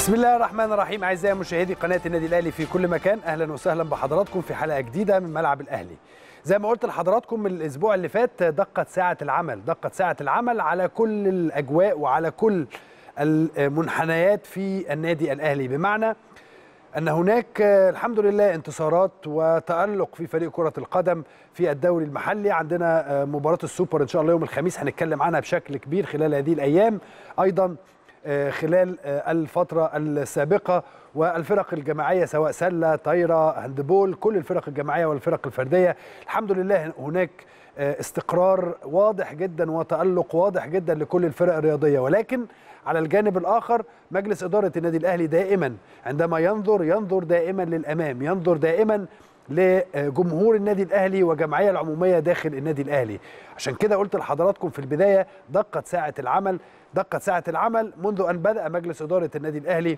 بسم الله الرحمن الرحيم اعزائي مشاهدي قناه النادي الاهلي في كل مكان اهلا وسهلا بحضراتكم في حلقه جديده من ملعب الاهلي زي ما قلت لحضراتكم من الاسبوع اللي فات دقت ساعه العمل دقت ساعه العمل على كل الاجواء وعلى كل المنحنيات في النادي الاهلي بمعنى ان هناك الحمد لله انتصارات وتالق في فريق كره القدم في الدوري المحلي عندنا مباراه السوبر ان شاء الله يوم الخميس هنتكلم عنها بشكل كبير خلال هذه الايام ايضا خلال الفترة السابقة والفرق الجماعية سواء سلة طايرة هاندبول كل الفرق الجماعية والفرق الفردية الحمد لله هناك استقرار واضح جدا وتألق واضح جدا لكل الفرق الرياضية ولكن على الجانب الآخر مجلس إدارة النادي الأهلي دائما عندما ينظر ينظر دائما للأمام ينظر دائما لجمهور النادي الاهلي وجمعيه العموميه داخل النادي الاهلي عشان كده قلت لحضراتكم في البدايه دقت ساعه العمل دقت ساعه العمل منذ ان بدا مجلس اداره النادي الاهلي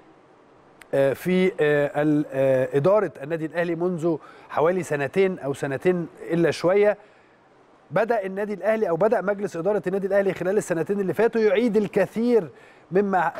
في اداره النادي الاهلي منذ حوالي سنتين او سنتين الا شويه بدا النادي الاهلي او بدا مجلس اداره النادي الاهلي خلال السنتين اللي فاتوا يعيد الكثير مما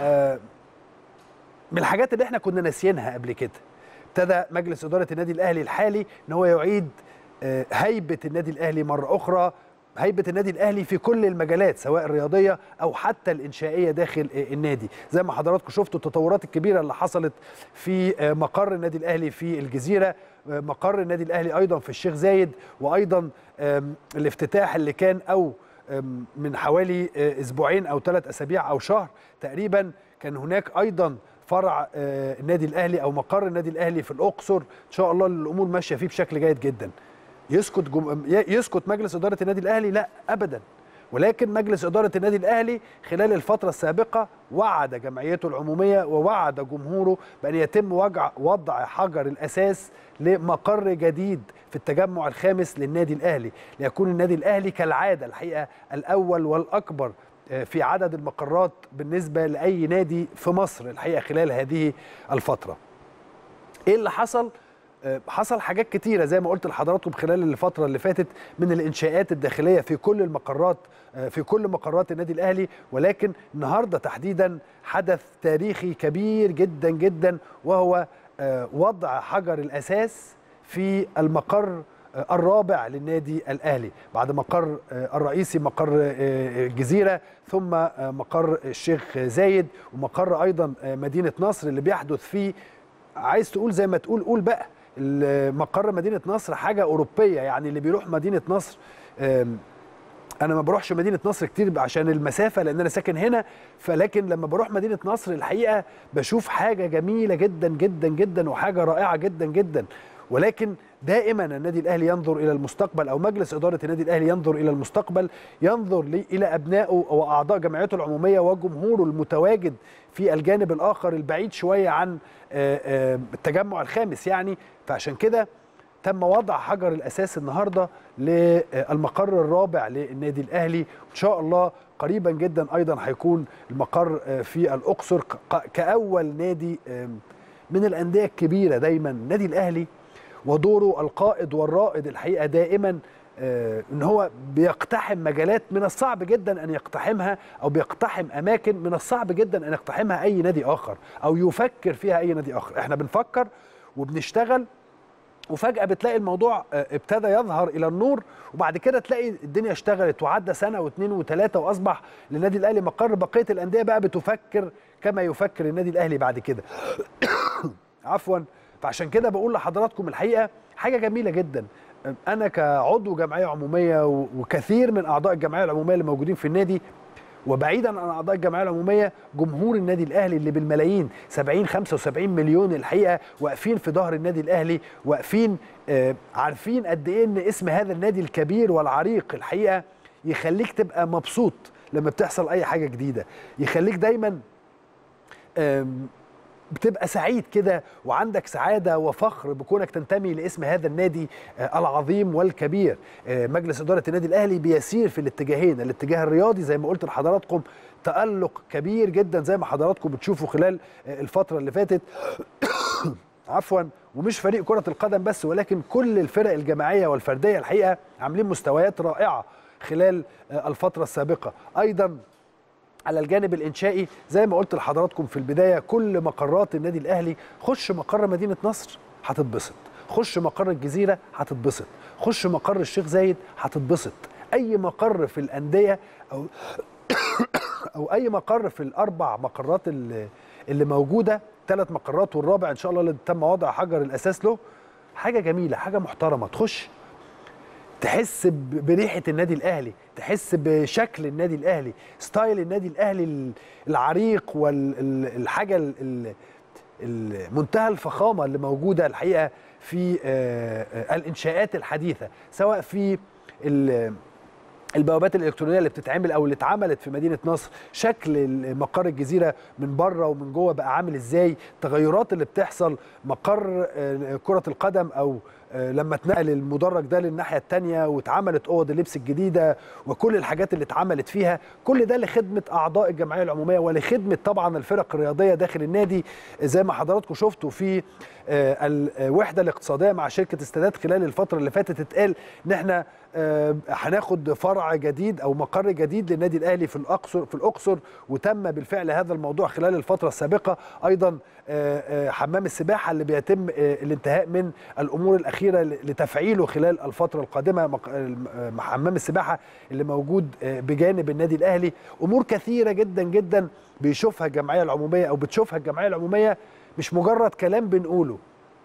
من الحاجات اللي احنا كنا ناسيينها قبل كده ابتدى مجلس اداره النادي الاهلي الحالي ان هو يعيد هيبه النادي الاهلي مره اخرى هيبه النادي الاهلي في كل المجالات سواء الرياضيه او حتى الانشائيه داخل النادي زي ما حضراتكم شفتوا التطورات الكبيره اللي حصلت في مقر النادي الاهلي في الجزيره مقر النادي الاهلي ايضا في الشيخ زايد وايضا الافتتاح اللي كان او من حوالي اسبوعين او ثلاث اسابيع او شهر تقريبا كان هناك ايضا فرع النادي الاهلي او مقر النادي الاهلي في الاقصر ان شاء الله الامور ماشيه فيه بشكل جيد جدا يسكت جم... يسكت مجلس اداره النادي الاهلي لا ابدا ولكن مجلس اداره النادي الاهلي خلال الفتره السابقه وعد جمعيته العموميه ووعد جمهوره بان يتم وجع وضع حجر الاساس لمقر جديد في التجمع الخامس للنادي الاهلي ليكون النادي الاهلي كالعاده الحقيقه الاول والاكبر في عدد المقرات بالنسبة لأي نادي في مصر الحقيقة خلال هذه الفترة إيه اللي حصل؟ حصل حاجات كتيرة زي ما قلت لحضراتكم خلال الفترة اللي فاتت من الإنشاءات الداخلية في كل المقرات في كل مقرات النادي الأهلي ولكن النهاردة تحديدا حدث تاريخي كبير جدا جدا وهو وضع حجر الأساس في المقر الرابع للنادي الاهلي بعد مقر الرئيسي مقر الجزيره ثم مقر الشيخ زايد ومقر ايضا مدينه نصر اللي بيحدث فيه عايز تقول زي ما تقول قول بقى مقر مدينه نصر حاجه اوروبيه يعني اللي بيروح مدينه نصر انا ما بروحش مدينه نصر كتير عشان المسافه لان انا ساكن هنا فلكن لما بروح مدينه نصر الحقيقه بشوف حاجه جميله جدا جدا جدا وحاجه رائعه جدا جدا ولكن دائما النادي الاهلي ينظر الى المستقبل او مجلس اداره النادي الاهلي ينظر الى المستقبل ينظر الى ابنائه واعضاء جمعيته العموميه وجمهوره المتواجد في الجانب الاخر البعيد شويه عن التجمع الخامس يعني فعشان كده تم وضع حجر الاساس النهارده للمقر الرابع للنادي الاهلي ان شاء الله قريبا جدا ايضا هيكون المقر في الاقصر كاول نادي من الانديه الكبيره دايما النادي الاهلي ودوره القائد والرائد الحقيقه دائما آه ان هو بيقتحم مجالات من الصعب جدا ان يقتحمها او بيقتحم اماكن من الصعب جدا ان يقتحمها اي نادي اخر او يفكر فيها اي نادي اخر احنا بنفكر وبنشتغل وفجاه بتلاقي الموضوع ابتدى يظهر الى النور وبعد كده تلاقي الدنيا اشتغلت وعدى سنه واثنين وثلاثه واصبح للنادي الاهلي مقر بقيه الانديه بقى بتفكر كما يفكر النادي الاهلي بعد كده عفوا فعشان كده بقول لحضراتكم الحقيقه حاجه جميله جدا انا كعضو جمعيه عموميه وكثير من اعضاء الجمعيه العموميه اللي موجودين في النادي وبعيدا عن اعضاء الجمعيه العموميه جمهور النادي الاهلي اللي بالملايين 70 75 مليون الحقيقه واقفين في ظهر النادي الاهلي واقفين آه عارفين قد ايه ان اسم هذا النادي الكبير والعريق الحقيقه يخليك تبقى مبسوط لما بتحصل اي حاجه جديده يخليك دايما بتبقى سعيد كده وعندك سعاده وفخر بكونك تنتمي لاسم هذا النادي العظيم والكبير مجلس اداره النادي الاهلي بيسير في الاتجاهين الاتجاه الرياضي زي ما قلت لحضراتكم تالق كبير جدا زي ما حضراتكم بتشوفوا خلال الفتره اللي فاتت عفوا ومش فريق كره القدم بس ولكن كل الفرق الجماعيه والفرديه الحقيقه عاملين مستويات رائعه خلال الفتره السابقه ايضا على الجانب الانشائي زي ما قلت لحضراتكم في البدايه كل مقرات النادي الاهلي خش مقر مدينه نصر هتتبسط خش مقر الجزيره هتتبسط خش مقر الشيخ زايد هتتبسط اي مقر في الانديه او او اي مقر في الاربع مقرات اللي, اللي موجوده ثلاث مقرات والرابع ان شاء الله اللي تم وضع حجر الاساس له حاجه جميله حاجه محترمه تخش تحس بريحه النادي الاهلي تحس بشكل النادي الاهلي ستايل النادي الاهلي العريق والحاجه منتهى الفخامه اللي موجوده الحقيقه في الانشاءات الحديثه سواء في البوابات الالكترونيه اللي بتتعمل او اللي اتعملت في مدينه نصر شكل مقر الجزيره من بره ومن جوه بقى عامل ازاي التغيرات اللي بتحصل مقر كره القدم او لما اتنقل المدرج ده للناحيه الثانيه واتعملت اوض اللبس الجديده وكل الحاجات اللي اتعملت فيها كل ده لخدمه اعضاء الجمعيه العموميه ولخدمه طبعا الفرق الرياضيه داخل النادي زي ما حضراتكم شفتوا في الوحده الاقتصاديه مع شركه استادات خلال الفتره اللي فاتت اتقال ان احنا هناخد فرع جديد او مقر جديد للنادي الاهلي في الاقصر في الاقصر وتم بالفعل هذا الموضوع خلال الفتره السابقه ايضا حمام السباحه اللي بيتم الانتهاء من الامور الاخيره لتفعيله خلال الفتره القادمه حمام السباحه اللي موجود بجانب النادي الاهلي امور كثيره جدا جدا بيشوفها الجمعيه العموميه او بتشوفها الجمعيه العموميه مش مجرد كلام بنقوله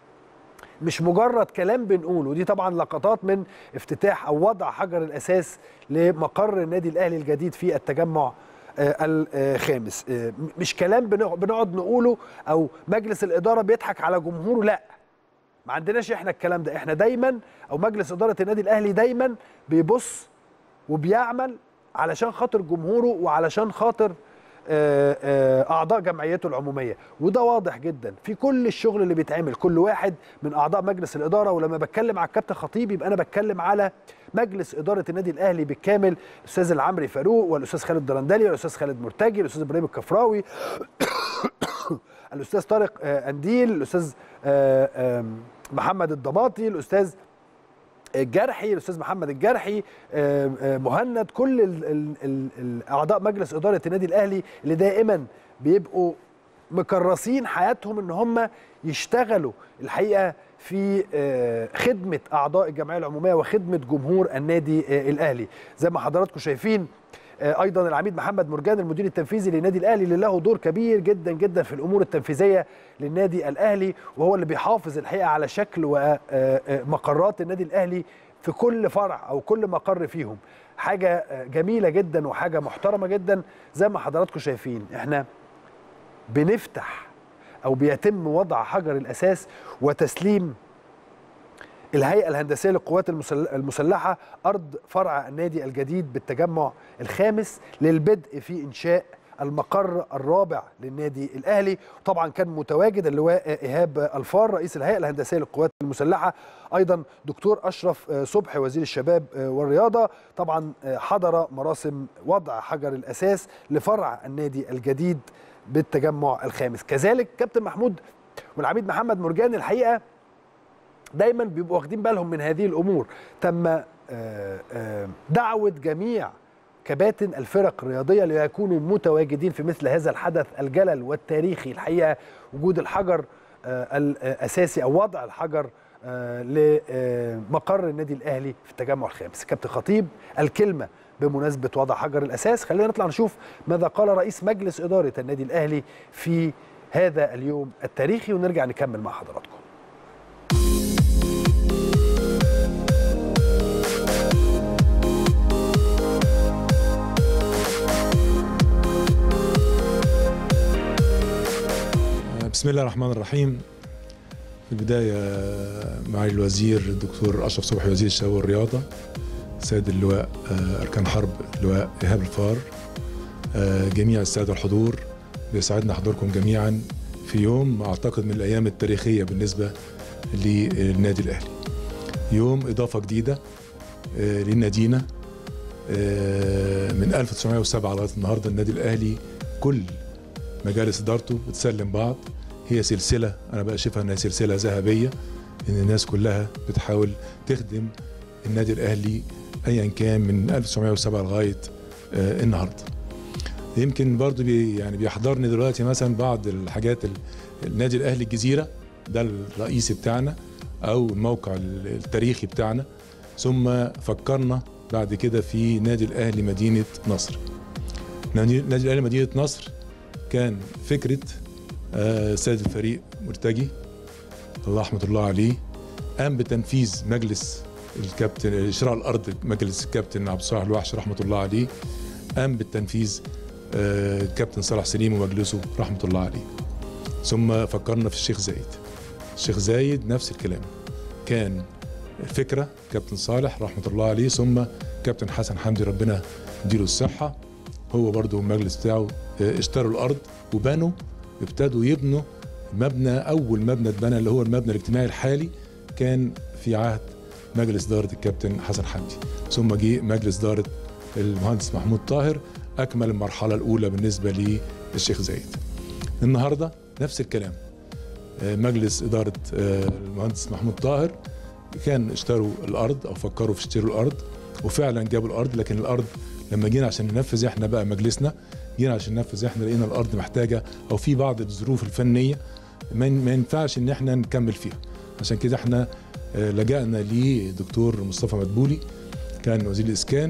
مش مجرد كلام بنقوله دي طبعا لقطات من افتتاح او وضع حجر الاساس لمقر النادي الاهلي الجديد في التجمع الخامس مش كلام بنقعد نقوله او مجلس الاداره بيضحك على جمهوره لا ما عندناش احنا الكلام ده احنا دايما او مجلس اداره النادي الاهلي دايما بيبص وبيعمل علشان خاطر جمهوره وعلشان خاطر اعضاء جمعيته العموميه وده واضح جدا في كل الشغل اللي بيتعمل كل واحد من اعضاء مجلس الاداره ولما بتكلم على الكابتن خطيب يبقى انا بتكلم على مجلس اداره النادي الاهلي بالكامل الاستاذ العمري فاروق والاستاذ خالد درندلي والاستاذ خالد مرتجي الاستاذ ابراهيم الكفراوي الاستاذ طارق انديل الاستاذ محمد الضماطي الاستاذ الجرحي الاستاذ محمد الجرحي مهند كل ال ال ال اعضاء مجلس اداره النادي الاهلي اللي دائما بيبقوا مكرسين حياتهم ان هم يشتغلوا الحقيقه في خدمه اعضاء الجمعيه العموميه وخدمه جمهور النادي الاهلي زي ما حضراتكم شايفين ايضا العميد محمد مرجان المدير التنفيذي للنادي الاهلي اللي له دور كبير جدا جدا في الامور التنفيذيه للنادي الاهلي وهو اللي بيحافظ الحقيقه على شكل ومقرات النادي الاهلي في كل فرع او كل مقر فيهم حاجه جميله جدا وحاجه محترمه جدا زي ما حضراتكم شايفين احنا بنفتح او بيتم وضع حجر الاساس وتسليم الهيئة الهندسية للقوات المسلحة أرض فرع النادي الجديد بالتجمع الخامس للبدء في إنشاء المقر الرابع للنادي الأهلي طبعا كان متواجد اللواء إيهاب الفار رئيس الهيئة الهندسية للقوات المسلحة أيضا دكتور أشرف صبحي وزير الشباب والرياضة طبعا حضر مراسم وضع حجر الأساس لفرع النادي الجديد بالتجمع الخامس كذلك كابتن محمود والعميد محمد مرجان الحقيقة دايما بيبقوا واخدين بالهم من هذه الامور تم دعوه جميع كباتن الفرق الرياضيه ليكونوا متواجدين في مثل هذا الحدث الجلل والتاريخي الحقيقه وجود الحجر الاساسي او وضع الحجر لمقر النادي الاهلي في التجمع الخامس كابتن خطيب الكلمه بمناسبه وضع حجر الاساس خلينا نطلع نشوف ماذا قال رئيس مجلس اداره النادي الاهلي في هذا اليوم التاريخي ونرجع نكمل مع حضراتكم بسم الله الرحمن الرحيم في البداية معالي الوزير الدكتور أشرف صبحي وزير الشباب والرياضة سيد اللواء أركان حرب اللواء إيهاب الفار جميع السادة الحضور بيسعدنا حضوركم جميعا في يوم أعتقد من الأيام التاريخية بالنسبة للنادي الأهلي يوم إضافة جديدة لنادينا من 1907 لغاية النهاردة النادي الأهلي كل مجالس إدارته بتسلم بعض هي سلسلة أنا بقى شايفها إنها سلسلة ذهبية إن الناس كلها بتحاول تخدم النادي الأهلي أيا كان من 1907 لغاية النهاردة يمكن برضو بي يعني بيحضرني دلوقتي مثلا بعض الحاجات ال- النادي الاهلي الجزيره ده الرئيسي بتاعنا او الموقع ال- التاريخي بتاعنا ثم فكرنا بعد كده في نادي الاهلي مدينه نصر نادي نادي الاهلي مدينه نصر كان فكره آه، سيد الفريق مرتجي الله رحمه الله عليه قام بتنفيذ مجلس الكابتن شراء الارض مجلس الكابتن عبد الصالح الوحش رحمه الله عليه قام بالتنفيذ آه، كابتن صلاح سليم ومجلسه رحمه الله عليه ثم فكرنا في الشيخ زايد الشيخ زايد نفس الكلام كان فكره كابتن صالح رحمه الله عليه ثم كابتن حسن حمدي ربنا يديله الصحه هو برضه المجلس بتاعه آه، اشتروا الارض وبنوا ابتدوا يبنوا مبنى اول مبنى اتبنى اللي هو المبنى الاجتماعي الحالي كان في عهد مجلس اداره الكابتن حسن حمدي ثم جه مجلس اداره المهندس محمود طاهر اكمل المرحله الاولى بالنسبه للشيخ زايد النهارده نفس الكلام آه، مجلس اداره آه، المهندس محمود طاهر كان اشتروا الارض او فكروا في اشتروا الارض وفعلا جابوا الارض لكن الارض لما جينا عشان ننفذ احنا بقى مجلسنا جينا عشان ننفذ احنا لقينا الارض محتاجه او في بعض الظروف الفنيه ما ما ينفعش ان احنا نكمل فيها عشان كده احنا آه، لجأنا لدكتور مصطفى مدبولي كان وزير الاسكان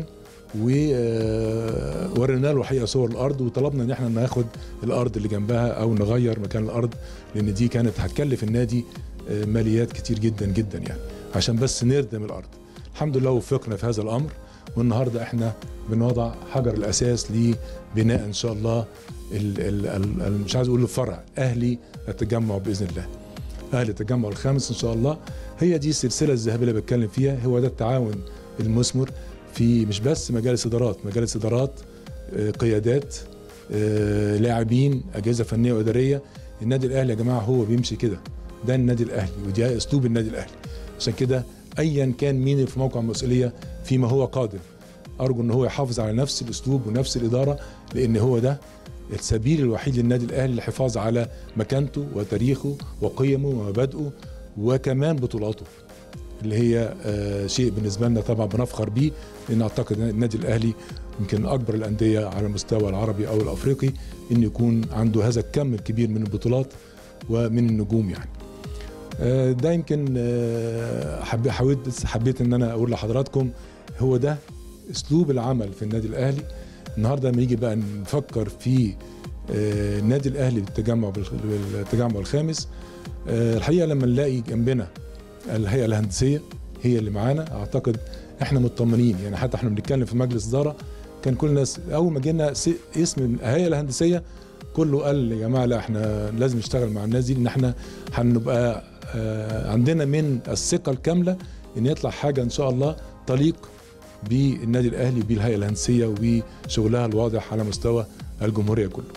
وورينا له حقيقه صور الارض وطلبنا ان احنا ناخد الارض اللي جنبها او نغير مكان الارض لان دي كانت هتكلف النادي آه، ماليات كتير جدا جدا يعني عشان بس نردم الارض الحمد لله وفقنا في هذا الامر والنهارده احنا بنوضع حجر الاساس لبناء ان شاء الله ال ال ال ال مش عايز اقول الفرع اهلي التجمع باذن الله اهل التجمع الخامس ان شاء الله هي دي السلسله الذهبيه اللي بتكلم فيها هو ده التعاون المثمر في مش بس مجالس ادارات مجالس ادارات آه، قيادات آه، لاعبين اجهزه فنيه واداريه النادي الاهلي يا جماعه هو بيمشي كده ده النادي الاهلي ودي اسلوب النادي الاهلي عشان كده ايا كان مين في موقع المسؤوليه فيما هو قادم ارجو ان هو يحافظ على نفس الاسلوب ونفس الاداره لان هو ده السبيل الوحيد للنادي الاهلي للحفاظ على مكانته وتاريخه وقيمه ومبادئه وكمان بطولاته اللي هي آه، شيء بالنسبه لنا طبعا بنفخر بيه لان اعتقد ان النادي الاهلي يمكن اكبر الانديه على المستوى العربي او الافريقي ان يكون عنده هذا الكم الكبير من البطولات ومن النجوم يعني آه، ده يمكن آه، حب- حاولت حبيت ان انا اقول لحضراتكم هو ده اسلوب العمل في النادي الاهلي النهارده لما نيجي بقى نفكر في آه، النادي الاهلي بالتجمع بالتجمع الخامس آه، الحقيقه لما نلاقي جنبنا الهيئه الهندسيه هي اللي معانا اعتقد احنا مطمنين يعني حتى احنا بنتكلم في مجلس اداره كان كل الناس اول ما جينا س- اسم الهيئه الهندسيه كله قال يا جماعه لا احنا لازم نشتغل مع الناس دي ان احنا هنبقى آه، عندنا من الثقه الكامله ان يطلع حاجه ان شاء الله تليق بالنادي الاهلي بالهيئه الهندسيه وشغلها الواضح على مستوى الجمهوريه كله.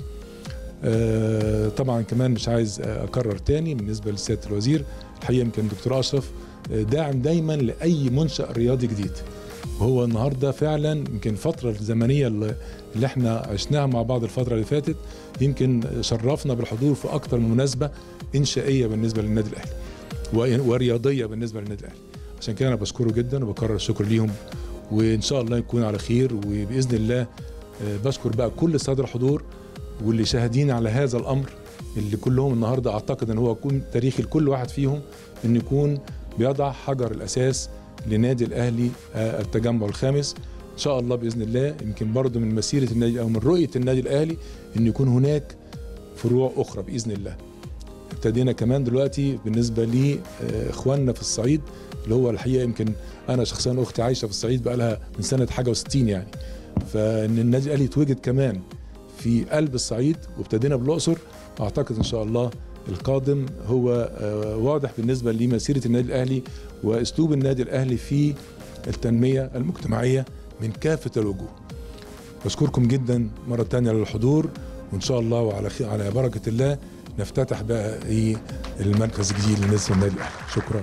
آه، طبعا كمان مش عايز اكرر تاني بالنسبه لسياده الوزير الحقيقه يمكن دكتور اشرف آه، داعم دايما لاي منشا رياضي جديد وهو النهارده فعلا يمكن الفتره الزمنيه اللي اللي احنا عشناها مع بعض الفتره اللي فاتت يمكن شرفنا بالحضور في اكتر من مناسبه انشائيه بالنسبه للنادي الاهلي و- ورياضيه بالنسبه للنادي الاهلي عشان كده انا بشكره جدا وبكرر الشكر ليهم وان شاء الله يكون على خير وباذن الله آه، بشكر بقى كل الساده الحضور واللي شاهدين على هذا الامر اللي كلهم النهارده اعتقد ان هو يكون تاريخي لكل واحد فيهم ان يكون بيضع حجر الاساس لنادي الاهلي آه، التجمع الخامس ان شاء الله باذن الله يمكن برضه من مسيره النادي او من رؤيه النادي الاهلي ان يكون هناك فروع اخرى باذن الله ابتدينا كمان دلوقتي بالنسبه لاخواننا في الصعيد اللي هو الحقيقه يمكن انا شخصيا اختي عايشه في الصعيد بقى لها من سنه حاجه و60 يعني فان النادي الاهلي يتوجد كمان في قلب الصعيد وابتدينا بالاقصر اعتقد ان شاء الله القادم هو آه، واضح بالنسبه لمسيره النادي الاهلي واسلوب النادي الاهلي في التنميه المجتمعيه من كافه الوجوه. بشكركم جدا مره ثانيه للحضور وان شاء الله وعلى خير على بركه الله نفتتح بقى ايه المركز الجديد لنادي النادي الاهلي شكرا.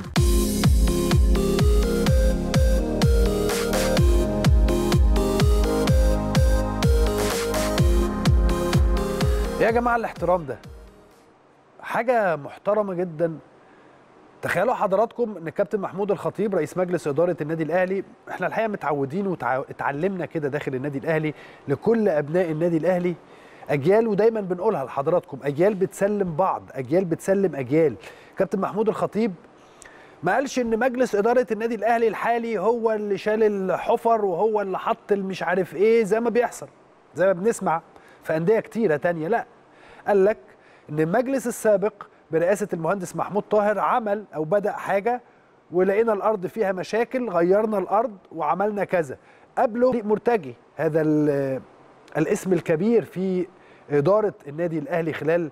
يا جماعه الاحترام ده حاجه محترمه جدا تخيلوا حضراتكم ان الكابتن محمود الخطيب رئيس مجلس اداره النادي الاهلي احنا الحقيقه متعودين واتعلمنا كده داخل النادي الاهلي لكل ابناء النادي الاهلي اجيال ودايما بنقولها لحضراتكم اجيال بتسلم بعض اجيال بتسلم اجيال كابتن محمود الخطيب ما قالش ان مجلس اداره النادي الاهلي الحالي هو اللي شال الحفر وهو اللي حط المش عارف ايه زي ما بيحصل زي ما بنسمع في انديه كتيره تانية لا قال لك ان المجلس السابق برئاسه المهندس محمود طاهر عمل او بدا حاجه ولقينا الارض فيها مشاكل غيرنا الارض وعملنا كذا قبله مرتجي هذا الاسم الكبير في اداره النادي الاهلي خلال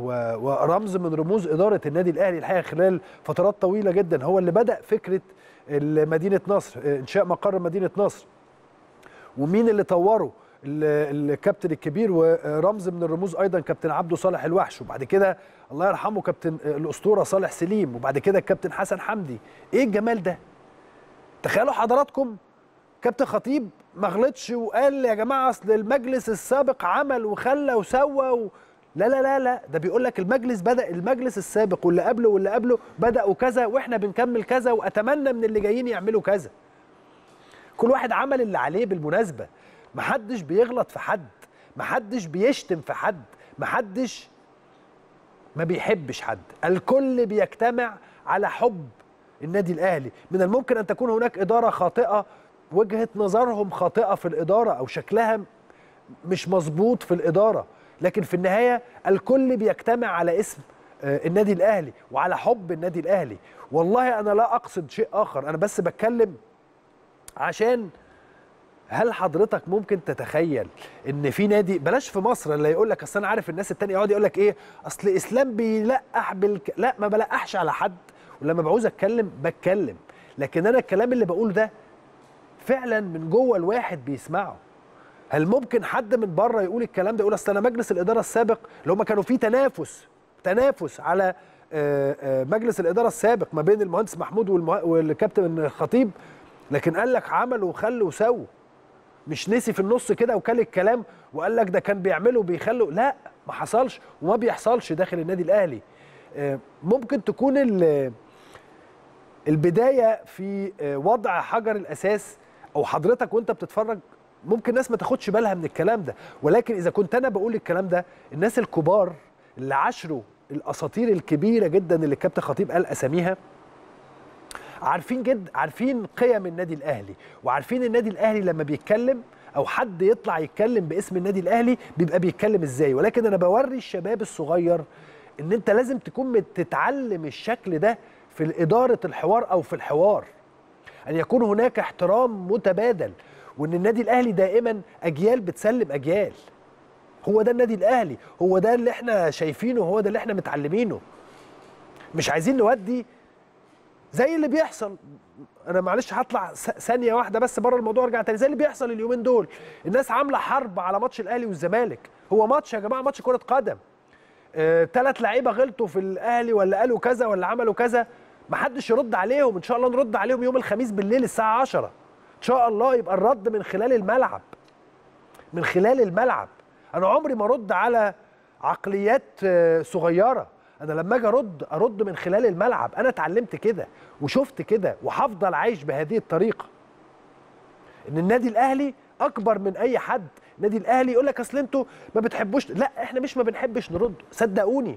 ورمز من رموز اداره النادي الاهلي الحقيقه خلال فترات طويله جدا هو اللي بدا فكره مدينه نصر انشاء مقر مدينه نصر ومين اللي طوره الكابتن الكبير ورمز من الرموز ايضا كابتن عبده صالح الوحش وبعد كده الله يرحمه كابتن الاسطوره صالح سليم وبعد كده الكابتن حسن حمدي ايه الجمال ده تخيلوا حضراتكم كابتن خطيب ما غلطش وقال يا جماعه اصل المجلس السابق عمل وخلى وسوى و... لا لا لا لا ده بيقول لك المجلس بدا المجلس السابق واللي قبله واللي قبله بداوا كذا واحنا بنكمل كذا واتمنى من اللي جايين يعملوا كذا كل واحد عمل اللي عليه بالمناسبه محدش بيغلط في حد محدش بيشتم في حد محدش ما بيحبش حد الكل بيجتمع على حب النادي الاهلي من الممكن ان تكون هناك اداره خاطئه وجهه نظرهم خاطئه في الاداره او شكلها مش مظبوط في الاداره لكن في النهايه الكل بيجتمع على اسم النادي الاهلي وعلى حب النادي الاهلي والله انا لا اقصد شيء اخر انا بس بتكلم عشان هل حضرتك ممكن تتخيل ان في نادي بلاش في مصر اللي يقول لك اصل انا عارف الناس التانية يقعد يقول لك ايه اصل اسلام بيلقح بالك لا ما بلقحش على حد ولما بعوز اتكلم بتكلم لكن انا الكلام اللي بقوله ده فعلا من جوه الواحد بيسمعه هل ممكن حد من بره يقول الكلام ده يقول اصل انا مجلس الاداره السابق اللي هم كانوا فيه تنافس تنافس على مجلس الاداره السابق ما بين المهندس محمود والكابتن الخطيب لكن قال لك عملوا وخلوا وسووا مش نسي في النص كده وكل الكلام وقال لك ده كان بيعملوا بيخلوا لا ما حصلش وما بيحصلش داخل النادي الاهلي ممكن تكون البدايه في وضع حجر الاساس او حضرتك وانت بتتفرج ممكن ناس ما تاخدش بالها من الكلام ده ولكن اذا كنت انا بقول الكلام ده الناس الكبار اللي عاشروا الاساطير الكبيره جدا اللي الكابتن خطيب قال اساميها عارفين جد عارفين قيم النادي الاهلي وعارفين النادي الاهلي لما بيتكلم او حد يطلع يتكلم باسم النادي الاهلي بيبقى بيتكلم ازاي ولكن انا بوري الشباب الصغير ان انت لازم تكون تتعلم الشكل ده في اداره الحوار او في الحوار ان يكون هناك احترام متبادل وان النادي الاهلي دائما اجيال بتسلم اجيال هو ده النادي الاهلي هو ده اللي احنا شايفينه هو ده اللي احنا متعلمينه مش عايزين نودي زي اللي بيحصل انا معلش هطلع ثانيه واحده بس بره الموضوع ارجع تاني زي اللي بيحصل اليومين دول الناس عامله حرب على ماتش الاهلي والزمالك هو ماتش يا جماعه ماتش كره قدم ثلاث آه لعيبه غلطوا في الاهلي ولا قالوا كذا ولا عملوا كذا ما حدش يرد عليهم ان شاء الله نرد عليهم يوم الخميس بالليل الساعه 10 ان شاء الله يبقى الرد من خلال الملعب من خلال الملعب انا عمري ما ارد على عقليات آه صغيره انا لما اجي ارد ارد من خلال الملعب انا اتعلمت كده وشفت كده وهفضل عايش بهذه الطريقه ان النادي الاهلي اكبر من اي حد النادي الاهلي يقول لك اصل انتوا ما بتحبوش لا احنا مش ما بنحبش نرد صدقوني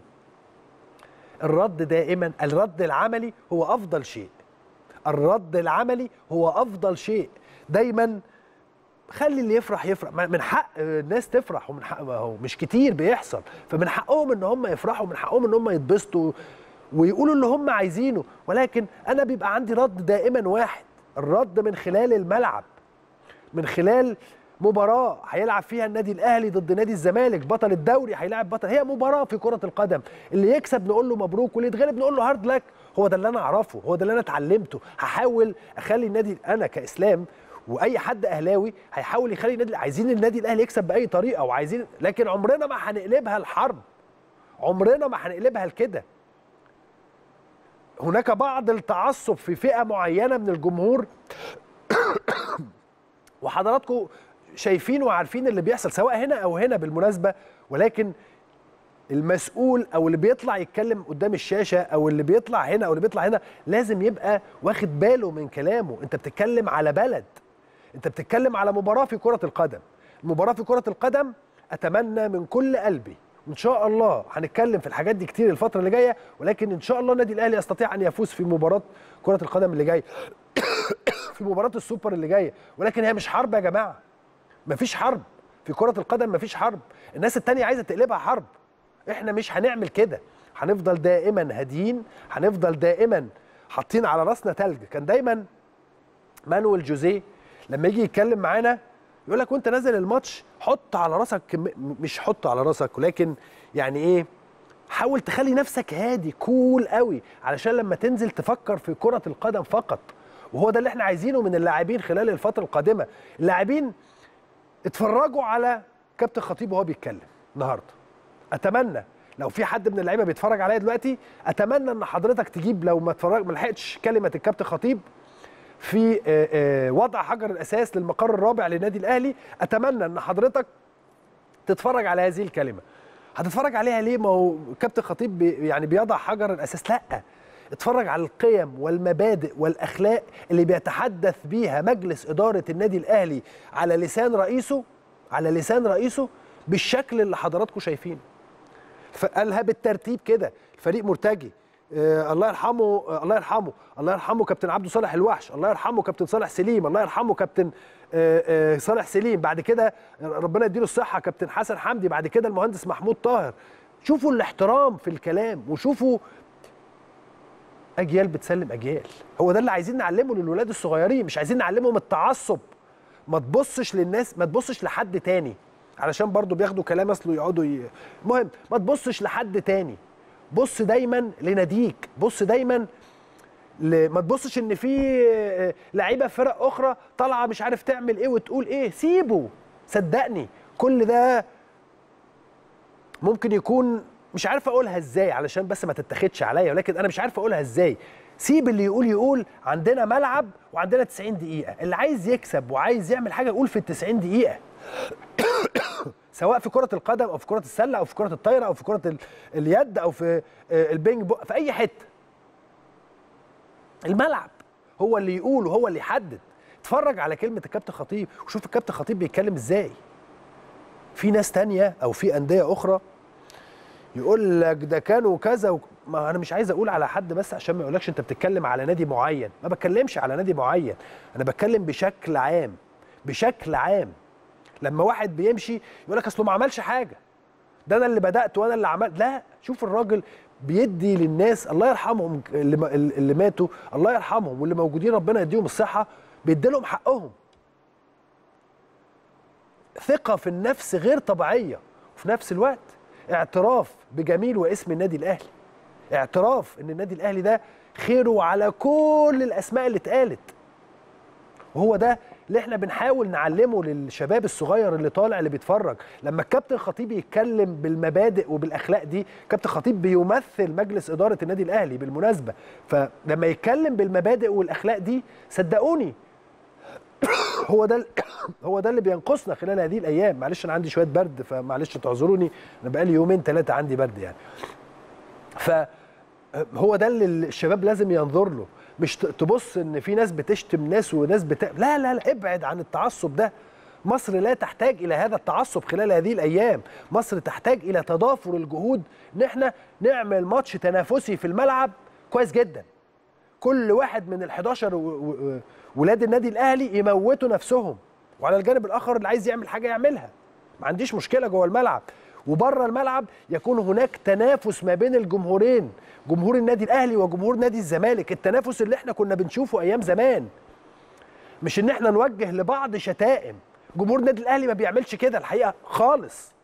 الرد دائما الرد العملي هو افضل شيء الرد العملي هو افضل شيء دايما خلي اللي يفرح يفرح من حق الناس تفرح ومن حق هو مش كتير بيحصل فمن حقهم ان هم يفرحوا من حقهم ان هم يتبسطوا ويقولوا اللي هم عايزينه ولكن انا بيبقى عندي رد دائما واحد الرد من خلال الملعب من خلال مباراة هيلعب فيها النادي الأهلي ضد نادي الزمالك بطل الدوري هيلاعب بطل هي مباراة في كرة القدم اللي يكسب نقول له مبروك واللي يتغلب نقول له هارد لك هو ده اللي أنا أعرفه هو ده اللي أنا اتعلمته هحاول أخلي النادي أنا كإسلام واي حد اهلاوي هيحاول يخلي النادي عايزين النادي الاهلي يكسب باي طريقه وعايزين لكن عمرنا ما هنقلبها الحرب عمرنا ما هنقلبها لكده هناك بعض التعصب في فئه معينه من الجمهور وحضراتكم شايفين وعارفين اللي بيحصل سواء هنا او هنا بالمناسبه ولكن المسؤول او اللي بيطلع يتكلم قدام الشاشه او اللي بيطلع هنا او اللي بيطلع هنا لازم يبقى واخد باله من كلامه انت بتتكلم على بلد انت بتتكلم على مباراه في كره القدم المباراه في كره القدم اتمنى من كل قلبي ان شاء الله هنتكلم في الحاجات دي كتير الفتره اللي جايه ولكن ان شاء الله النادي الاهلي يستطيع ان يفوز في مباراه كره القدم اللي جايه في مباراه السوبر اللي جايه ولكن هي مش حرب يا جماعه مفيش حرب في كره القدم مفيش حرب الناس التانية عايزه تقلبها حرب احنا مش هنعمل كده هنفضل دائما هاديين هنفضل دائما حاطين على راسنا تلج كان دايما مانويل جوزيه لما يجي يتكلم معانا يقول لك وانت نازل الماتش حط على راسك كم... مش حط على راسك ولكن يعني ايه حاول تخلي نفسك هادي كول قوي علشان لما تنزل تفكر في كرة القدم فقط وهو ده اللي احنا عايزينه من اللاعبين خلال الفترة القادمة اللاعبين اتفرجوا على كابتن خطيب وهو بيتكلم النهارده اتمنى لو في حد من اللعيبه بيتفرج عليا دلوقتي اتمنى ان حضرتك تجيب لو ما اتفرج ما لحقتش كلمه الكابتن خطيب في آه، آه، وضع حجر الاساس للمقر الرابع للنادي الاهلي اتمنى ان حضرتك تتفرج على هذه الكلمه هتتفرج عليها ليه ما هو كابتن خطيب بي يعني بيضع حجر الاساس لا اتفرج على القيم والمبادئ والاخلاق اللي بيتحدث بيها مجلس اداره النادي الاهلي على لسان رئيسه على لسان رئيسه بالشكل اللي حضراتكم شايفينه فقالها بالترتيب كده الفريق مرتجي آه الله يرحمه آه الله يرحمه الله يرحمه كابتن عبده صالح الوحش الله يرحمه كابتن صالح سليم الله يرحمه كابتن آه آه صالح سليم بعد كده ربنا يديله الصحه كابتن حسن حمدي بعد كده المهندس محمود طاهر شوفوا الاحترام في الكلام وشوفوا اجيال بتسلم اجيال هو ده اللي عايزين نعلمه للولاد الصغيرين مش عايزين نعلمهم التعصب ما تبصش للناس ما تبصش لحد تاني علشان برضو بياخدوا كلام اصله يقعدوا ي... المهم ما تبصش لحد تاني بص دايما لناديك بص دايما ل... ما تبصش ان في لعيبه في فرق اخرى طالعه مش عارف تعمل ايه وتقول ايه سيبه صدقني كل ده ممكن يكون مش عارف اقولها ازاي علشان بس ما تتاخدش عليا ولكن انا مش عارف اقولها ازاي سيب اللي يقول يقول عندنا ملعب وعندنا 90 دقيقه اللي عايز يكسب وعايز يعمل حاجه يقول في ال 90 دقيقه سواء في كره القدم او في كره السله او في كره الطايره او في كره ال- اليد او في آه، البينج بو في اي حته الملعب هو اللي يقول وهو اللي يحدد اتفرج على كلمه الكابتن خطيب وشوف الكابتن خطيب بيتكلم ازاي في ناس تانية او في انديه اخرى يقول لك ده كانوا كذا و... ما انا مش عايز اقول على حد بس عشان ما يقولكش انت بتتكلم على نادي معين ما بتكلمش على نادي معين انا بتكلم بشكل عام بشكل عام لما واحد بيمشي يقول لك اصله ما عملش حاجه ده انا اللي بدات وانا اللي عملت لا شوف الراجل بيدي للناس الله يرحمهم اللي, ما- اللي ماتوا الله يرحمهم واللي موجودين ربنا يديهم الصحه بيدي لهم حقهم ثقه في النفس غير طبيعيه وفي نفس الوقت اعتراف بجميل واسم النادي الاهلي اعتراف ان النادي الاهلي ده خيره على كل الاسماء اللي اتقالت وهو ده اللي احنا بنحاول نعلمه للشباب الصغير اللي طالع اللي بيتفرج لما الكابتن خطيب يتكلم بالمبادئ وبالاخلاق دي كابتن خطيب بيمثل مجلس اداره النادي الاهلي بالمناسبه فلما يتكلم بالمبادئ والاخلاق دي صدقوني هو ده ال- هو ده اللي بينقصنا خلال هذه الايام معلش انا عندي شويه برد فمعلش تعذروني انا بقالي يومين ثلاثه عندي برد يعني فهو ده اللي الشباب لازم ينظر له مش ت- تبص ان في ناس بتشتم ناس وناس بت... لا لا لا ابعد عن التعصب ده مصر لا تحتاج الى هذا التعصب خلال هذه الايام مصر تحتاج الى تضافر الجهود ان احنا نعمل ماتش تنافسي في الملعب كويس جدا كل واحد من ال11 و... و... ولاد النادي الاهلي يموتوا نفسهم وعلى الجانب الاخر اللي عايز يعمل حاجه يعملها ما عنديش مشكله جوه الملعب وبره الملعب يكون هناك تنافس ما بين الجمهورين جمهور النادي الاهلي وجمهور نادي الزمالك التنافس اللي احنا كنا بنشوفه ايام زمان مش ان احنا نوجه لبعض شتائم جمهور النادي الاهلي ما بيعملش كده الحقيقه خالص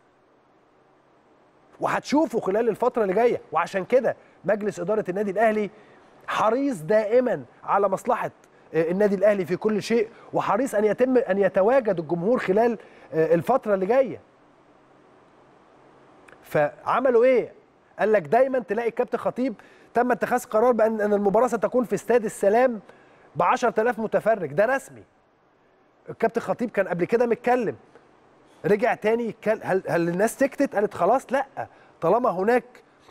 وهتشوفوا خلال الفتره اللي جايه وعشان كده مجلس اداره النادي الاهلي حريص دائما على مصلحه آه، النادي الاهلي في كل شيء وحريص ان يتم ان يتواجد الجمهور خلال آه، الفتره اللي جايه فعملوا ايه قال لك دايما تلاقي الكابتن خطيب تم اتخاذ قرار بان ان المباراه ستكون في استاد السلام ب 10000 متفرج ده رسمي الكابتن خطيب كان قبل كده متكلم رجع تاني يتكلم هل, هل الناس سكتت قالت خلاص لا طالما هناك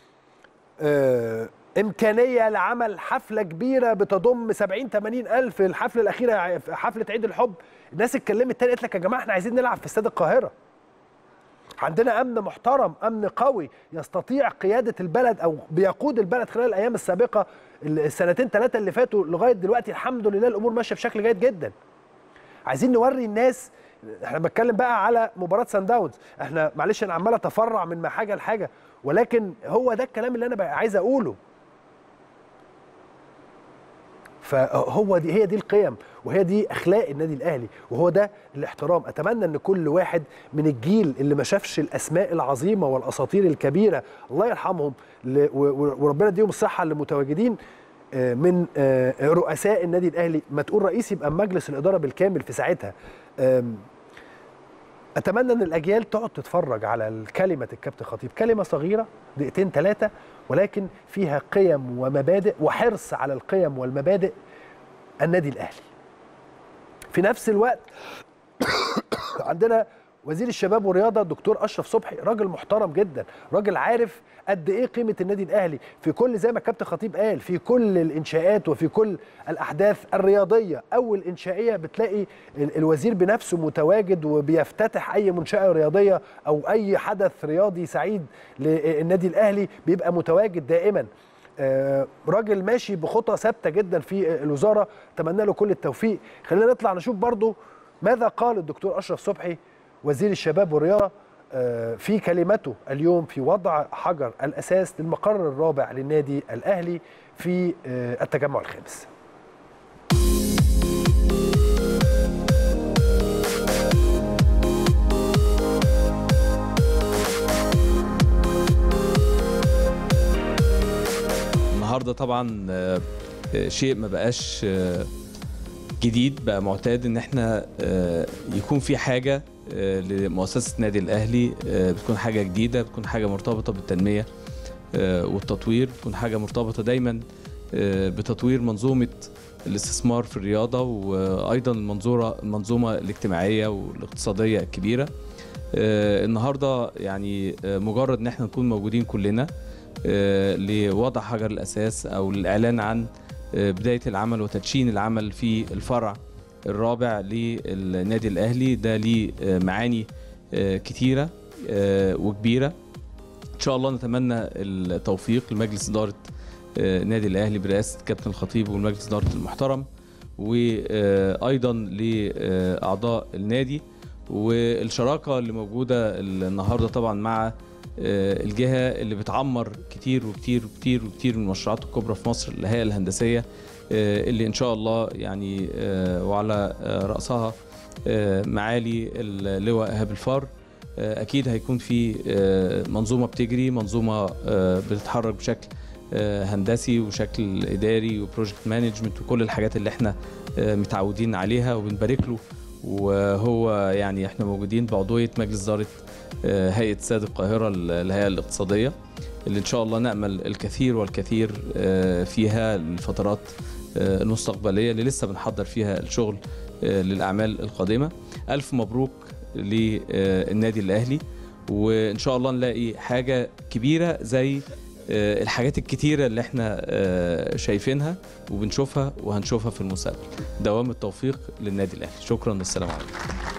آه امكانيه لعمل حفله كبيره بتضم 70 80 الف الحفله الاخيره حفله عيد الحب الناس اتكلمت تاني قالت لك يا جماعه احنا عايزين نلعب في استاد القاهره عندنا امن محترم امن قوي يستطيع قياده البلد او بيقود البلد خلال الايام السابقه السنتين ثلاثه اللي فاتوا لغايه دلوقتي الحمد لله الامور ماشيه بشكل جيد جدا عايزين نوري الناس احنا بتكلم بقى على مباراه سان داونز احنا معلش انا عمال اتفرع من حاجه لحاجه ولكن هو ده الكلام اللي انا بقى عايز اقوله فهو دي هي دي القيم وهي دي اخلاق النادي الاهلي وهو ده الاحترام اتمنى ان كل واحد من الجيل اللي ما شافش الاسماء العظيمه والاساطير الكبيره الله يرحمهم وربنا يديهم الصحه اللي متواجدين من رؤساء النادي الاهلي ما تقول رئيس يبقى مجلس الاداره بالكامل في ساعتها اتمنى ان الاجيال تقعد تتفرج على كلمه الكابتن خطيب كلمه صغيره دقيقتين ثلاثه ولكن فيها قيم ومبادئ وحرص على القيم والمبادئ النادي الاهلي في نفس الوقت عندنا وزير الشباب والرياضه الدكتور اشرف صبحي راجل محترم جدا راجل عارف قد ايه قيمه النادي الاهلي في كل زي ما الكابتن خطيب قال في كل الانشاءات وفي كل الاحداث الرياضيه اول انشائيه بتلاقي الوزير بنفسه متواجد وبيفتتح اي منشاه رياضيه او اي حدث رياضي سعيد للنادي الاهلي بيبقى متواجد دائما راجل ماشي بخطى ثابته جدا في الوزاره اتمنى له كل التوفيق خلينا نطلع نشوف برضو ماذا قال الدكتور اشرف صبحي وزير الشباب والرياضه في كلمته اليوم في وضع حجر الاساس للمقر الرابع للنادي الاهلي في التجمع الخامس. النهارده طبعا شيء ما بقاش جديد بقى معتاد ان احنا يكون في حاجه لمؤسسه النادي الاهلي بتكون حاجه جديده بتكون حاجه مرتبطه بالتنميه والتطوير بتكون حاجه مرتبطه دايما بتطوير منظومه الاستثمار في الرياضه وايضا المنظوره المنظومه الاجتماعيه والاقتصاديه الكبيره النهارده يعني مجرد ان احنا نكون موجودين كلنا لوضع حجر الاساس او الاعلان عن بدايه العمل وتدشين العمل في الفرع الرابع للنادي الاهلي ده ليه معاني كتيره وكبيره ان شاء الله نتمنى التوفيق لمجلس اداره النادي الاهلي برئاسه كابتن الخطيب والمجلس اداره المحترم وايضا لاعضاء النادي والشراكه اللي موجوده النهارده طبعا مع الجهه اللي بتعمر كتير وكتير وكتير وكتير من المشروعات الكبرى في مصر الهيئه الهندسيه اللي ان شاء الله يعني وعلى راسها معالي اللواء ايهاب الفار اكيد هيكون في منظومه بتجري منظومه بتتحرك بشكل هندسي وشكل اداري وبروجكت مانجمنت وكل الحاجات اللي احنا متعودين عليها وبنبارك له وهو يعني احنا موجودين بعضويه مجلس اداره هيئه ساد القاهره الهيئه الاقتصاديه اللي ان شاء الله نامل الكثير والكثير فيها الفترات المستقبليه اللي لسه بنحضر فيها الشغل للاعمال القادمه الف مبروك للنادي الاهلي وان شاء الله نلاقي حاجه كبيره زي الحاجات الكتيره اللي احنا شايفينها وبنشوفها وهنشوفها في المستقبل دوام التوفيق للنادي الاهلي شكرا والسلام عليكم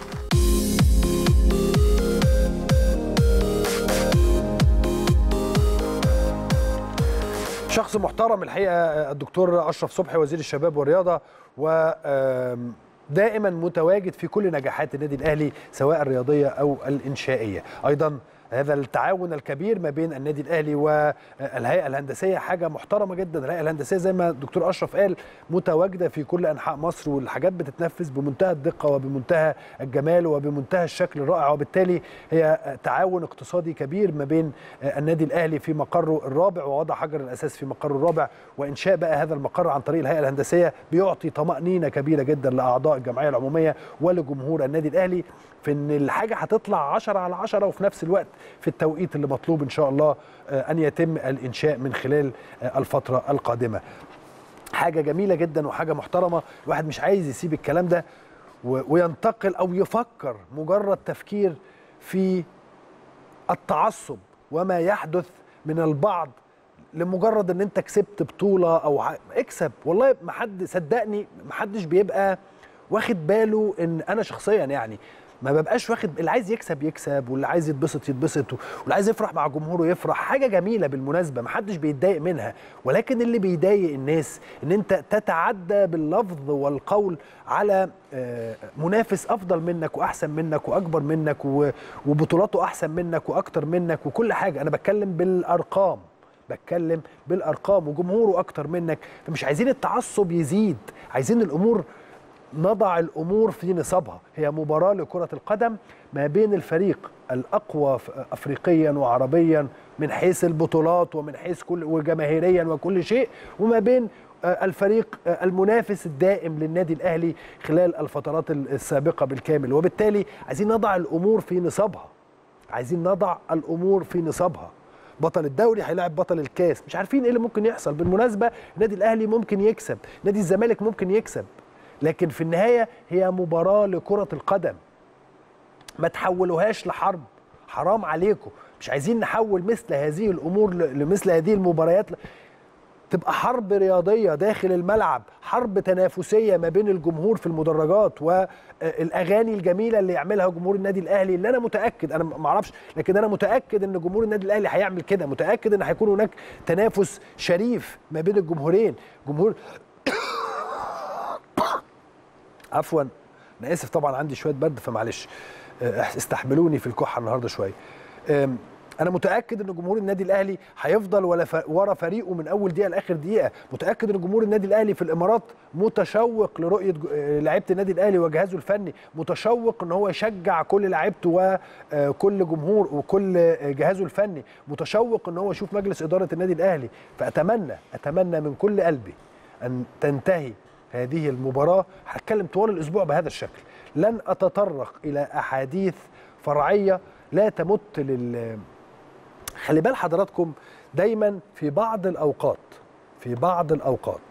شخص محترم الحقيقه الدكتور اشرف صبحي وزير الشباب والرياضه و دائما متواجد في كل نجاحات النادي الاهلي سواء الرياضيه او الانشائيه ايضا هذا التعاون الكبير ما بين النادي الاهلي والهيئه الهندسيه حاجه محترمه جدا الهيئه الهندسيه زي ما الدكتور اشرف قال متواجده في كل انحاء مصر والحاجات بتتنفذ بمنتهى الدقه وبمنتهى الجمال وبمنتهى الشكل الرائع وبالتالي هي تعاون اقتصادي كبير ما بين النادي الاهلي في مقره الرابع ووضع حجر الاساس في مقره الرابع وانشاء بقى هذا المقر عن طريق الهيئه الهندسيه بيعطي طمانينه كبيره جدا لاعضاء الجمعيه العموميه ولجمهور النادي الاهلي في ان الحاجه هتطلع 10 على 10 وفي نفس الوقت في التوقيت اللي مطلوب ان شاء الله ان يتم الانشاء من خلال الفتره القادمه. حاجه جميله جدا وحاجه محترمه الواحد مش عايز يسيب الكلام ده وينتقل او يفكر مجرد تفكير في التعصب وما يحدث من البعض لمجرد ان انت كسبت بطوله او اكسب والله ما حد صدقني ما حدش بيبقى واخد باله ان انا شخصيا يعني ما ببقاش واخد اللي عايز يكسب يكسب واللي عايز يتبسط يتبسط واللي عايز يفرح مع جمهوره يفرح حاجه جميله بالمناسبه ما حدش بيتضايق منها ولكن اللي بيضايق الناس ان انت تتعدى باللفظ والقول على آه، منافس افضل منك واحسن منك واكبر منك و- وبطولاته احسن منك واكتر منك وكل حاجه انا بتكلم بالارقام بتكلم بالارقام وجمهوره اكتر منك فمش عايزين التعصب يزيد عايزين الامور نضع الامور في نصابها هي مباراه لكره القدم ما بين الفريق الاقوى ف- افريقيا وعربيا من حيث البطولات ومن حيث كل وجماهيريا وكل شيء وما بين آه، الفريق آه، المنافس الدائم للنادي الاهلي خلال الفترات ال- السابقه بالكامل وبالتالي عايزين نضع الامور في نصابها عايزين نضع الامور في نصابها بطل الدوري هيلاعب بطل الكاس مش عارفين ايه اللي ممكن يحصل بالمناسبه النادي الاهلي ممكن يكسب نادي الزمالك ممكن يكسب لكن في النهايه هي مباراه لكره القدم ما تحولوهاش لحرب حرام عليكم مش عايزين نحول مثل هذه الامور ل- لمثل هذه المباريات ل- تبقى حرب رياضيه داخل الملعب حرب تنافسيه ما بين الجمهور في المدرجات والاغاني الجميله اللي يعملها جمهور النادي الاهلي اللي انا متاكد انا ما اعرفش لكن انا متاكد ان جمهور النادي الاهلي هيعمل كده متاكد ان هيكون هناك تنافس شريف ما بين الجمهورين جمهور عفوا انا اسف طبعا عندي شويه برد فمعلش آه، استحملوني في الكحه النهارده شويه آم، انا متاكد ان جمهور النادي الاهلي هيفضل ولا ف... ورا فريقه من اول دقيقه لاخر دقيقه متاكد ان جمهور النادي الاهلي في الامارات متشوق لرؤيه ج- آه، لعيبه النادي الاهلي وجهازه الفني متشوق ان هو يشجع كل لعيبته وكل جمهور وكل آه، جهازه الفني متشوق ان هو يشوف مجلس اداره النادي الاهلي فاتمنى اتمنى من كل قلبي ان تنتهي هذه المباراة هتكلم طوال الأسبوع بهذا الشكل لن أتطرق إلى أحاديث فرعية لا تمت لل خلي بال حضراتكم دايما في بعض الأوقات في بعض الأوقات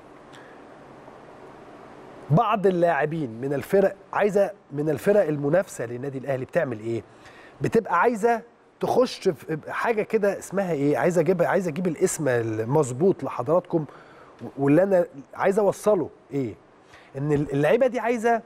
بعض اللاعبين من الفرق عايزة من الفرق المنافسة للنادي الأهلي بتعمل إيه؟ بتبقى عايزة تخش في حاجة كده اسمها إيه؟ عايزة أجيبها عايزة أجيب الاسم المظبوط لحضراتكم واللي انا عايز اوصله ايه ان اللعيبه دي عايزه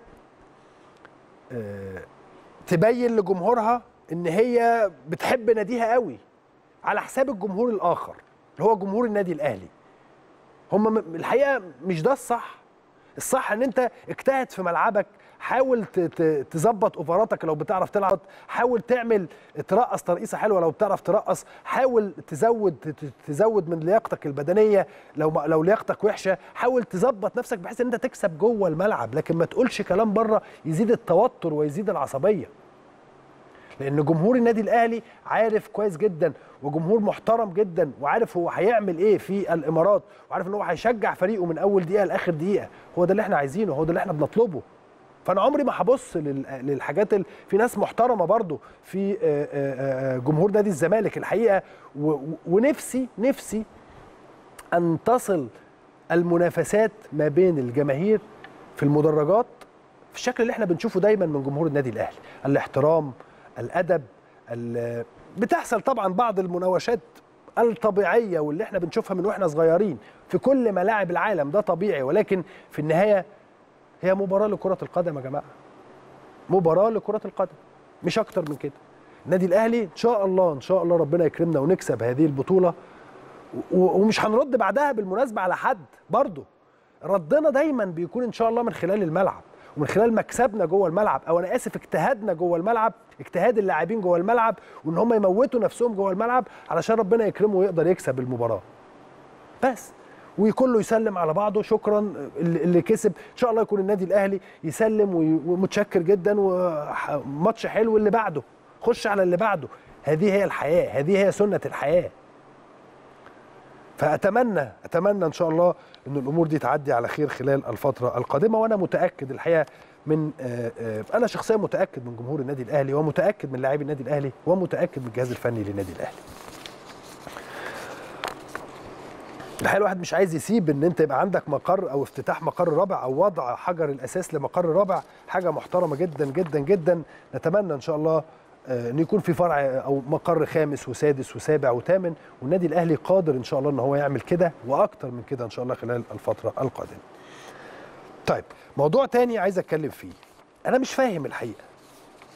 آه، تبين لجمهورها ان هي بتحب ناديها قوي على حساب الجمهور الاخر اللي هو جمهور النادي الاهلي هم م- الحقيقه مش ده الصح الصح ان انت اجتهد في ملعبك حاول ت- ت- تظبط اوفراتك لو بتعرف تلعب حاول تعمل ترقص ترقيصه حلوه لو بتعرف ترقص حاول تزود ت- ت- تزود من لياقتك البدنيه لو ما- لو لياقتك وحشه حاول تظبط نفسك بحيث ان انت تكسب جوه الملعب لكن ما تقولش كلام بره يزيد التوتر ويزيد العصبيه لان جمهور النادي الاهلي عارف كويس جدا وجمهور محترم جدا وعارف هو هيعمل ايه في الامارات وعارف ان هو هيشجع فريقه من اول دقيقه لاخر دقيقه هو ده اللي احنا عايزينه هو ده اللي احنا بنطلبه فانا عمري ما هبص لل- للحاجات ال... في ناس محترمه برضو في آه، آه، آه، جمهور نادي الزمالك الحقيقه و... و- ونفسي نفسي ان تصل المنافسات ما بين الجماهير في المدرجات في الشكل اللي احنا بنشوفه دايما من جمهور النادي الاهلي الاحترام الادب ال- بتحصل طبعا بعض المناوشات الطبيعيه واللي احنا بنشوفها من واحنا صغيرين في كل ملاعب العالم ده طبيعي ولكن في النهايه هي مباراه لكره القدم يا جماعه مباراه لكره القدم مش اكتر من كده النادي الاهلي ان شاء الله ان شاء الله ربنا يكرمنا ونكسب هذه البطوله و- ومش هنرد بعدها بالمناسبه على حد برضه ردنا دايما بيكون ان شاء الله من خلال الملعب ومن خلال مكسبنا جوه الملعب او انا اسف اجتهادنا جوه الملعب اجتهاد اللاعبين جوه الملعب وان هم يموتوا نفسهم جوه الملعب علشان ربنا يكرمه ويقدر يكسب المباراه بس وكله يسلم على بعضه شكرا اللي اللي كسب ان شاء الله يكون النادي الاهلي يسلم وي- ومتشكر جدا وماتش حلو اللي بعده خش على اللي بعده هذه هي الحياه هذه هي سنه الحياه فاتمنى اتمنى ان شاء الله ان الامور دي تعدي على خير خلال الفتره القادمه وانا متاكد الحقيقه من آه، آه، انا شخصيا متاكد من جمهور النادي الاهلي ومتاكد من لاعبي النادي الاهلي ومتاكد من الجهاز الفني للنادي الاهلي الحقيقه الواحد مش عايز يسيب ان انت يبقى عندك مقر او افتتاح مقر رابع او وضع حجر الاساس لمقر رابع حاجه محترمه جدا جدا جدا نتمنى ان شاء الله آه، ان يكون في فرع او مقر خامس وسادس وسابع وثامن والنادي الاهلي قادر ان شاء الله ان هو يعمل كده واكتر من كده ان شاء الله خلال الفتره القادمه. طيب موضوع تاني عايز اتكلم فيه انا مش فاهم الحقيقه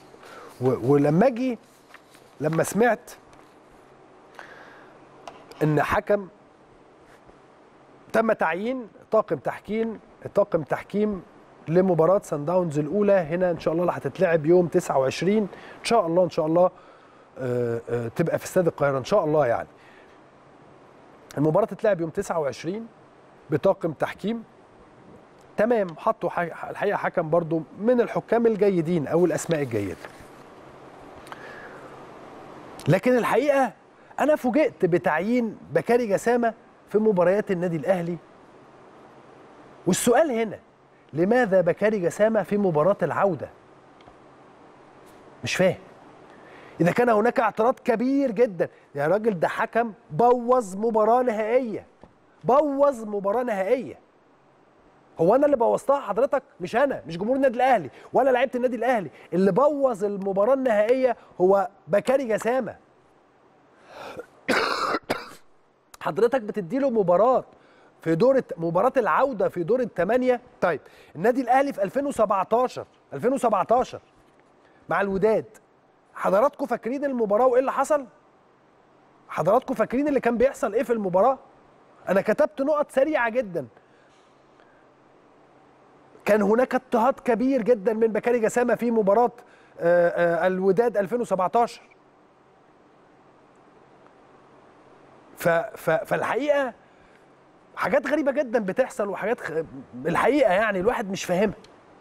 و- ولما اجي لما سمعت ان حكم تم تعيين طاقم تحكيم طاقم تحكيم لمباراة سان داونز الأولى هنا إن شاء الله اللي هتتلعب يوم 29 إن شاء الله إن شاء الله آه، آه، تبقى في استاد القاهرة إن شاء الله يعني المباراة تتلعب يوم 29 بطاقم تحكيم تمام حطوا ح- الحقيقة حكم برضو من الحكام الجيدين أو الأسماء الجيدة لكن الحقيقة أنا فوجئت بتعيين بكاري جسامة في مباريات النادي الأهلي والسؤال هنا لماذا بكاري جسامة في مباراة العودة مش فاهم إذا كان هناك اعتراض كبير جدا يا راجل ده حكم بوظ مباراة نهائية بوظ مباراة نهائية هو انا اللي بوظتها حضرتك مش انا مش جمهور النادي الاهلي ولا لعيبه النادي الاهلي اللي بوظ المباراه النهائيه هو بكاري جسامه حضرتك بتديله مباراه في دور الت- مباراه العوده في دور الثمانيه طيب النادي الاهلي في 2017 2017 مع الوداد حضراتكم فاكرين المباراه وايه اللي حصل حضراتكم فاكرين اللي كان بيحصل ايه في المباراه انا كتبت نقط سريعه جدا كان هناك اضطهاد كبير جدا من بكاري جسامه في مباراه آه، آه، الوداد 2017 ف ف فالحقيقه حاجات غريبه جدا بتحصل وحاجات خ... الحقيقه يعني الواحد مش فاهمها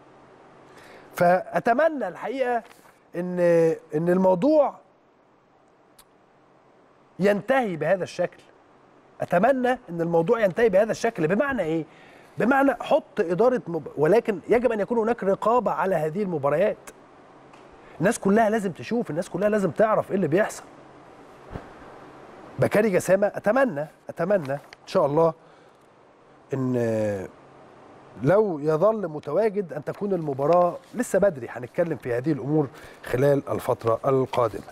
فاتمنى الحقيقه ان ان الموضوع ينتهي بهذا الشكل اتمنى ان الموضوع ينتهي بهذا الشكل بمعنى ايه بمعنى حط اداره مب... ولكن يجب ان يكون هناك رقابه على هذه المباريات الناس كلها لازم تشوف الناس كلها لازم تعرف ايه اللي بيحصل بكاري جسامه اتمنى اتمنى ان شاء الله ان لو يظل متواجد ان تكون المباراه لسه بدري هنتكلم في هذه الامور خلال الفتره القادمه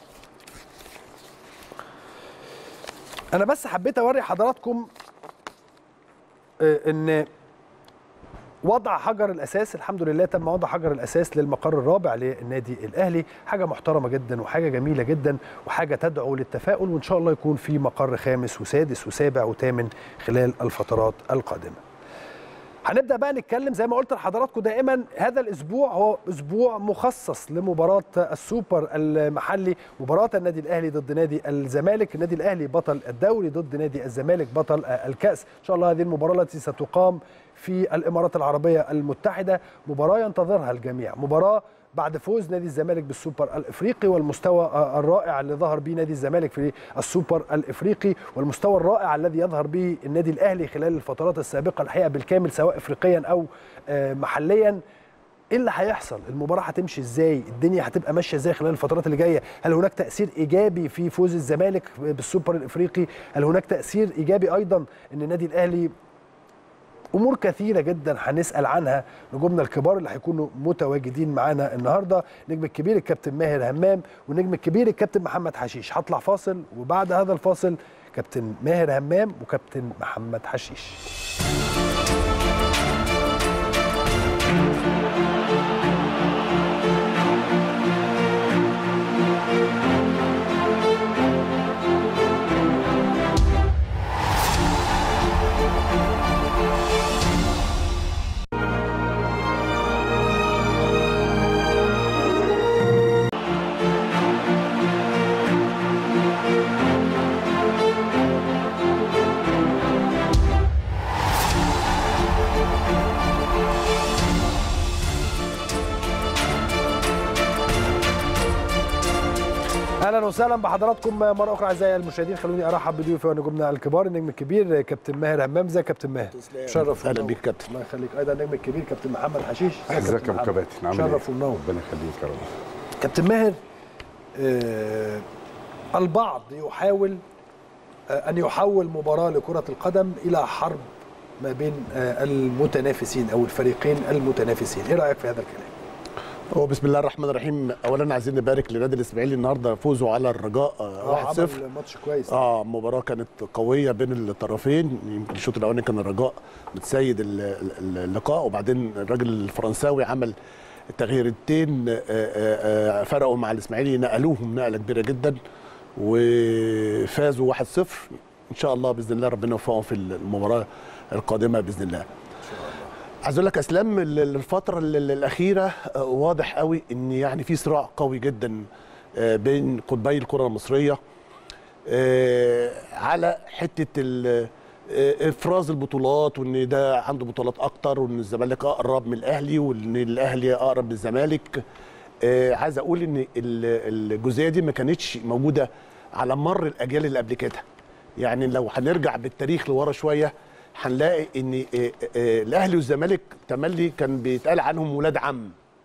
انا بس حبيت اوري حضراتكم آه، ان وضع حجر الاساس الحمد لله تم وضع حجر الاساس للمقر الرابع للنادي الاهلي حاجه محترمه جدا وحاجه جميله جدا وحاجه تدعو للتفاؤل وان شاء الله يكون في مقر خامس وسادس وسابع وثامن خلال الفترات القادمه هنبدا بقى نتكلم زي ما قلت لحضراتكم دائما هذا الاسبوع هو اسبوع مخصص لمباراه السوبر المحلي مباراه النادي الاهلي ضد نادي الزمالك النادي الاهلي بطل الدوري ضد نادي الزمالك بطل الكاس ان شاء الله هذه المباراه التي ستقام في الامارات العربيه المتحده مباراه ينتظرها الجميع مباراه بعد فوز نادي الزمالك بالسوبر الافريقي والمستوى الرائع اللي ظهر به نادي الزمالك في السوبر الافريقي والمستوى الرائع الذي يظهر به النادي الاهلي خلال الفترات السابقه الحقيقه بالكامل سواء افريقيا او آه، محليا ايه اللي هيحصل المباراه هتمشي ازاي الدنيا هتبقى ماشيه ازاي خلال الفترات اللي جايه هل هناك تاثير ايجابي في فوز الزمالك بالسوبر الافريقي هل هناك تاثير ايجابي ايضا ان النادي الاهلي امور كثيره جدا هنسال عنها نجومنا الكبار اللي هيكونوا متواجدين معانا النهارده النجم الكبير الكابتن ماهر همام والنجم الكبير الكابتن محمد حشيش هطلع فاصل وبعد هذا الفاصل كابتن ماهر همام وكابتن محمد حشيش اهلا وسهلا بحضراتكم مره اخرى اعزائي المشاهدين خلوني ارحب بضيوفي ونجومنا الكبار النجم الكبير كابتن ماهر همام ازيك يا كابتن ماهر شرف اهلا ونور. بيك كابتن الله يخليك ايضا النجم الكبير كابتن محمد حشيش ازيك يا ابو كباتن عامل ايه؟ شرف ونور ربنا يخليك يا رب كابتن ماهر آه البعض يحاول آه ان يحول مباراه لكره القدم الى حرب ما بين آه المتنافسين او الفريقين المتنافسين ايه رايك في هذا الكلام هو بسم الله الرحمن الرحيم اولا عايزين نبارك لنادي الاسماعيلي النهارده فوزه على الرجاء آه، 1-0 عمل ماتش كويس اه مباراه كانت قويه بين الطرفين يمكن الشوط الاولاني كان الرجاء متسيد ال- ال- اللقاء وبعدين الراجل الفرنساوي عمل تغييرتين آه، آه، آه، فرقوا مع الاسماعيلي نقلوهم نقله كبيره جدا وفازوا 1-0 ان شاء الله باذن الله ربنا يوفقهم في المباراه القادمه باذن الله عايز اقول لك اسلام ال- الفتره ال- ال- الاخيره آه، واضح قوي ان يعني في صراع قوي جدا آه، بين قطبي الكره المصريه آه، على حته ال- آه، افراز البطولات وان ده عنده بطولات اكتر وان الزمالك اقرب من الاهلي وان الاهلي اقرب من الزمالك آه، عايز اقول ان ال- الجزئيه دي ما كانتش موجوده على مر الاجيال اللي قبل كده يعني لو هنرجع بالتاريخ لورا شويه هنلاقي ان آه، آه، الاهلي والزمالك تملي كان بيتقال عنهم ولاد عم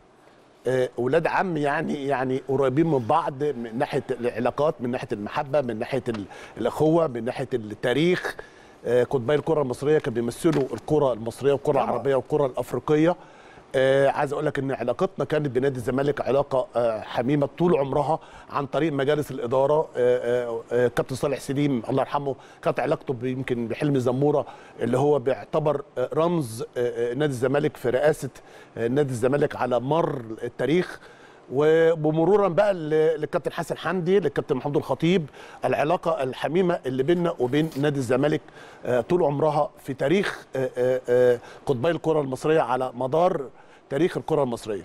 آه، ولاد عم يعني يعني قريبين من بعض من ناحيه العلاقات من ناحيه المحبه من ناحيه ال- الاخوه من ناحيه التاريخ آه، قطبي الكره المصريه كانوا بيمثلوا الكره المصريه والكره طبعاً. العربيه والكره الافريقيه آه عايز اقول لك ان علاقتنا كانت بنادي الزمالك علاقه آه حميمه طول عمرها عن طريق مجالس الاداره آه آه آه كابتن صالح سليم الله يرحمه كانت علاقته ب- يمكن بحلمي زموره اللي هو بيعتبر آه رمز آه آه نادي الزمالك في رئاسه آه نادي الزمالك على مر التاريخ وبمرورا بقى ل- للكابتن حسن حمدي للكابتن محمود الخطيب العلاقه الحميمه اللي بيننا وبين نادي الزمالك آه، طول عمرها في تاريخ آه، آه، آه، قطبي الكره المصريه على مدار تاريخ الكره المصريه.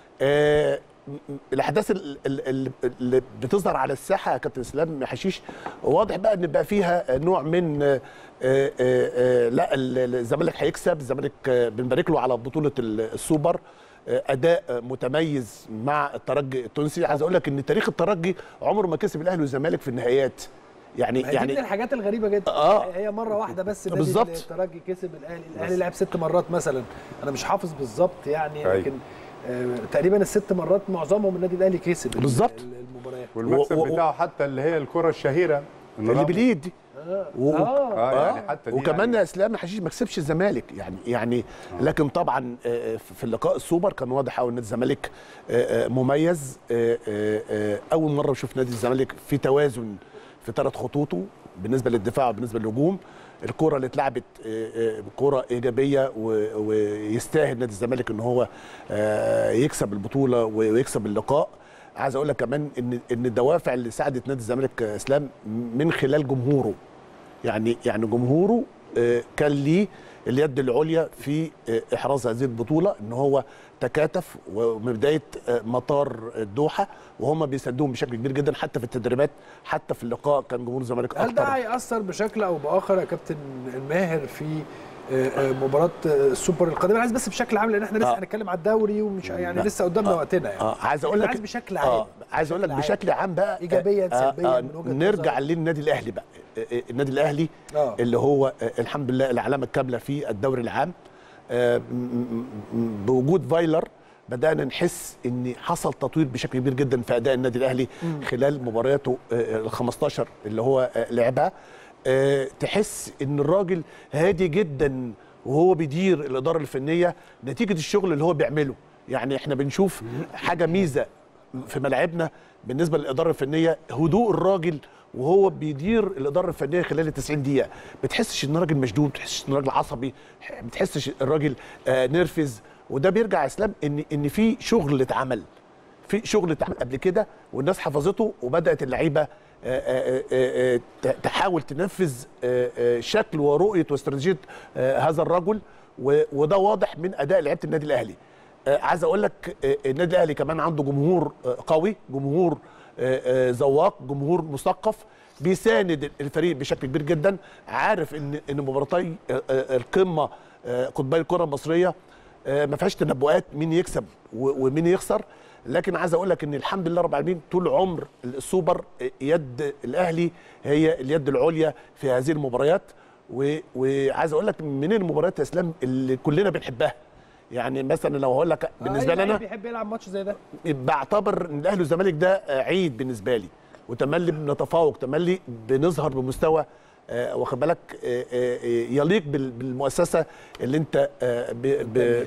آه، م- م- الاحداث ال- ال- ال- اللي بتظهر على الساحه يا كابتن اسلام حشيش واضح بقى ان بقى فيها نوع من آه، آه، آه، لا ال- ال- الزمالك هيكسب الزمالك آه، بنبارك له على بطوله ال- السوبر آه، اداء آه، متميز مع الترجي التونسي عايز اقول لك ان تاريخ الترجي عمره ما كسب الاهلي والزمالك في النهائيات يعني يعني دي من يعني الحاجات الغريبه جدا آه. هي مره واحده بس نادي بالظبط. الترجي كسب الاهلي الاهلي لعب ست مرات مثلا انا مش حافظ بالظبط يعني أيوة. لكن آه تقريبا الست مرات معظمهم النادي الاهلي كسب ال- بالظبط. ال- المباريات والمكسب و- و- بتاعه حتى اللي هي الكره الشهيره اللي باليد دي و- اه اه يعني حتى دي وكمان يعني يا اسلام حشيش ما كسبش الزمالك يعني يعني لكن طبعا آه، في اللقاء السوبر كان واضح قوي ان نادي الزمالك آه، آه، مميز آه، آه، آه، اول مره نشوف نادي الزمالك في توازن في ثلاث خطوطه بالنسبه للدفاع وبالنسبه للهجوم الكره اللي اتلعبت آه، آه، كره ايجابيه و- ويستاهل نادي الزمالك ان هو آه، يكسب البطوله ويكسب اللقاء عايز اقول لك كمان ان ان الدوافع اللي ساعدت نادي الزمالك آه، اسلام من خلال جمهوره يعني يعني جمهوره آه، كان ليه اليد العليا في آه، احراز هذه البطوله ان هو تكاتف ومن بدايه آه، مطار الدوحه وهم بيساندوهم بشكل كبير جدا حتى في التدريبات حتى في اللقاء كان جمهور الزمالك هل ده اكتر هيأثر بشكل او باخر يا كابتن الماهر في آه، آه، مباراه آه، السوبر القادمه عايز بس بشكل عام لان احنا لسه آه. هنتكلم على الدوري ومش يعني لا. لسه قدامنا وقتنا يعني اه عايز اقول لك عايز بشكل عام آه عايز اقول لك بشكل عام بقى إيجابياً، آه، سلبياً آه من وجهة نرجع نظرك. للنادي الاهلي بقى آه، آه، النادي الاهلي آه. اللي هو آه، الحمد لله العلامه الكامله في الدوري العام آه، م- م- م- بوجود فايلر بدانا نحس ان حصل تطوير بشكل كبير جدا في اداء النادي الاهلي خلال مبارياته ال 15 اللي هو آه، لعبها آه، تحس ان الراجل هادي جدا وهو بيدير الاداره الفنيه نتيجه الشغل اللي هو بيعمله يعني احنا بنشوف حاجه ميزه في ملاعبنا بالنسبه للاداره الفنيه هدوء الراجل وهو بيدير الاداره الفنيه خلال ال 90 دقيقه ما تحسش ان الراجل مشدود ما تحسش ان الراجل عصبي ما تحسش الراجل آه نرفز وده بيرجع يا اسلام ان ان في شغل اتعمل في شغل اتعمل قبل كده والناس حفظته وبدات اللعيبه آه، آه، آه، آه، ت- تحاول تنفذ آه، آه، شكل ورؤيه واستراتيجيه آه، هذا الرجل و- وده واضح من اداء لعيبه النادي الاهلي آه، عايز اقول لك آه، النادي الاهلي كمان عنده جمهور آه، قوي جمهور آه، آه، ذواق جمهور مثقف بيساند الفريق بشكل كبير جدا عارف ان ان مباراتي آه، آه، القمه آه، قطبي الكره المصريه آه، ما فيهاش تنبؤات مين يكسب و- ومين يخسر لكن عايز اقول لك ان الحمد لله رب العالمين طول عمر السوبر آه، يد الاهلي هي اليد العليا في هذه المباريات و- وعايز اقول لك من المباريات يا اسلام اللي كلنا بنحبها يعني مثلا لو هقول لك بالنسبه لي انا بيحب يلعب ماتش زي ده بعتبر ان الاهلي والزمالك ده آه، عيد بالنسبه لي وتملي بنتفوق تملي بنظهر بمستوى آه، واخد بالك آه، آه، آه، يليق بال- بالمؤسسه اللي انت آه، ب- ب-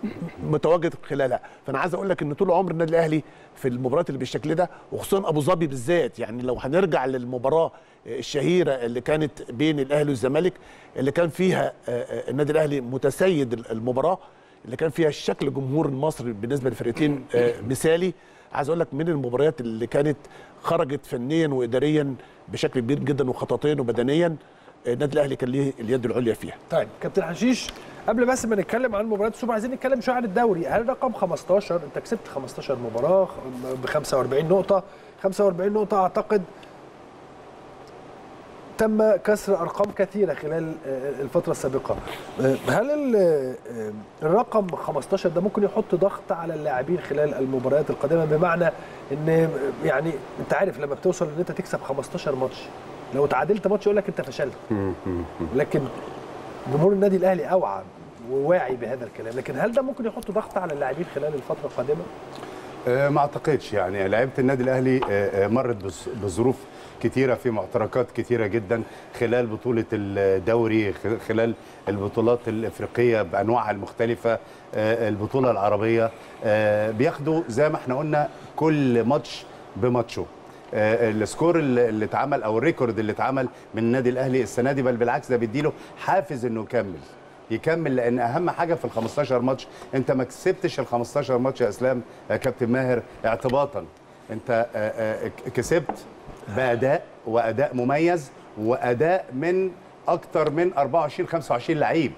متواجد خلالها فانا عايز اقول لك ان طول عمر النادي الاهلي في المباريات اللي بالشكل ده وخصوصا ابو ظبي بالذات يعني لو هنرجع للمباراه الشهيره اللي كانت بين الاهلي والزمالك اللي كان فيها آه، آه، النادي الاهلي متسيد المباراه اللي كان فيها الشكل جمهور المصري بالنسبه للفرقتين آه، مثالي عايز اقول لك من المباريات اللي كانت خرجت فنيا واداريا بشكل كبير جدا وخططيا وبدنيا آه، النادي الاهلي كان ليه اليد العليا فيها طيب كابتن حشيش قبل بس ما نتكلم عن مباريات السوبر عايزين نتكلم شويه عن الدوري هل رقم 15 انت كسبت 15 مباراه ب 45 نقطه 45 نقطه اعتقد تم كسر ارقام كثيره خلال آه، الفتره السابقه آه، هل ال- آه، الرقم 15 ده ممكن يحط ضغط على اللاعبين خلال المباريات القادمه بمعنى ان يعني انت عارف لما بتوصل ان انت تكسب 15 ماتش لو تعادلت ماتش يقول لك انت فشلت لكن جمهور النادي الاهلي اوعى وواعي بهذا الكلام لكن هل ده ممكن يحط ضغط على اللاعبين خلال الفتره القادمه آه، ما اعتقدش يعني لعيبه النادي الاهلي آه، آه، مرت بظ- بظروف كتيره في معتركات كتيره جدا خلال بطوله الدوري خ- خلال البطولات الافريقيه بانواعها المختلفه آه، البطوله العربيه آه، بياخدوا زي ما احنا قلنا كل ماتش بماتشه آه، السكور اللي اللي اتعمل او الريكورد اللي اتعمل من النادي الاهلي السنه دي بل بالعكس ده بيديله حافز انه يكمل يكمل لان اهم حاجه في ال 15 ماتش انت ما كسبتش ال 15 ماتش يا اسلام يا كابتن ماهر اعتباطا انت آه، آه، كسبت باداء واداء مميز واداء من اكتر من 24 25 لعيب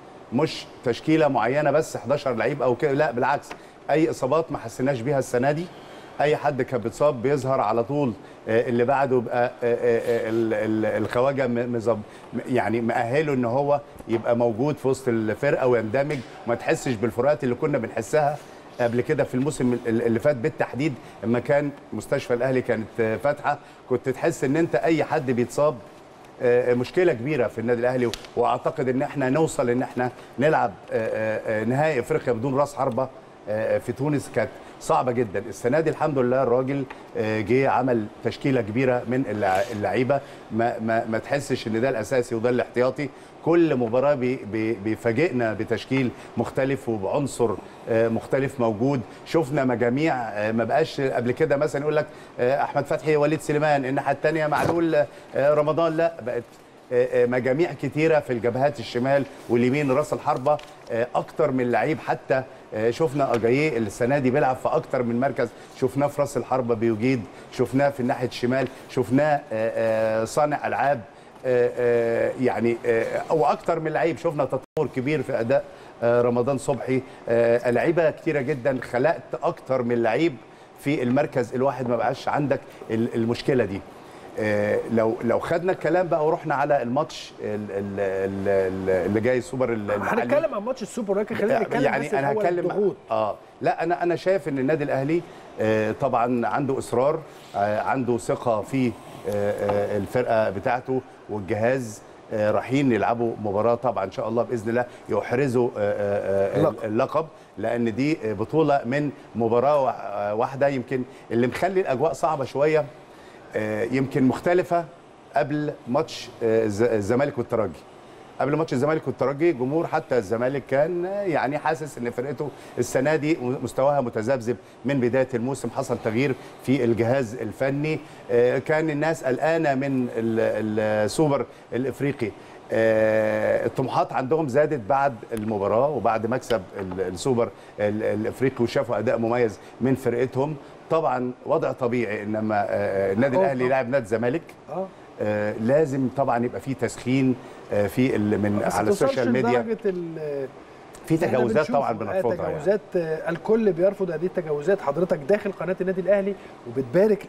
مش تشكيله معينه بس 11 لعيب او كده لا بالعكس اي اصابات ما حسيناش بيها السنه دي اي حد كان بيتصاب بيظهر على طول آه، اللي بعده يبقى آه، آه، آه، ال- ال- الخواجه م- مظب يعني مأهله ان هو يبقى موجود في وسط الفرقه ويندمج وما تحسش بالفروقات اللي كنا بنحسها قبل كده في الموسم ال- اللي فات بالتحديد لما كان مستشفى الاهلي كانت آه، فاتحه كنت تحس ان انت اي حد بيتصاب آه، مشكله كبيره في النادي الاهلي واعتقد ان احنا نوصل ان احنا نلعب آه، آه، نهائي افريقيا بدون راس حربه آه، في تونس كانت صعبه جدا السنه دي الحمد لله الراجل آه، جه عمل تشكيله كبيره من اللع- اللعيبه ما, ما, ما تحسش ان ده الاساسي وده الاحتياطي كل مباراه بي بي بيفاجئنا بتشكيل مختلف وبعنصر آه، مختلف موجود شفنا مجاميع آه، ما بقاش قبل كده مثلا يقول لك آه، احمد فتحي وليد سليمان الناحيه الثانيه معلول آه، رمضان لا بقت آه، آه، مجاميع كتيره في الجبهات الشمال واليمين راس الحربه آه، اكتر من لعيب حتى آه، شفنا اجاييه السنه دي بيلعب في اكتر من مركز شفناه في راس الحربه بيجيد شفناه في الناحيه الشمال شفناه آه، آه، صانع العاب آه، آه، يعني آه، او اكتر من لعيب شفنا تطور كبير في اداء آه، رمضان صبحي آه، لعيبه كتيره جدا خلقت اكتر من لعيب في المركز الواحد ما بقاش عندك ال- المشكله دي آه، لو لو خدنا الكلام بقى ورحنا على الماتش ال- ال- ال- ال- اللي جاي السوبر المحلي هنتكلم عن ماتش السوبر لكن خلينا نتكلم يعني بس انا الأول هتكلم الضغوط اه لا انا انا شايف ان النادي الاهلي آه، طبعا عنده اصرار آه، عنده ثقه في آه، آه، الفرقه بتاعته والجهاز آه، رايحين يلعبوا مباراه طبعا ان شاء الله باذن الله يحرزوا آه، آه، آه، اللقب. اللقب لان دي بطوله من مباراه وا- آه، واحده يمكن اللي مخلي الاجواء صعبه شويه آه، يمكن مختلفه قبل ماتش آه، الز- الزمالك والترجي قبل ماتش الزمالك والترجي جمهور حتى الزمالك كان آه، يعني حاسس ان فرقته السنه دي مستواها متذبذب من بدايه الموسم حصل تغيير في الجهاز الفني آه، كان الناس قلقانه من ال- السوبر الافريقي آه، الطموحات عندهم زادت بعد المباراه وبعد مكسب ال- السوبر ال- الافريقي وشافوا اداء مميز من فرقتهم طبعا وضع طبيعي انما آه، النادي أه، الاهلي طبعاً. لاعب نادي الزمالك اه آه، لازم طبعا يبقى في تسخين آه، في ال- من بس على ما توصلش السوشيال ميديا لدرجة ال- في إحنا تجاوزات بنشوف طبعا آه، بنرفضها يعني. تجاوزات آه، الكل بيرفض هذه التجاوزات حضرتك داخل قناه النادي الاهلي وبتبارك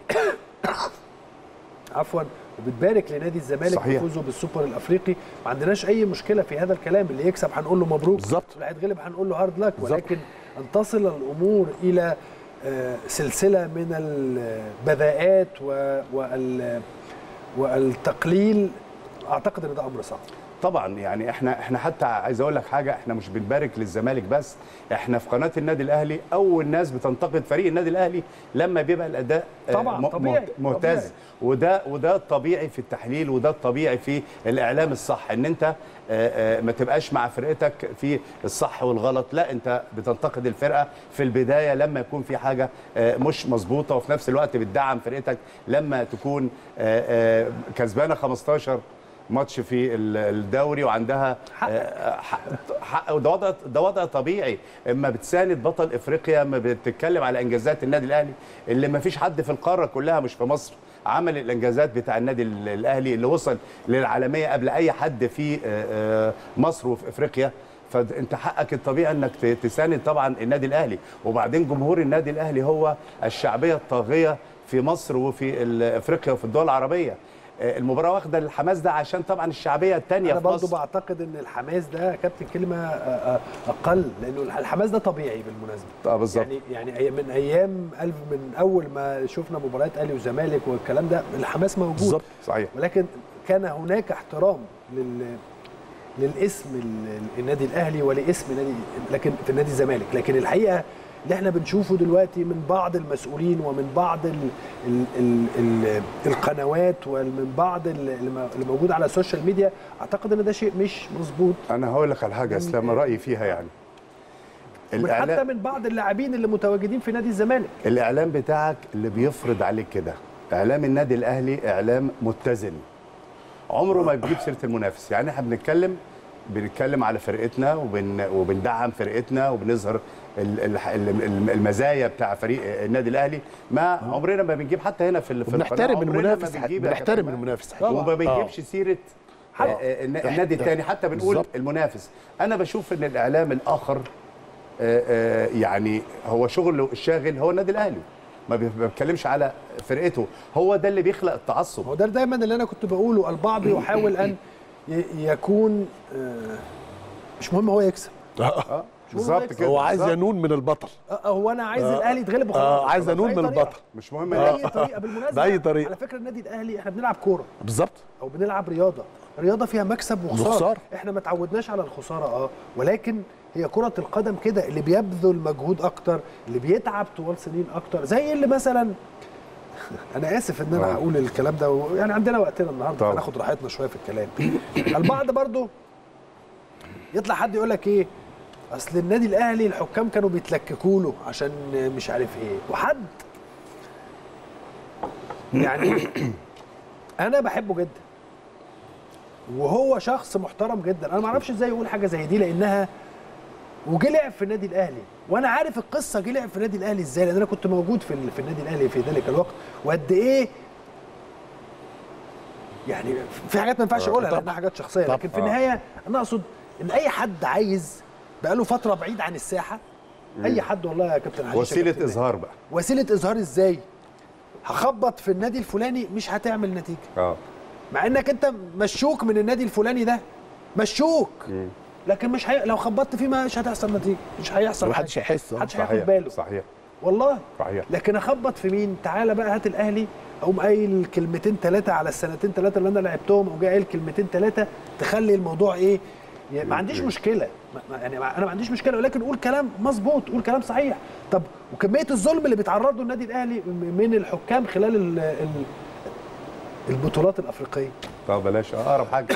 عفوا وبتبارك لنادي الزمالك صحيح. بفوزه بالسوبر الافريقي ما عندناش اي مشكله في هذا الكلام اللي يكسب هنقول له مبروك بالظبط. واللي هيتغلب هنقول له هارد لك ولكن ان تصل الامور الى آه، سلسله من البذاءات و- وال والتقليل اعتقد ان ده امر صعب طبعا يعني احنا احنا حتى عايز اقول لك حاجه احنا مش بنبارك للزمالك بس احنا في قناه النادي الاهلي اول ناس بتنتقد فريق النادي الاهلي لما بيبقى الاداء آه، طبعاً، م- طبيعي، مهت- مهتز طبيعي. وده وده الطبيعي في التحليل وده الطبيعي في الاعلام الصح ان انت آه، آه، ما تبقاش مع فرقتك في الصح والغلط لا انت بتنتقد الفرقه في البدايه لما يكون في حاجه آه، مش مظبوطه وفي نفس الوقت بتدعم فرقتك لما تكون آه، آه، كسبانه 15 ماتش في ال- الدوري وعندها حقك. آه، حق حق وده وضع ده وضع طبيعي اما بتساند بطل افريقيا اما بتتكلم على انجازات النادي الاهلي اللي ما فيش حد في القاره كلها مش في مصر عمل الانجازات بتاع النادي ال- الاهلي اللي وصل للعالميه قبل اي حد في آه، آه، مصر وفي افريقيا فانت حقك الطبيعي انك ت- تساند طبعا النادي الاهلي وبعدين جمهور النادي الاهلي هو الشعبيه الطاغيه في مصر وفي ال- افريقيا وفي الدول العربيه آه، المباراه واخده الحماس ده عشان طبعا الشعبيه الثانيه انا في برضو مصر بعتقد ان الحماس ده يا كابتن كلمه آه، آه، اقل لانه الحماس ده طبيعي بالمناسبه اه بالظبط يعني يعني أي- من ايام ألف من اول ما شفنا مباريات اهلي وزمالك والكلام ده الحماس موجود بالظبط صحيح ولكن كان هناك احترام لل للاسم ال- النادي الاهلي ولاسم نادي لكن في نادي الزمالك لكن الحقيقه اللي احنا بنشوفه دلوقتي من بعض المسؤولين ومن بعض ال ال ال ال القنوات ومن بعض ال- اللي م- اللي موجود على السوشيال ميديا اعتقد ان ده شيء مش مظبوط انا هقول لك على حاجه يا اسلام رايي فيها يعني حتى الاعلام من بعض اللاعبين اللي متواجدين في نادي الزمالك الاعلام بتاعك اللي بيفرض عليك كده اعلام النادي الاهلي اعلام متزن عمره ما بيجيب سيره المنافس يعني احنا بنتكلم بنتكلم على فرقتنا وبن وبندعم فرقتنا وبنظهر ال- ال- ال- المزايا بتاع فريق النادي الاهلي ما عمرنا ما بنجيب حتى هنا في ال- في القناة بنحترم عمرنا ما المنافس بنجيب يا بنحترم كابتن المنافس وما بنجيبش سيره آه، آه، الن- النادي الثاني حتى بنقول بالظبط. المنافس انا بشوف ان الاعلام الاخر آه، آه، يعني هو شغله الشاغل هو النادي الاهلي ما بي- ما بيتكلمش على فرقته هو ده اللي بيخلق التعصب هو ده دايما اللي انا كنت بقوله البعض يحاول ان ي- يكون آه، مش مهم هو يكسب اه بالظبط كده هو عايز بالظبط. ينون من البطل آه، هو انا عايز الاهلي يتغلب وخلاص آه، عايز بأي انون من طريقة. البطل مش مهم باي لا. طريقه بالمناسبه بأي طريقة. على فكره النادي الاهلي احنا بنلعب كوره بالظبط او بنلعب رياضه رياضه فيها مكسب وخساره وخسارة. احنا ما تعودناش على الخساره اه ولكن هي كره القدم كده اللي بيبذل مجهود اكتر اللي بيتعب طوال سنين اكتر زي اللي مثلا انا اسف ان انا آه. هقول الكلام ده و- يعني عندنا وقتنا النهارده طبعا. فناخد راحتنا شويه في الكلام البعض برضو يطلع حد يقول لك ايه اصل النادي الاهلي الحكام كانوا بيتلككوا له عشان مش عارف ايه وحد يعني انا بحبه جدا وهو شخص محترم جدا انا ما اعرفش ازاي يقول حاجه زي دي لانها وجه لعب في النادي الاهلي وانا عارف القصه جه لعب في النادي الاهلي ازاي لان انا كنت موجود في ال- في النادي الاهلي في ذلك الوقت وقد ايه يعني في حاجات ما ينفعش اقولها لانها حاجات شخصيه طبعاً. لكن في النهايه انا اقصد ان اي حد عايز بقاله فتره بعيد عن الساحه اي حد والله يا كابتن حشيش يا وسيله كابتن اظهار بقى وسيله اظهار ازاي هخبط في النادي الفلاني مش هتعمل نتيجه اه مع انك انت مشوك من النادي الفلاني ده مشوك لكن مش هي... لو خبطت فيه مش هتحصل نتيجه مش هيحصل محدش حاجة. هيحس آه. محدش صحيح هياخد باله صحيح والله صحيح لكن اخبط في مين تعالى بقى هات الاهلي اقوم قايل كلمتين ثلاثه على السنتين ثلاثه اللي انا لعبتهم او جاي قايل كلمتين ثلاثه تخلي الموضوع ايه يعني ما عنديش مشكله ما- ما- يعني ما- انا ما عنديش مشكله ولكن قول كلام مظبوط قول كلام صحيح طب وكميه الظلم اللي بيتعرض له النادي الاهلي م- من الحكام خلال ال ال البطولات الافريقيه طب بلاش آه، اقرب حاجه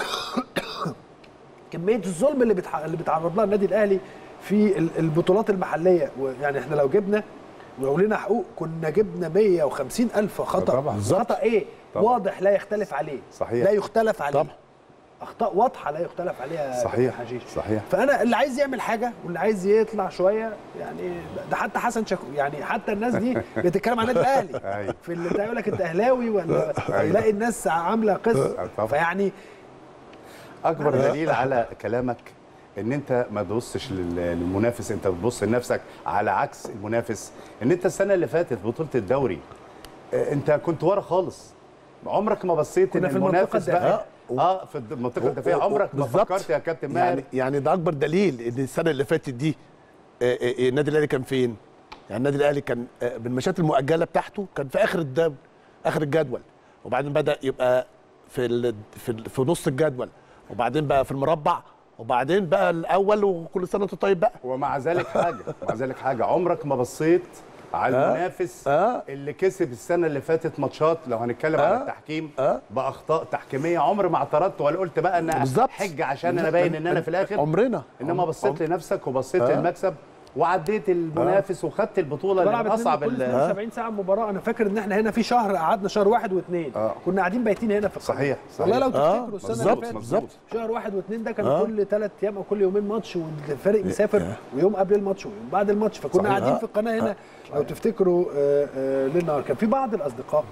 كميه الظلم اللي بتح... اللي بيتعرض لها النادي الاهلي في ال- البطولات المحليه ويعني احنا لو جبنا ولو لنا حقوق كنا جبنا 150 الف خطا طبعاً. خطا ايه طبعاً. واضح لا يختلف عليه صحيح. لا يختلف عليه طبعاً. اخطاء واضحه لا يختلف عليها يا صحيح كابتن حشيش صحيح فانا اللي عايز يعمل حاجه واللي عايز يطلع شويه يعني ده حتى حسن شكو يعني حتى الناس دي بتتكلم عن النادي الاهلي أيوة. في اللي بتاع يقول لك انت اهلاوي ولا تلاقي الناس عامله قصه طبعاً. فيعني اكبر دليل على كلامك ان انت ما تبصش لل- للمنافس انت بتبص لنفسك على عكس المنافس ان انت السنه اللي فاتت بطوله الدوري آه، انت كنت ورا خالص عمرك ما بصيت كنا ان في المنطقة المنافس بقى الدافئة. اه في المنطقه الدافئه عمرك ما بالظبط. فكرت يا كابتن ماهر يعني يعني ده اكبر دليل ان السنه اللي فاتت دي آه، آه، آه، النادي الاهلي كان فين؟ يعني النادي الاهلي كان آه، بالماتشات المؤجله بتاعته كان في اخر الدوري اخر الجدول وبعدين بدا يبقى في ال في, ال في نص الجدول وبعدين بقى في المربع وبعدين بقى الاول وكل سنه وانت طيب بقى ومع ذلك حاجه مع ذلك حاجه عمرك ما بصيت على آه. المنافس آه. اللي كسب السنه اللي فاتت ماتشات لو هنتكلم على آه. التحكيم آه. باخطاء تحكيميه عمر ما اعترضت ولا قلت بقى ان بالظبط. حجه عشان انا باين ان انا في الاخر عمرنا انما عم- بصيت عم- لنفسك وبصيت آه. للمكسب وعديت المنافس وخدت البطوله بلعب اللي من اصعب كل ال- 72 ساعه مباراه انا فاكر ان احنا هنا في شهر قعدنا شهر واحد واثنين آه. كنا قاعدين بايتين هنا في القاهرة. صحيح، صحيح. والله لو آه، تفتكروا السنه بالظبط، اللي فاتت بالظبط. شهر واحد واثنين ده كان آه. كل ثلاث ايام او كل يومين ماتش والفريق مسافر ويوم قبل الماتش ويوم بعد الماتش فكنا صحيح. قاعدين آه. في القناه هنا لو تفتكروا آه، آه، ليل نهار كان في بعض الاصدقاء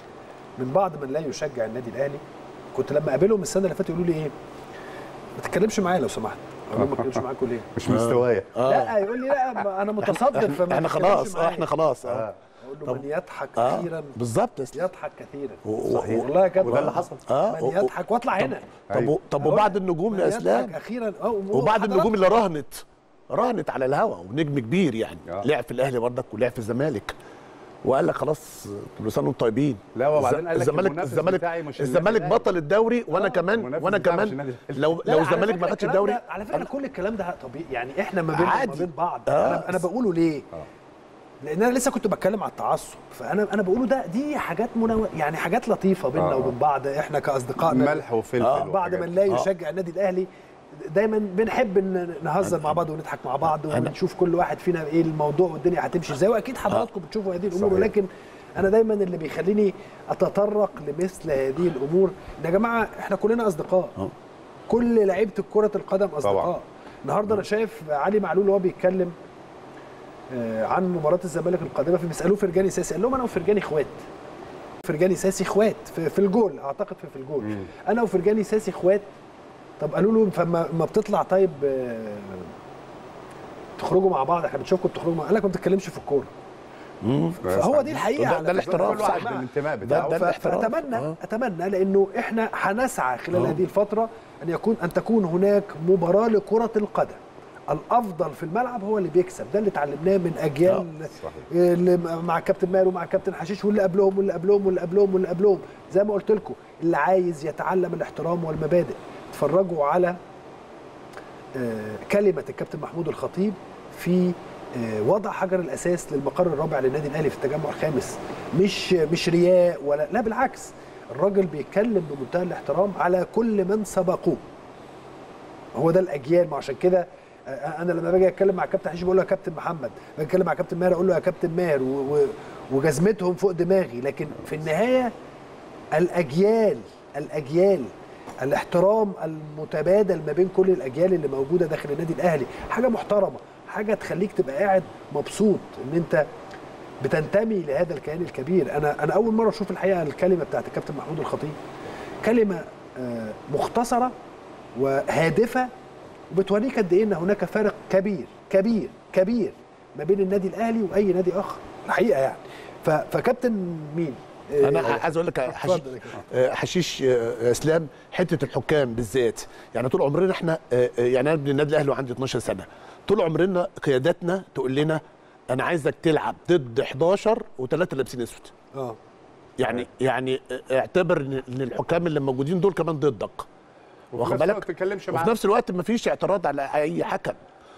من بعض من لا يشجع النادي الاهلي كنت لما اقابلهم السنه اللي فاتت يقولوا لي ايه ما تتكلمش معايا لو سمحت اقول لهم ما اتكلمش معاكم ليه مش مستوايا لا يقول لي لا ما انا متصدر فما احنا تتكلمش خلاص آه، معايا. احنا خلاص اه اقول له طب- من يضحك اه اخيرا بالظبط يا اسلام. يضحك كثيرا و- و- صحيح والله يا كابتن وده اللي حصل اه من و- و- يضحك واطلع هنا طب أيوة. و- طب وبعد النجوم من يا يضحك اسلام اخيرا اه وبعد النجوم اللي راهنت راهنت على الهوا ونجم كبير يعني آه. لعب في الاهلي برضك ولعب في الزمالك وقال لك خلاص كل سنه وانتم طيبين لا، وبعدين قال لك الزمالك المنافس الزمالك بتاعي مش الزمالك النادي بطل الدوري وانا آه، كمان المنافس وانا بتاعي مش كمان النادي الأهلي. لو لا، لو على الزمالك فكرة ما خدش الكلام الدوري ده- على فكره كل الكلام ده طبيعي يعني احنا ما بيننا عادي. وما بين بعض آه. انا انا بقوله ليه لان انا لسه كنت بتكلم على التعصب فانا انا بقوله ده دي حاجات منو... يعني حاجات لطيفه بيننا آه. وبين بعض احنا كاصدقائنا ملح وفلفل آه، بعد وحاجات. من لا آه. يشجع النادي الاهلي دايما بنحب ان نهزر مع بعض ونضحك مع بعض ونشوف كل واحد فينا ايه الموضوع والدنيا هتمشي ازاي واكيد حضراتكم بتشوفوا هذه الامور صحيح. ولكن انا دايما اللي بيخليني اتطرق لمثل هذه الامور إن يا جماعه احنا كلنا اصدقاء آه. كل لعيبه كره القدم اصدقاء طبعاً. النهارده انا شايف علي معلول وهو بيتكلم آه، عن مباراه الزمالك القادمه فبيسالوه فرجاني ساسي قال لهم انا وفرجاني اخوات فرجاني ساسي اخوات في, في الجول اعتقد في, في الجول مم. انا وفرجاني ساسي اخوات طب قالوا له فما ما بتطلع طيب آه، تخرجوا مع بعض احنا بنشوفكم بتخرجوا مع قال لك ما بتتكلمش في الكوره مم. فهو دي الحقيقه ده- على ده فكرة. الاحتراف، كل صح. واحد بقى. بالانتماء ده- بتاعه ده ف- الاحتراف. فاتمنى آه. اتمنى لانه احنا هنسعى خلال آه. هذه الفتره ان يكون ان تكون هناك مباراه لكره القدم الافضل في الملعب هو اللي بيكسب ده اللي اتعلمناه من اجيال صحيح. اللي مع كابتن ماهر ومع كابتن حشيش واللي قبلهم واللي قبلهم واللي قبلهم واللي قبلهم زي ما قلت لكم اللي عايز يتعلم الاحترام والمبادئ اتفرجوا على آه، كلمه الكابتن محمود الخطيب في آه، وضع حجر الاساس للمقر الرابع للنادي الاهلي في التجمع الخامس مش مش رياء ولا لا بالعكس الراجل بيتكلم بمنتهى الاحترام على كل من سبقوه هو ده الاجيال ما عشان كده آه، انا لما باجي اتكلم مع كابتن حشيش بقول له يا كابتن محمد باجي اتكلم مع كابتن ماهر اقول له يا كابتن ماهر و- و- وجزمتهم فوق دماغي لكن في النهايه الاجيال الاجيال الاحترام المتبادل ما بين كل الاجيال اللي موجوده داخل النادي الاهلي حاجه محترمه حاجه تخليك تبقى قاعد مبسوط ان انت بتنتمي لهذا الكيان الكبير انا انا اول مره اشوف الحقيقه الكلمه بتاعت الكابتن محمود الخطيب كلمه آه، مختصره وهادفه وبتوريك قد ايه ان هناك فارق كبير كبير كبير ما بين النادي الاهلي واي نادي اخر الحقيقه يعني ف- فكابتن مين آه، انا عايز اقول لك يا حشيش اتفضل يا كابتن. آه، حشيش آه، اسلام حته الحكام بالذات يعني طول عمرنا احنا آه، آه، يعني انا ابن النادي الاهلي وعندي 12 سنه طول عمرنا قياداتنا تقول لنا انا عايزك تلعب ضد 11 وثلاثه لابسين اسود اه يعني يعني آه، اعتبر ان إن الحكام اللي موجودين دول كمان ضدك وفي واخد نفس الوقت بالك ما تتكلمش وفي معاه نفس الوقت ما فيش اعتراض على اي حكم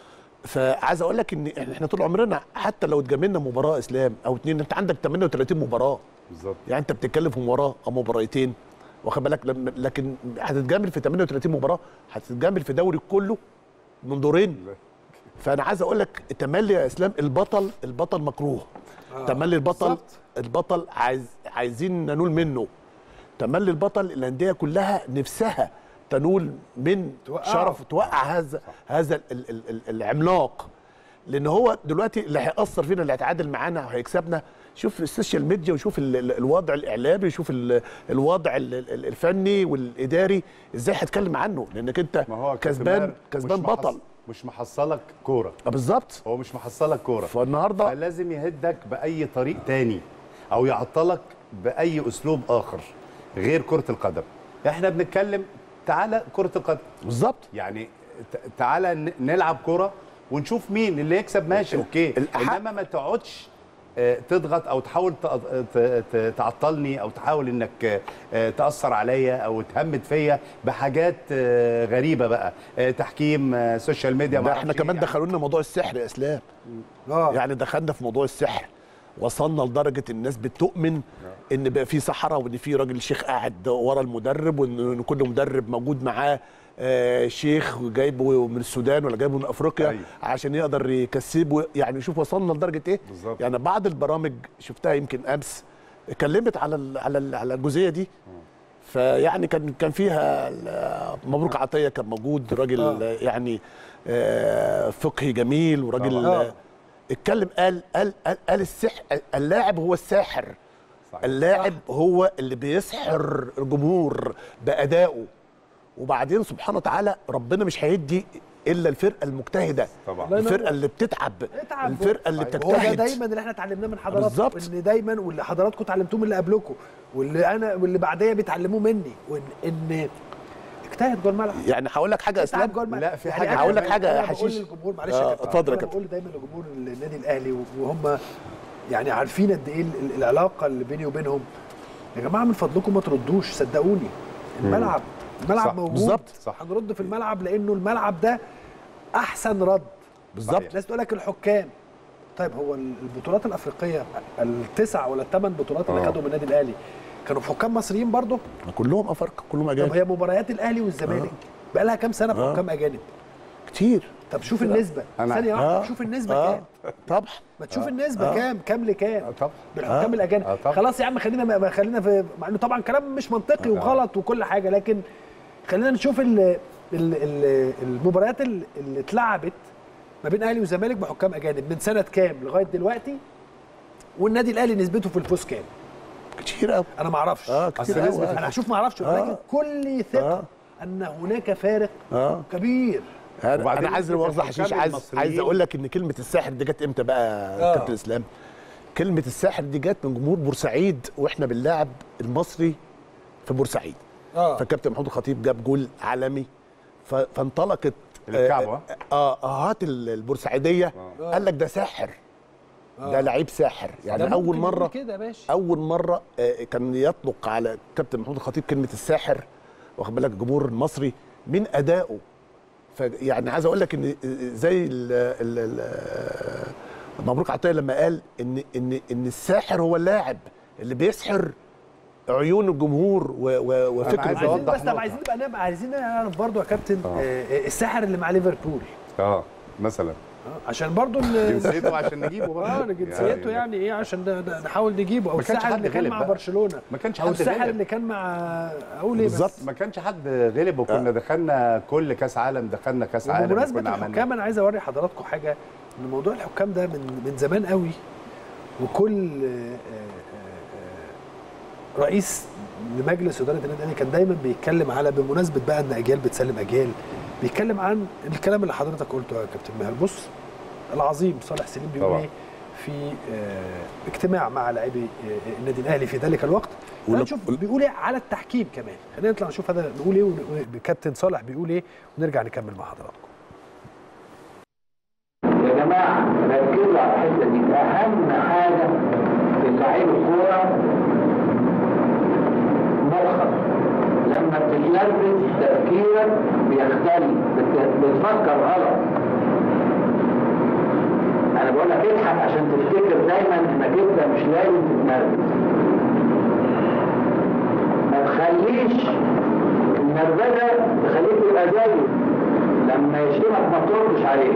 فعايز اقول لك ان احنا طول عمرنا حتى لو اتجاملنا مباراه اسلام او اتنين انت عندك 38 مباراه بالظبط يعني انت بتتكلم في مباراه او مباراتين واخد بالك لما- لكن هتتجامل في 38 مباراه هتتجامل في دوري كله من دورين فانا عايز اقول لك تملي يا اسلام البطل البطل مكروه آه، تملي البطل بالظبط. البطل عايز عايزين ننول منه تملي البطل الانديه كلها نفسها تنول من توقعه. شرف توقع هذا هذا ال- ال- ال- ال- العملاق لان هو دلوقتي اللي هيأثر فينا اللي هيتعادل معانا وهيكسبنا شوف السوشيال ميديا وشوف ال- ال- الوضع الاعلامي وشوف ال- الوضع ال- ال- الفني والاداري ازاي هتكلم عنه لانك انت ما هو كابتن كسبان ماهر كسبان مش محص- بطل مش محصلك كوره آه، بالظبط هو مش محصلك كوره فالنهارده فلازم يهدك باي طريق تاني او يعطلك باي اسلوب اخر غير كره القدم احنا بنتكلم تعالى كره القدم بالظبط يعني ت- تعالى ن- نلعب كره ونشوف مين اللي يكسب ماشي اوكي الأحق- انما ما تقعدش آه، تضغط او تحاول ت- ت- ت- تعطلني او تحاول انك آه، تاثر عليا او تهمد فيا بحاجات آه، غريبه بقى آه، تحكيم آه، سوشيال ميديا ده معرفش احنا كمان إيه. دخلوا لنا موضوع السحر يا اسلام اه يعني دخلنا في موضوع السحر وصلنا لدرجه الناس بتؤمن ان بقى في صحراء وان في راجل شيخ قاعد ورا المدرب وان كل مدرب موجود معاه آه، شيخ جايبه من السودان ولا جايبه من افريقيا أيوة. عشان يقدر يكسبه يعني شوف وصلنا لدرجه ايه بالظبط. يعني بعض البرامج شفتها يمكن امس اتكلمت على ال على ال على الجزئيه دي فيعني كان كان فيها ال- مبروك عطيه كان موجود راجل آه. يعني آه، فقهي جميل وراجل طبعاً. آه، اتكلم قال قال قال, قال السحر اللاعب هو الساحر صحيح. اللاعب هو اللي بيسحر الجمهور بادائه وبعدين سبحانه وتعالى ربنا مش هيدي الا الفرقه المجتهده طبعا. الله ينور. الفرقه اللي بتتعب اتعب. الفرقه اللي صحيح. هو ده بتجتهد دايما اللي احنا اتعلمناه من حضراتكم بالظبط. ان دايما واللي حضراتكم اتعلمتوه من اللي قبلكم واللي انا واللي بعديا بيتعلموه مني وان ان اجتهد جوه الملعب يعني هقول لك حاجه يا اسلام اتعب جوه الملعب لا، في يعني حاجة أنا هقول لك دايماً- حاجة يا أنا بقول حشيش. للجمهور معلش آه، يا كابتن اتفضل يا أنا كابتن. بقول دايما لجمهور النادي الاهلي وهم يعني عارفين قد ايه ال- العلاقه اللي بيني وبينهم يا جماعه من فضلكم ما تردوش صدقوني الملعب الملعب صح، موجود بالظبط. صح. هنرد في الملعب لانه الملعب ده احسن رد بالظبط الناس تقول لك الحكام طيب هو البطولات الافريقيه التسع ولا الثمان بطولات اللي آه. خدهم النادي الاهلي كانوا بحكام مصريين برضه كلهم افارقه كلهم طب اجانب هي مباريات الاهلي والزمالك بقى لها كام سنه آه. بحكام اجانب كتير طب شوف النسبه أنا- ثانيه واحده آه. شوف النسبه آه. كام طبعا ما تشوف النسبه كام كام لكام آه، طبعا بالحكام آه. الاجانب آه، طبعا. خلاص يا عم خلينا ما خلينا في مع انه طبعا كلام مش منطقي آه. وغلط وكل حاجه لكن خلينا نشوف ال ال ال المباريات ال- اللي اتلعبت ما بين اهلي وزمالك بحكام اجانب من سنه كام لغايه دلوقتي والنادي الاهلي نسبته في الفوز كام كتير قوي انا ما اعرفش اه كتير أصل قوي نسبة انا هشوف ما اعرفش آه. ولكن كل ثقه آه. ان هناك فارق اه كبير انا وبعدين أنا عايز نسبة اوضح الحكام حشيش عايز المصريين- عايز اقول لك ان كلمه الساحر دي جت امتى بقى آه. كابتن اسلام كلمه الساحر دي جت من جمهور بورسعيد واحنا بنلاعب المصري في بورسعيد اه فالكابتن محمود الخطيب جاب جول عالمي ف- فانطلقت الكعبة. اه اهات ال- البورسعيديه آه. قال لك ده ساحر آه. ده لعيب ساحر ده يعني ممكن اول يقول مره كده يا باشا اول مره آه، كان يطلق على كابتن محمود الخطيب كلمه الساحر واخد بالك الجمهور المصري من ادائه فيعني عايز اقول لك ان زي ال ال ال مبروك عطيه لما قال ان ان ان الساحر هو اللاعب اللي بيسحر عيون الجمهور و- و- وفكر عايز الجمهور. عايزين أوضح بس طب نقطة. عايزين نبقى نبقى عايزين نعرف برضو يا كابتن آه. آه، الساحر اللي مع ليفربول اه مثلا آه، عشان برضو ال- جنسيته عشان نجيبه برضه. اه جنسيته يعني ايه عشان ن- ن- نحاول نجيبه او ما كانش الساحر حد اللي كان غلب مع بقى. برشلونه ما كانش او حد الساحر غلب. اللي كان مع اقول ايه بس بالظبط. ما كانش حد غلب وكنا دخلنا كل كاس عالم دخلنا كاس عالم وبمناسبه وكنا عملنا الحكام انا عايز اوري حضراتكم حاجه ان موضوع الحكام ده من من زمان قوي وكل آه، آه، آه، رئيس لمجلس اداره النادي الاهلي كان دايما بيتكلم على بمناسبه بقى ان اجيال بتسلم اجيال بيتكلم عن الكلام اللي حضرتك قلته يا كابتن مهل بص العظيم صالح سليم بيقول طبعا. ايه في آه، اجتماع مع لاعبي آه، النادي الاهلي في ذلك الوقت ول- نشوف بيقول ايه على التحكيم كمان خلينا نطلع نشوف هذا بيقول ايه ون- كابتن صالح بيقول ايه ونرجع نكمل مع حضراتكم يا جماعة ركزوا على الحتة دي أهم حاجة في لعيب الكورة مخك لما بتتلبس تفكيرك بيختلف بت- بتفكر غلط أنا بقول لك اضحك عشان تفتكر دايما إنك أنت مش لازم تتنرفز ما تخليش النرفزة تخليك تبقى زيه لما يشتمك ما تردش عليه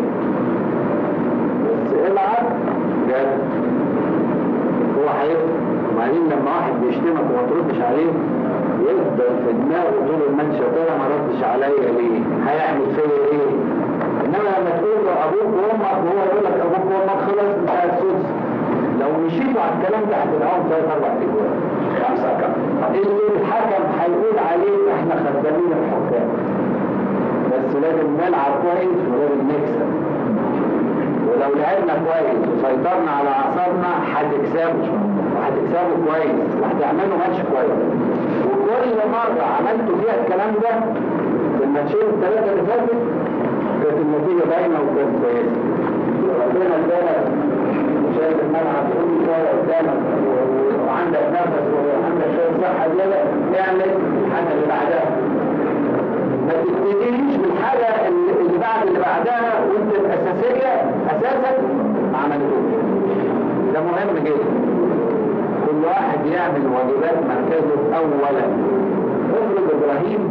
بس العب جد هو هيفضل وبعدين لما واحد بيشتمك وما تردش عليه يفضل في دماغه طول الماتش يا ترى ما ردش عليا ليه؟ هيعمل فيا ايه؟ انما لما تقول له ابوك وامك وهو يقول لك ابوك وامك خلاص انت هتسوس لو مشيتوا على الكلام ده هتلاقيهم ثلاث اربع اجوال خمسه كم اللي الحكم هيقول عليه احنا خدامين الحكام بس لازم نلعب كويس ولازم نكسب ولو لعبنا كويس وسيطرنا على اعصابنا هتكسبوا وهتكسبوا كويس وهتعملوا ماتش كويس وكل مره عملتوا فيها الكلام ده في الماتشين الثلاثه اللي فاتت كانت النتيجه باينه وكانت كويسه ربنا ادالك شايف الملعب كل شويه قدامك و- وعندك نفس وعندك شويه صحه زياده اعمل الحاجه اللي بعدها ما تبتديش بالحاجه اللي اللي بعد اللي بعدها وانت الاساسيه اساسا ما عملتوش ده مهم جدا كل واحد يعمل واجبات مركزه اولا افرض ابراهيم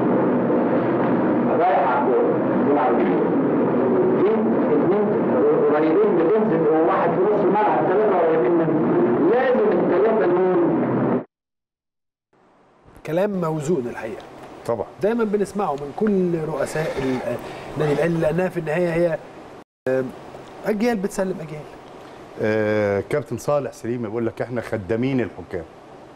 رايح على الكوره يلعب كوره في اثنين قريبين بتنزل وواحد في نص الملعب ثلاثه قريبين منه لازم الثلاثه دول كلام موزون الحقيقه طبعا دايما بنسمعه من كل رؤساء ال- النادي الاهلي لانها في النهايه هي آه، اجيال بتسلم اجيال آه كابتن صالح سليم بيقول لك احنا خدامين الحكام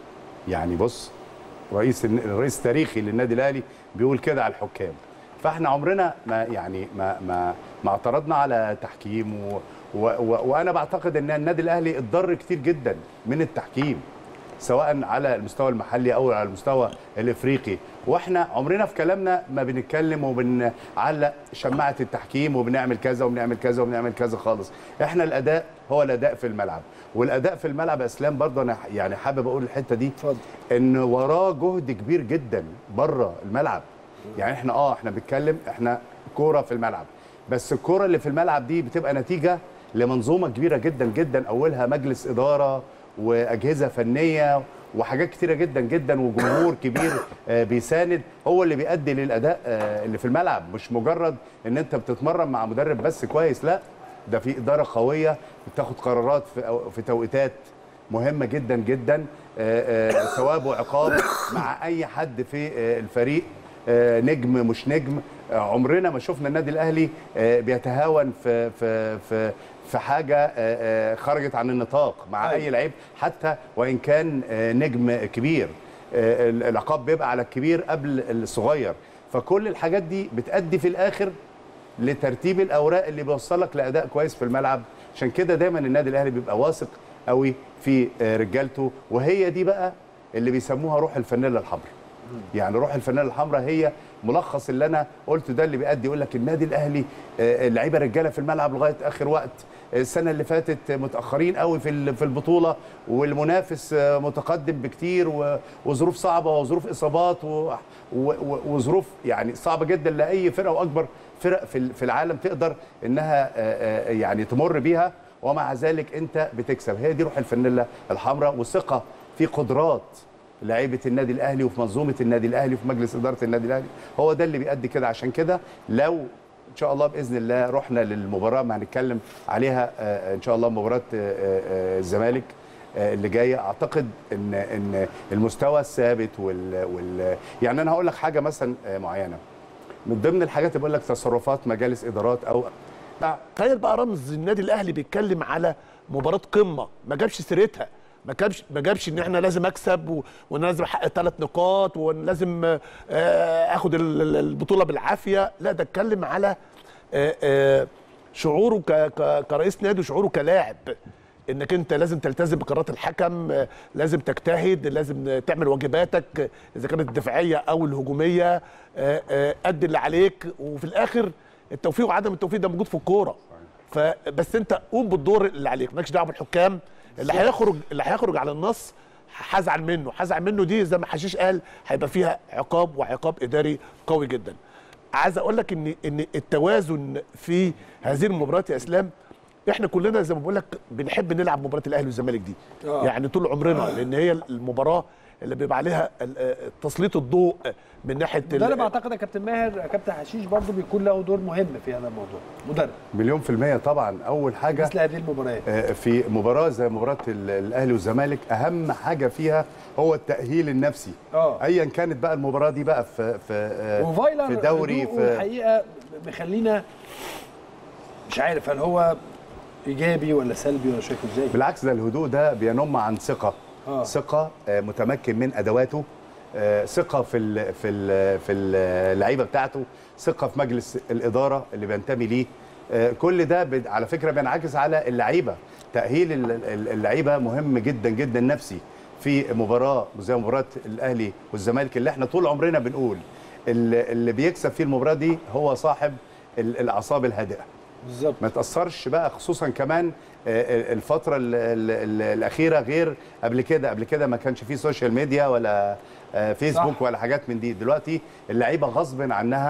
يعني بص رئيس الرئيس التاريخي للنادي الاهلي بيقول كده على الحكام فاحنا عمرنا ما يعني ما ما ما اعترضنا على تحكيم و و و وانا بعتقد ان النادي الاهلي اتضر كتير جدا من التحكيم سواء على المستوى المحلي او على المستوى الافريقي واحنا عمرنا في كلامنا ما بنتكلم وبنعلق شماعه التحكيم وبنعمل كذا وبنعمل كذا وبنعمل كذا خالص احنا الاداء هو الاداء في الملعب والاداء في الملعب يا اسلام برضه انا يعني حابب اقول الحته دي اتفضل. ان وراه جهد كبير جدا بره الملعب يعني احنا اه احنا بنتكلم احنا كوره في الملعب بس الكوره اللي في الملعب دي بتبقى نتيجه لمنظومه كبيره جدا جدا اولها مجلس اداره واجهزه فنيه وحاجات كتيره جدا جدا وجمهور كبير آه، بيساند هو اللي بيؤدي للاداء آه، اللي في الملعب مش مجرد ان انت بتتمرن مع مدرب بس كويس لا ده في اداره قويه بتاخد قرارات في أو- في توقيتات مهمه جدا جدا آه، آه، ثواب وعقاب مع اي حد في آه، الفريق آه، نجم مش نجم آه، عمرنا ما شفنا النادي الاهلي آه، بيتهاون في في في في حاجه آه، آه، خرجت عن النطاق مع اي لعيب حتى وان كان آه، نجم كبير آه، العقاب بيبقى على الكبير قبل الصغير فكل الحاجات دي بتأدي في الاخر لترتيب الاوراق اللي بيوصلك لاداء كويس في الملعب عشان كده دايما النادي الاهلي بيبقى واثق قوي في آه، رجالته وهي دي بقى اللي بيسموها روح الفانيلا الحمراء يعني روح الفانيلا الحمراء هي ملخص اللي انا قلته ده اللي بيأدي يقول لك النادي الاهلي آه، اللعيبه رجاله في الملعب لغايه اخر وقت السنه اللي فاتت متاخرين قوي في ال- في البطوله والمنافس آه، متقدم بكتير و- وظروف صعبه وظروف اصابات و- و- و- وظروف يعني صعبه جدا لاي فرقه واكبر فرق في ال- في العالم تقدر انها آه، آه، يعني تمر بيها ومع ذلك انت بتكسب هي دي روح الفانيلا الحمراء وثقه في قدرات لعيبه النادي الاهلي وفي منظومه النادي الاهلي وفي مجلس اداره النادي الاهلي هو ده اللي بيأدي كده عشان كده لو ان شاء الله باذن الله رحنا للمباراه ما هنتكلم عليها آه، ان شاء الله مباراه آه، آه، الزمالك آه، اللي جايه اعتقد ان ان المستوى الثابت وال, وال يعني انا هقول لك حاجه مثلا آه، معينه من ضمن الحاجات اللي بقول لك تصرفات مجالس ادارات او تخيل بقى رمز النادي الاهلي بيتكلم على مباراه قمه ما جابش سيرتها ما جابش ما جابش ان احنا لازم اكسب و... وان لازم احقق ثلاث نقاط وان لازم آه، اخد ال- ال- البطوله بالعافيه لا ده اتكلم على آه، آه، شعوره ك... ك... كرئيس نادي وشعوره كلاعب انك انت لازم تلتزم بقرارات الحكم آه، لازم تجتهد لازم تعمل واجباتك آه، اذا كانت الدفاعيه او الهجوميه آه، آه، قد اللي عليك وفي الاخر التوفيق وعدم التوفيق ده موجود في الكوره فبس انت قوم بالدور اللي عليك مالكش دعوه بالحكام اللي هيخرج اللي هيخرج على النص هزعل منه هزعل منه دي زي ما حشيش قال هيبقى فيها عقاب وعقاب اداري قوي جدا عايز اقول لك ان ان التوازن في هذه المباريات يا اسلام احنا كلنا زي ما بقول لك بنحب نلعب مباراه الاهلي والزمالك دي آه. يعني طول عمرنا لان هي المباراه اللي بيبقى عليها ال- آه، تسليط الضوء من ناحيه ده انا ال- بعتقد يا كابتن ماهر يا كابتن حشيش برضو بيكون له دور مهم في هذا الموضوع مدرب مليون في المية طبعا أول حاجة مثل هذه المباريات آه، في مباراة زي مباراة ال- الأهلي والزمالك أهم حاجة فيها هو التأهيل النفسي اه أيا كانت بقى المباراة دي بقى في في آه، وفايلر في دوري هدوءه في الحقيقه مخلينا مش عارف هل هو ايجابي ولا سلبي ولا شايفه ازاي بالعكس ده الهدوء ده بينم عن ثقة آه. ثقة آه، متمكن من أدواته آه، ثقة في ال في ال في اللعيبة بتاعته ثقة في مجلس الإدارة اللي بينتمي ليه آه، كل ده بد- على فكرة بينعكس على اللعيبة تأهيل ال- ال- اللعيبة مهم جدا جدا نفسي في مباراة زي مباراة الأهلي والزمالك اللي احنا طول عمرنا بنقول اللي اللي بيكسب في المباراة دي هو صاحب ال- الأعصاب الهادئة بالظبط ما تاثرش بقى خصوصا كمان آه، الفتره ال ال ال الاخيره غير قبل كده قبل كده ما كانش فيه سوشيال ميديا ولا آه، فيسبوك صح. ولا حاجات من دي دلوقتي اللعيبه غصب عنها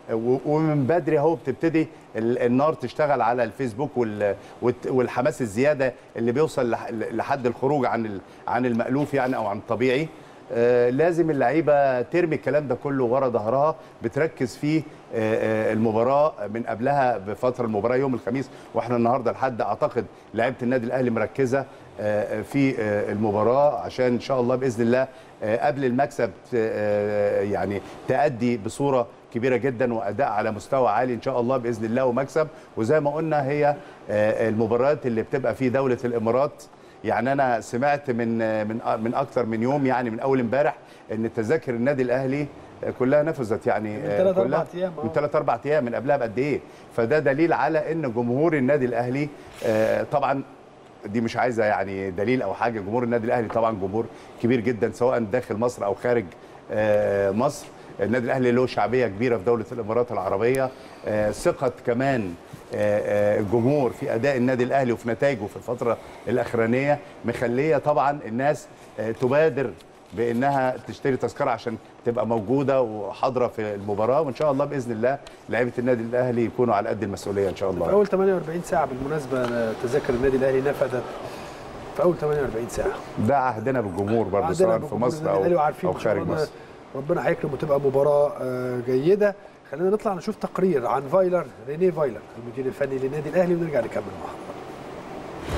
و- ومن بدري اهو بتبتدي ال- النار تشتغل على الفيسبوك وال- والت- والحماس الزياده اللي بيوصل لح- لحد الخروج عن ال- عن المألوف يعني او عن الطبيعي آه، لازم اللعيبه ترمي الكلام ده كله ورا ظهرها بتركز في آه، آه، المباراه من قبلها بفتره المباراه يوم الخميس واحنا النهارده لحد اعتقد لعيبه النادي الاهلي مركزه آه، في آه، المباراه عشان ان شاء الله باذن الله آه، قبل المكسب آه، يعني تأدي بصوره كبيره جدا واداء على مستوى عالي ان شاء الله باذن الله ومكسب وزي ما قلنا هي آه، المباريات اللي بتبقى في دوله الامارات يعني انا سمعت من من من اكثر من يوم يعني من اول امبارح ان تذاكر النادي الاهلي كلها نفذت يعني من تلات كلها أربع أيام، آه. من ثلاث اربع ايام من قبلها بقد ايه فده دليل على ان جمهور النادي الاهلي آه، طبعا دي مش عايزه يعني دليل او حاجه جمهور النادي الاهلي طبعا جمهور كبير جدا سواء داخل مصر او خارج آه، مصر النادي الاهلي له شعبيه كبيره في دوله الامارات العربيه آه، ثقه كمان آه، آه، الجمهور في اداء النادي الاهلي وفي نتائجه في الفتره الاخرانيه مخليه طبعا الناس آه، تبادر بانها تشتري تذكره عشان تبقى موجوده وحاضره في المباراه وان شاء الله باذن الله لعيبه النادي الاهلي يكونوا على قد المسؤوليه ان شاء في الله اول 48 ساعه بالمناسبه تذاكر النادي الاهلي نفذت في اول 48 ساعه ده عهدنا بالجمهور برضه عندنا سواء في بجمهور مصر النادي الأهلي او وعارفين او إن شاء خارج الله مصر ربنا هيكرم وتبقى مباراه آه، جيده خلينا نطلع نشوف تقرير عن فايلر رينيه فايلر المدير الفني للنادي الاهلي ونرجع نكمل مع حضرتك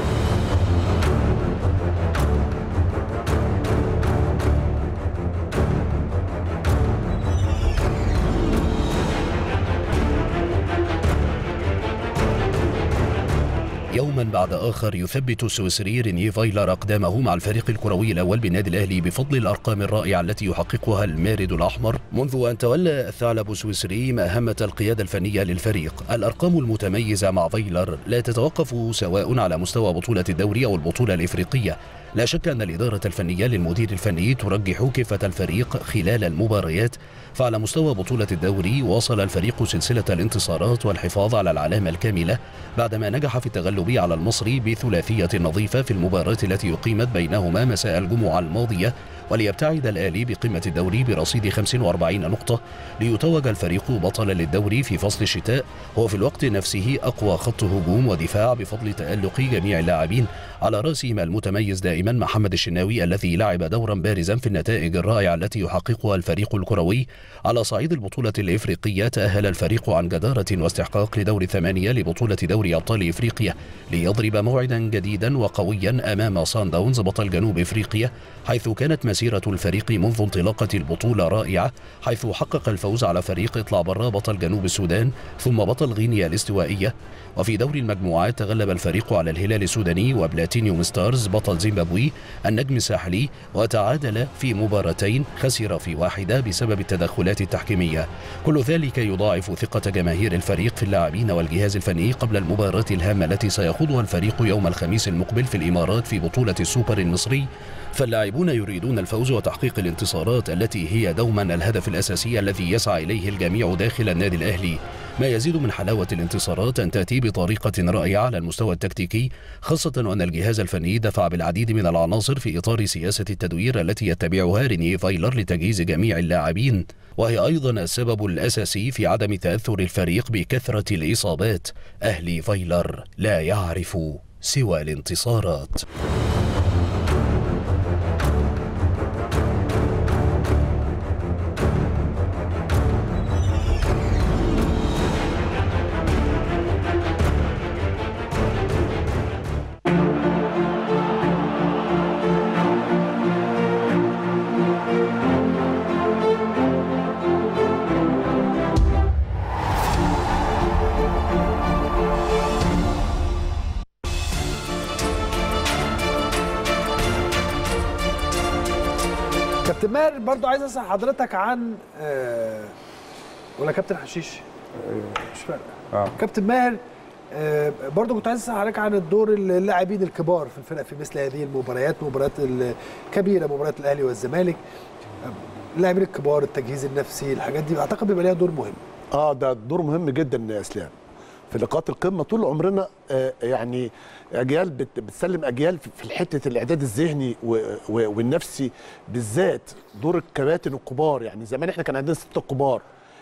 يوما بعد آخر يثبت السويسري رينيه فايلر أقدامه مع الفريق الكروي الأول بالنادي الأهلي بفضل الأرقام الرائعة التي يحققها المارد الأحمر منذ أن تولى الثعلب السويسري مهمة القيادة الفنية للفريق الأرقام المتميزة مع فايلر لا تتوقف سواء على مستوى بطولة الدوري أو البطولة الإفريقية لا شك أن الإدارة الفنية للمدير الفني ترجح كفة الفريق خلال المباريات فعلى مستوى بطولة الدوري واصل الفريق سلسلة الانتصارات والحفاظ على العلامة الكاملة بعدما نجح في التغلب على المصري بثلاثية نظيفة في المباراة التي أقيمت بينهما مساء الجمعة الماضية وليبتعد الآلي بقمة الدوري برصيد 45 نقطة ليتوج الفريق بطلا للدوري في فصل الشتاء هو في الوقت نفسه أقوى خط هجوم ودفاع بفضل تألق جميع اللاعبين على رأسهم المتميز دائما محمد الشناوي الذي لعب دورا بارزا في النتائج الرائعة التي يحققها الفريق الكروي على صعيد البطولة الإفريقية تأهل الفريق عن جدارة واستحقاق لدور الثمانية لبطولة دوري أبطال إفريقيا ليضرب موعدا جديدا وقويا أمام سان داونز بطل جنوب إفريقيا حيث كانت مسيرة الفريق منذ انطلاقة البطولة رائعة حيث حقق الفوز على فريق اطلع برا بطل جنوب السودان ثم بطل غينيا الاستوائية وفي دور المجموعات تغلب الفريق على الهلال السوداني وبلاتينيوم ستارز بطل زيمبابوي النجم الساحلي وتعادل في مباراتين خسر في واحدة بسبب التدخلات التحكيمية كل ذلك يضاعف ثقة جماهير الفريق في اللاعبين والجهاز الفني قبل المباراة الهامة التي سيخوضها الفريق يوم الخميس المقبل في الإمارات في بطولة السوبر المصري فاللاعبون يريدون الفوز وتحقيق الانتصارات التي هي دوما الهدف الأساسي الذي يسعى إليه الجميع داخل النادي الأهلي ما يزيد من حلاوة الانتصارات أن تأتي بطريقة رائعة على المستوى التكتيكي خاصة وأن الجهاز الفني دفع بالعديد من العناصر في إطار سياسة التدوير التي يتبعها رينيه فايلر لتجهيز جميع اللاعبين وهي أيضا السبب الأساسي في عدم تأثر الفريق بكثرة الإصابات أهلي فايلر لا يعرف سوى الانتصارات كابتن ماهر برضو عايز اسال حضرتك عن آه ولا كابتن حشيش مش فارقه آه. كابتن ماهر آه برضو كنت عايز اسال حضرتك عن الدور اللاعبين الكبار في الفرق في مثل هذه المباريات مباريات الكبيره مباريات الاهلي والزمالك آه، اللاعبين الكبار التجهيز النفسي الحاجات دي اعتقد بيبقى ليها دور مهم اه ده دور مهم جدا يا اسلام في لقاءات القمه طول عمرنا آه يعني اجيال بت- بتسلم اجيال في- في حته الاعداد الذهني و- و- والنفسي بالذات دور الكباتن الكبار يعني زمان احنا كان عندنا سته كبار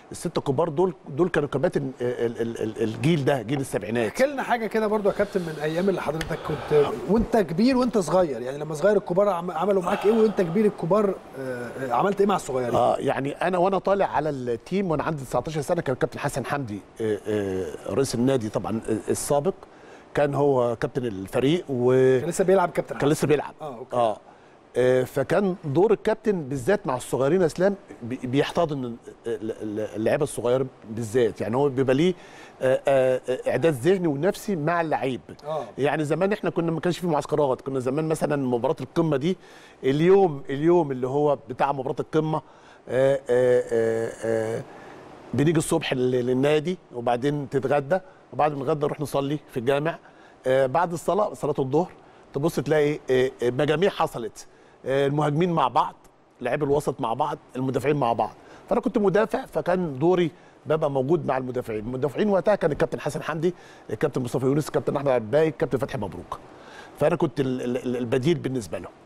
الست كبار دول دول كانوا كباتن ال- ال- ال- الجيل ده جيل السبعينات احكي لنا حاجه كده برضو يا كابتن من ايام اللي حضرتك كنت وانت كبير وانت صغير يعني لما صغير الكبار عم- عملوا معاك ايه وانت كبير الكبار آه، آه، عملت ايه مع الصغيرين اه يعني انا وانا طالع على التيم وانا عندي 19 سنه كان الكابتن حسن حمدي آه، آه، رئيس النادي طبعا آه، السابق كان هو كابتن الفريق وكان كان لسه بيلعب كابتن حسن. لسه بيلعب اه اوكي اه آه، فكان دور الكابتن بالذات مع الصغيرين يا اسلام بي- بيحتضن ال- ال- اللعيبه الصغيره بالذات يعني هو بيبقى ليه آه، آه، اعداد ذهني ونفسي مع اللعيب اه يعني زمان احنا كنا ما كانش في معسكرات كنا زمان مثلا مباراه القمه دي اليوم اليوم اللي هو بتاع مباراه القمه آه، آه، آه، آه، بنيجي الصبح لل- للنادي وبعدين تتغدى وبعد ما نتغدى نروح نصلي في الجامع آه، بعد الصلاه صلاه الظهر تبص تلاقي آه، آه، مجاميع حصلت آه، المهاجمين مع بعض لاعبي الوسط مع بعض المدافعين مع بعض فانا كنت مدافع فكان دوري ببقى موجود مع المدافعين المدافعين وقتها كان الكابتن حسن حمدي الكابتن مصطفى يونس الكابتن احمد عباي الكابتن فتحي مبروك فانا كنت ال- ال- البديل بالنسبه له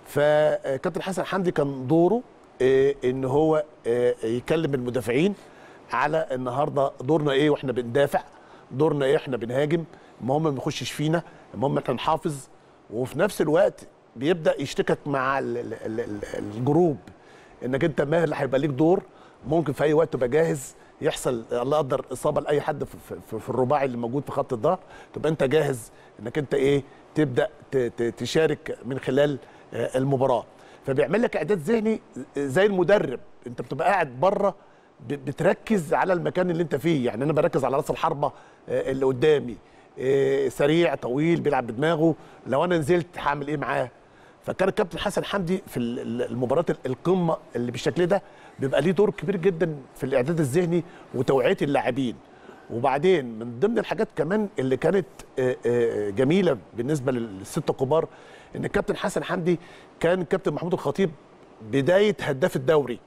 فكابتن حسن حمدي كان دوره آه، ان هو آه، يكلم المدافعين على النهارده دورنا ايه واحنا بندافع دورنا ايه احنا بنهاجم المهم ما نخشش فينا المهم احنا نحافظ وفي نفس الوقت بيبدا يشتكك مع ال- ال- ال- ال- الجروب انك انت ماهر اللي هيبقى ليك دور ممكن في اي وقت تبقى جاهز يحصل الله يقدر اصابه لاي حد في, في, في الرباعي اللي موجود في خط الظهر تبقى انت جاهز انك انت ايه تبدا ت- ت- تشارك من خلال آه، المباراه فبيعمل لك اعداد ذهني زي المدرب انت بتبقى قاعد بره ب- بتركز على المكان اللي انت فيه يعني انا بركز على راس الحربه آه، اللي قدامي آه، سريع طويل بيلعب بدماغه لو انا نزلت هعمل ايه معاه فكان الكابتن حسن حمدي في ال- ال- المباراه ال- القمه اللي بالشكل ده بيبقى ليه دور كبير جدا في الاعداد الذهني وتوعيه اللاعبين وبعدين من ضمن الحاجات كمان اللي كانت آه، آه، جميله بالنسبه للست الكبار ان الكابتن حسن حمدي كان الكابتن محمود الخطيب بدايه هداف الدوري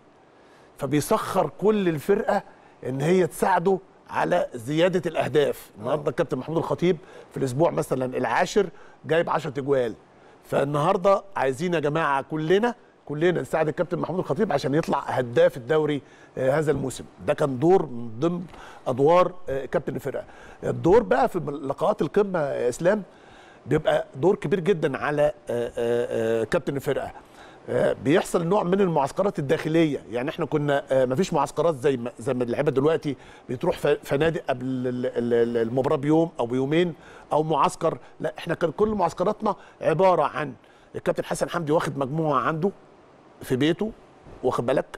فبيسخر كل الفرقه ان هي تساعده على زياده الاهداف النهارده الكابتن محمود الخطيب في الاسبوع مثلا العاشر جايب 10 اجوال فالنهارده عايزين يا جماعه كلنا كلنا نساعد الكابتن محمود الخطيب عشان يطلع هداف الدوري آه، هذا الموسم ده كان دور من ضمن ادوار آه، كابتن الفرقه الدور بقى في لقاءات القمه يا اسلام بيبقى دور كبير جدا على آه، آه، آه، كابتن الفرقه آه، بيحصل نوع من المعسكرات الداخليه يعني احنا كنا آه، مفيش معسكرات زي ما زي ما اللعيبه دلوقتي بتروح ف- فنادق قبل ال- ال- ال- المباراه بيوم او بيومين او معسكر لا احنا كان كل معسكراتنا عباره عن الكابتن حسن حمدي واخد مجموعه عنده في بيته واخد بالك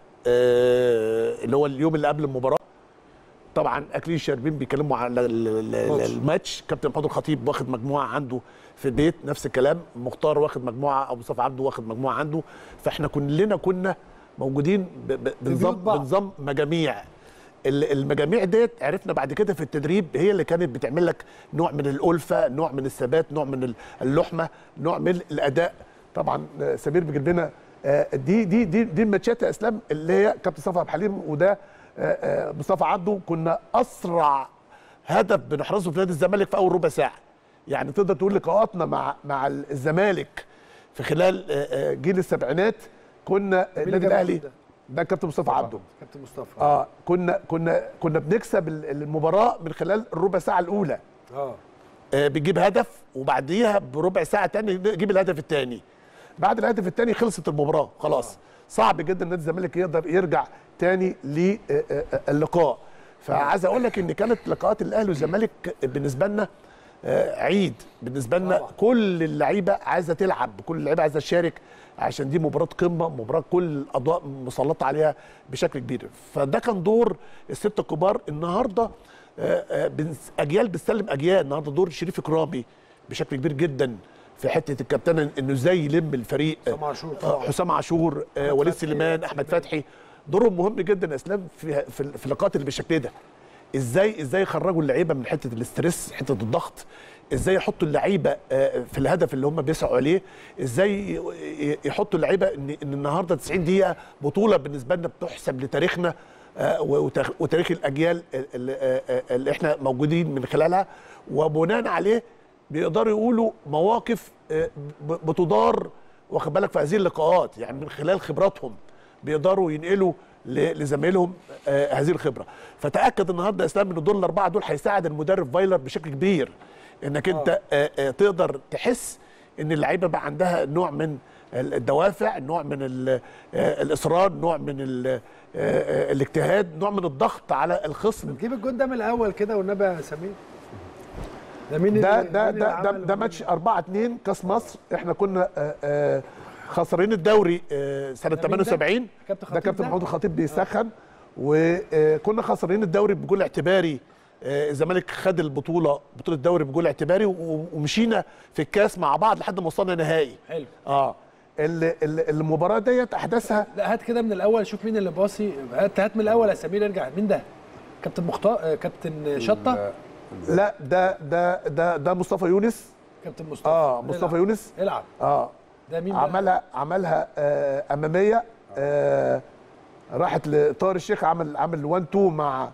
آه، اللي هو اليوم اللي قبل المباراه طبعا اكلين شاربين بيكلموا على ال- ال- ال- ماتش. الماتش كابتن محمود الخطيب واخد مجموعه عنده في البيت نفس الكلام مختار واخد مجموعه او مصطفى عبده واخد مجموعه عنده فاحنا كلنا كنا موجودين ب- ب- بنظام بعض. بنظام مجاميع ال- المجاميع ديت عرفنا بعد كده في التدريب هي اللي كانت بتعمل لك نوع من الالفه نوع من الثبات نوع من ال- اللحمه نوع من الاداء طبعا آه، سمير بيجيب لنا آه، دي دي دي دي الماتشات يا اسلام اللي هي كابتن صفا عبد الحليم وده آه، آه، مصطفى عبده كنا اسرع هدف بنحرزه في نادي الزمالك في اول ربع ساعه يعني تقدر تقول لقاءاتنا مع مع الزمالك في خلال آه، آه، جيل السبعينات كنا النادي جاب الاهلي ده؟ ده كابتن مصطفى عبده كابتن مصطفى اه كنا كنا كنا بنكسب ال- المباراه من خلال الربع ساعه الاولى اه آه بتجيب هدف وبعديها بربع ساعه تاني نجيب الهدف الثاني بعد الهدف الثاني خلصت المباراه خلاص صعب جدا نادي الزمالك يقدر يرجع تاني للقاء فعايز اقول لك ان كانت لقاءات الاهلي والزمالك بالنسبه لنا آه، عيد بالنسبه لنا طبعا. كل اللعيبه عايزه تلعب كل اللعيبه عايزه تشارك عشان دي مباراه قمه مباراه كل الاضواء مسلطه عليها بشكل كبير فده كان دور الست الكبار النهارده آه، آه، بنس- اجيال بتسلم اجيال النهارده دور شريف اكرامي بشكل كبير جدا في حته الكابتن انه ازاي يلم الفريق حسام عاشور آه، طبعا. حسام عاشور آه، أحمد وليد فتحي، سليمان احمد فتحي دورهم مهم جدا يا اسلام في في في اللقاءات اللي بالشكل ده ازاي ازاي يخرجوا اللعيبه من حته الاسترس حته الضغط ازاي يحطوا اللعيبه آه، في الهدف اللي هم بيسعوا عليه ازاي ي- يحطوا اللعيبه ان ان النهارده 90 دقيقه بطوله بالنسبه لنا بتحسب لتاريخنا آه، وتاريخ- وتاريخ الاجيال اللي, آه، آه، اللي احنا موجودين من خلالها وبناء عليه بيقدروا يقولوا مواقف آه، ب- بتدار واخد بالك في هذه اللقاءات يعني من خلال خبراتهم بيقدروا ينقلوا ل- لزمايلهم آه، هذه الخبره فتاكد النهارده يا اسلام ان دول الاربعه دول هيساعد المدرب فايلر بشكل كبير انك انت آه، آه، تقدر تحس ان اللعيبه بقى عندها نوع من الدوافع نوع من ال- آه، الاصرار نوع من ال- آه، آه، الاجتهاد نوع من الضغط على الخصم جيب الجون ده من الاول كده والنبي يا سمير ده مين ده اللي- ده مين اللي ده ده, عمل ده ماتش 4 2 كاس مصر احنا كنا آه، آه، خسرانين الدوري آه، سنه ده مين ده؟ 78 كابتن ده خطيب كابتن ده؟ محمود الخطيب بيسخن وكنا خسرانين الدوري بجول اعتباري آه، الزمالك خد البطوله بطوله الدوري بجول اعتباري و- ومشينا في الكاس مع بعض لحد ما وصلنا نهائي حلو اه ال- ال- المباراه ديت احداثها لا هات كده من الاول شوف مين اللي باصي هات هات من الاول يا سمير ارجع مين ده كابتن مختار آه، كابتن شطه لا ده ده ده ده مصطفى يونس كابتن مصطفى اه مصطفى العب. يونس العب اه ده مين بقى؟ عملها عملها آه اماميه آه راحت لطاهر الشيخ عمل عمل 1 2 مع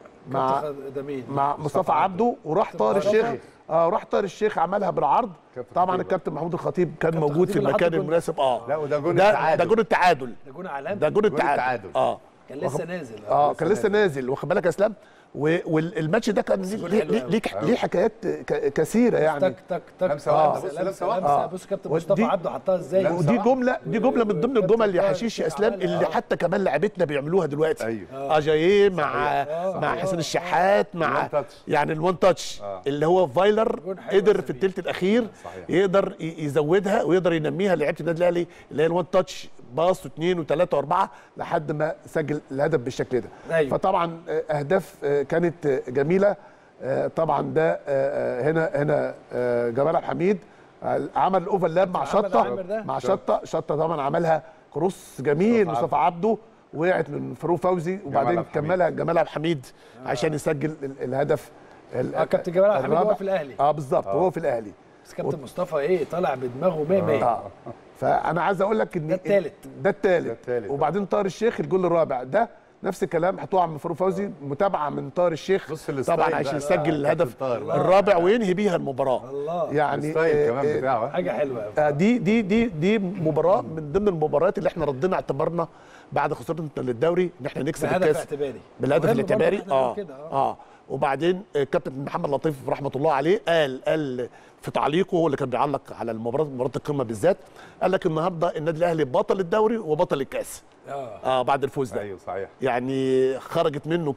مع كابتن خ- ده مين مع مصطفى عبده وراح طاهر مصطفى الشيخ عبده. اه راح طاهر الشيخ عملها بالعرض كابتن طبعا خطيب. الكابتن محمود الخطيب كان كابتن موجود خطيب في اللي حط المكان الجون. المناسب اه لا وده جون ده التعادل ده جون التعادل ده جون عالمي ده جون جون التعادل التعادل. اه كان لسه نازل اه كان لسه نازل واخد بالك يا اسلام و- والماتش ده كان جول ليه حلو ليه, أوي. ليه, ليه حكايات ك- كثيره يعني تك تك تك لمسة آه. واحدة، بص، لمسه لمسة واحدة. لمسه آه. بص كابتن ودي- مصطفى عبده حطها ازاي لمسة ودي جمله دي جمله من ضمن الجمل اللي وكابتن حشيش يا طاهر اسلام الشيخ اللي عملها. حتى كمان لعيبتنا بيعملوها دلوقتي ايوه اجاييه مع آه. مع آه. حسين الشحات مع الوان تاتش. يعني الوان تاتش آه. اللي هو فايلر جون حلو يا قدر في سمير. الثلث الاخير صحيح. يقدر ي- يزودها ويقدر ينميها لعيبه النادي الاهلي اللي هي الوان تاتش باص واثنين وثلاثه واربعه لحد ما سجل الهدف بالشكل ده أيوة. فطبعا آه، اهداف آه، كانت آه، جميله آه، طبعا ده آه، آه، هنا هنا آه، جمال عبد الحميد آه، عمل الاوفرلاب مع محمد شطه عامر ده. مع شطه شطه طبعا عملها كروس جميل مصطفى مصطفى عبده وقعت من فاروق فوزي وبعدين عبد الحميد. كملها جمال عبد الحميد عشان يسجل ال- الهدف ال- اه كابتن جمال عبد الحميد هو الرابع. في الاهلي اه بالظبط هو في الاهلي بس كابتن مصطفى ايه طالع بدماغه 100 100 اه فانا عايز اقول لك ان ده التالت. ده الثالث ده التالت. وبعدين طاهر الشيخ الجول الرابع ده نفس الكلام هتقع من فاروق فوزي متابعه من طاهر الشيخ بص الستايل طبعا بقى. عشان آه، يسجل كابتن الهدف طاهر بقى. الرابع وينهي بيها المباراه الله يعني الستايل آه، كمان آه، بتاعه ها؟ حاجه حلوه قوي آه، دي دي دي دي مباراه من ضمن المباريات اللي احنا ردينا اعتبارنا بعد خسارتنا للدوري ان احنا نكسب بهدف الكاس اعتباري بالهدف مهم برضه الاعتباري إحنا نقول اه كده، اه وبعدين آه، كابتن محمد لطيف رحمه الله عليه قال قال في تعليقه هو اللي كان بيعلق على المباراه مباراه القمه بالذات قال لك النهارده النادي الاهلي بطل الدوري وبطل الكاس اه اه بعد الفوز ده ايوه صحيح يعني خرجت منه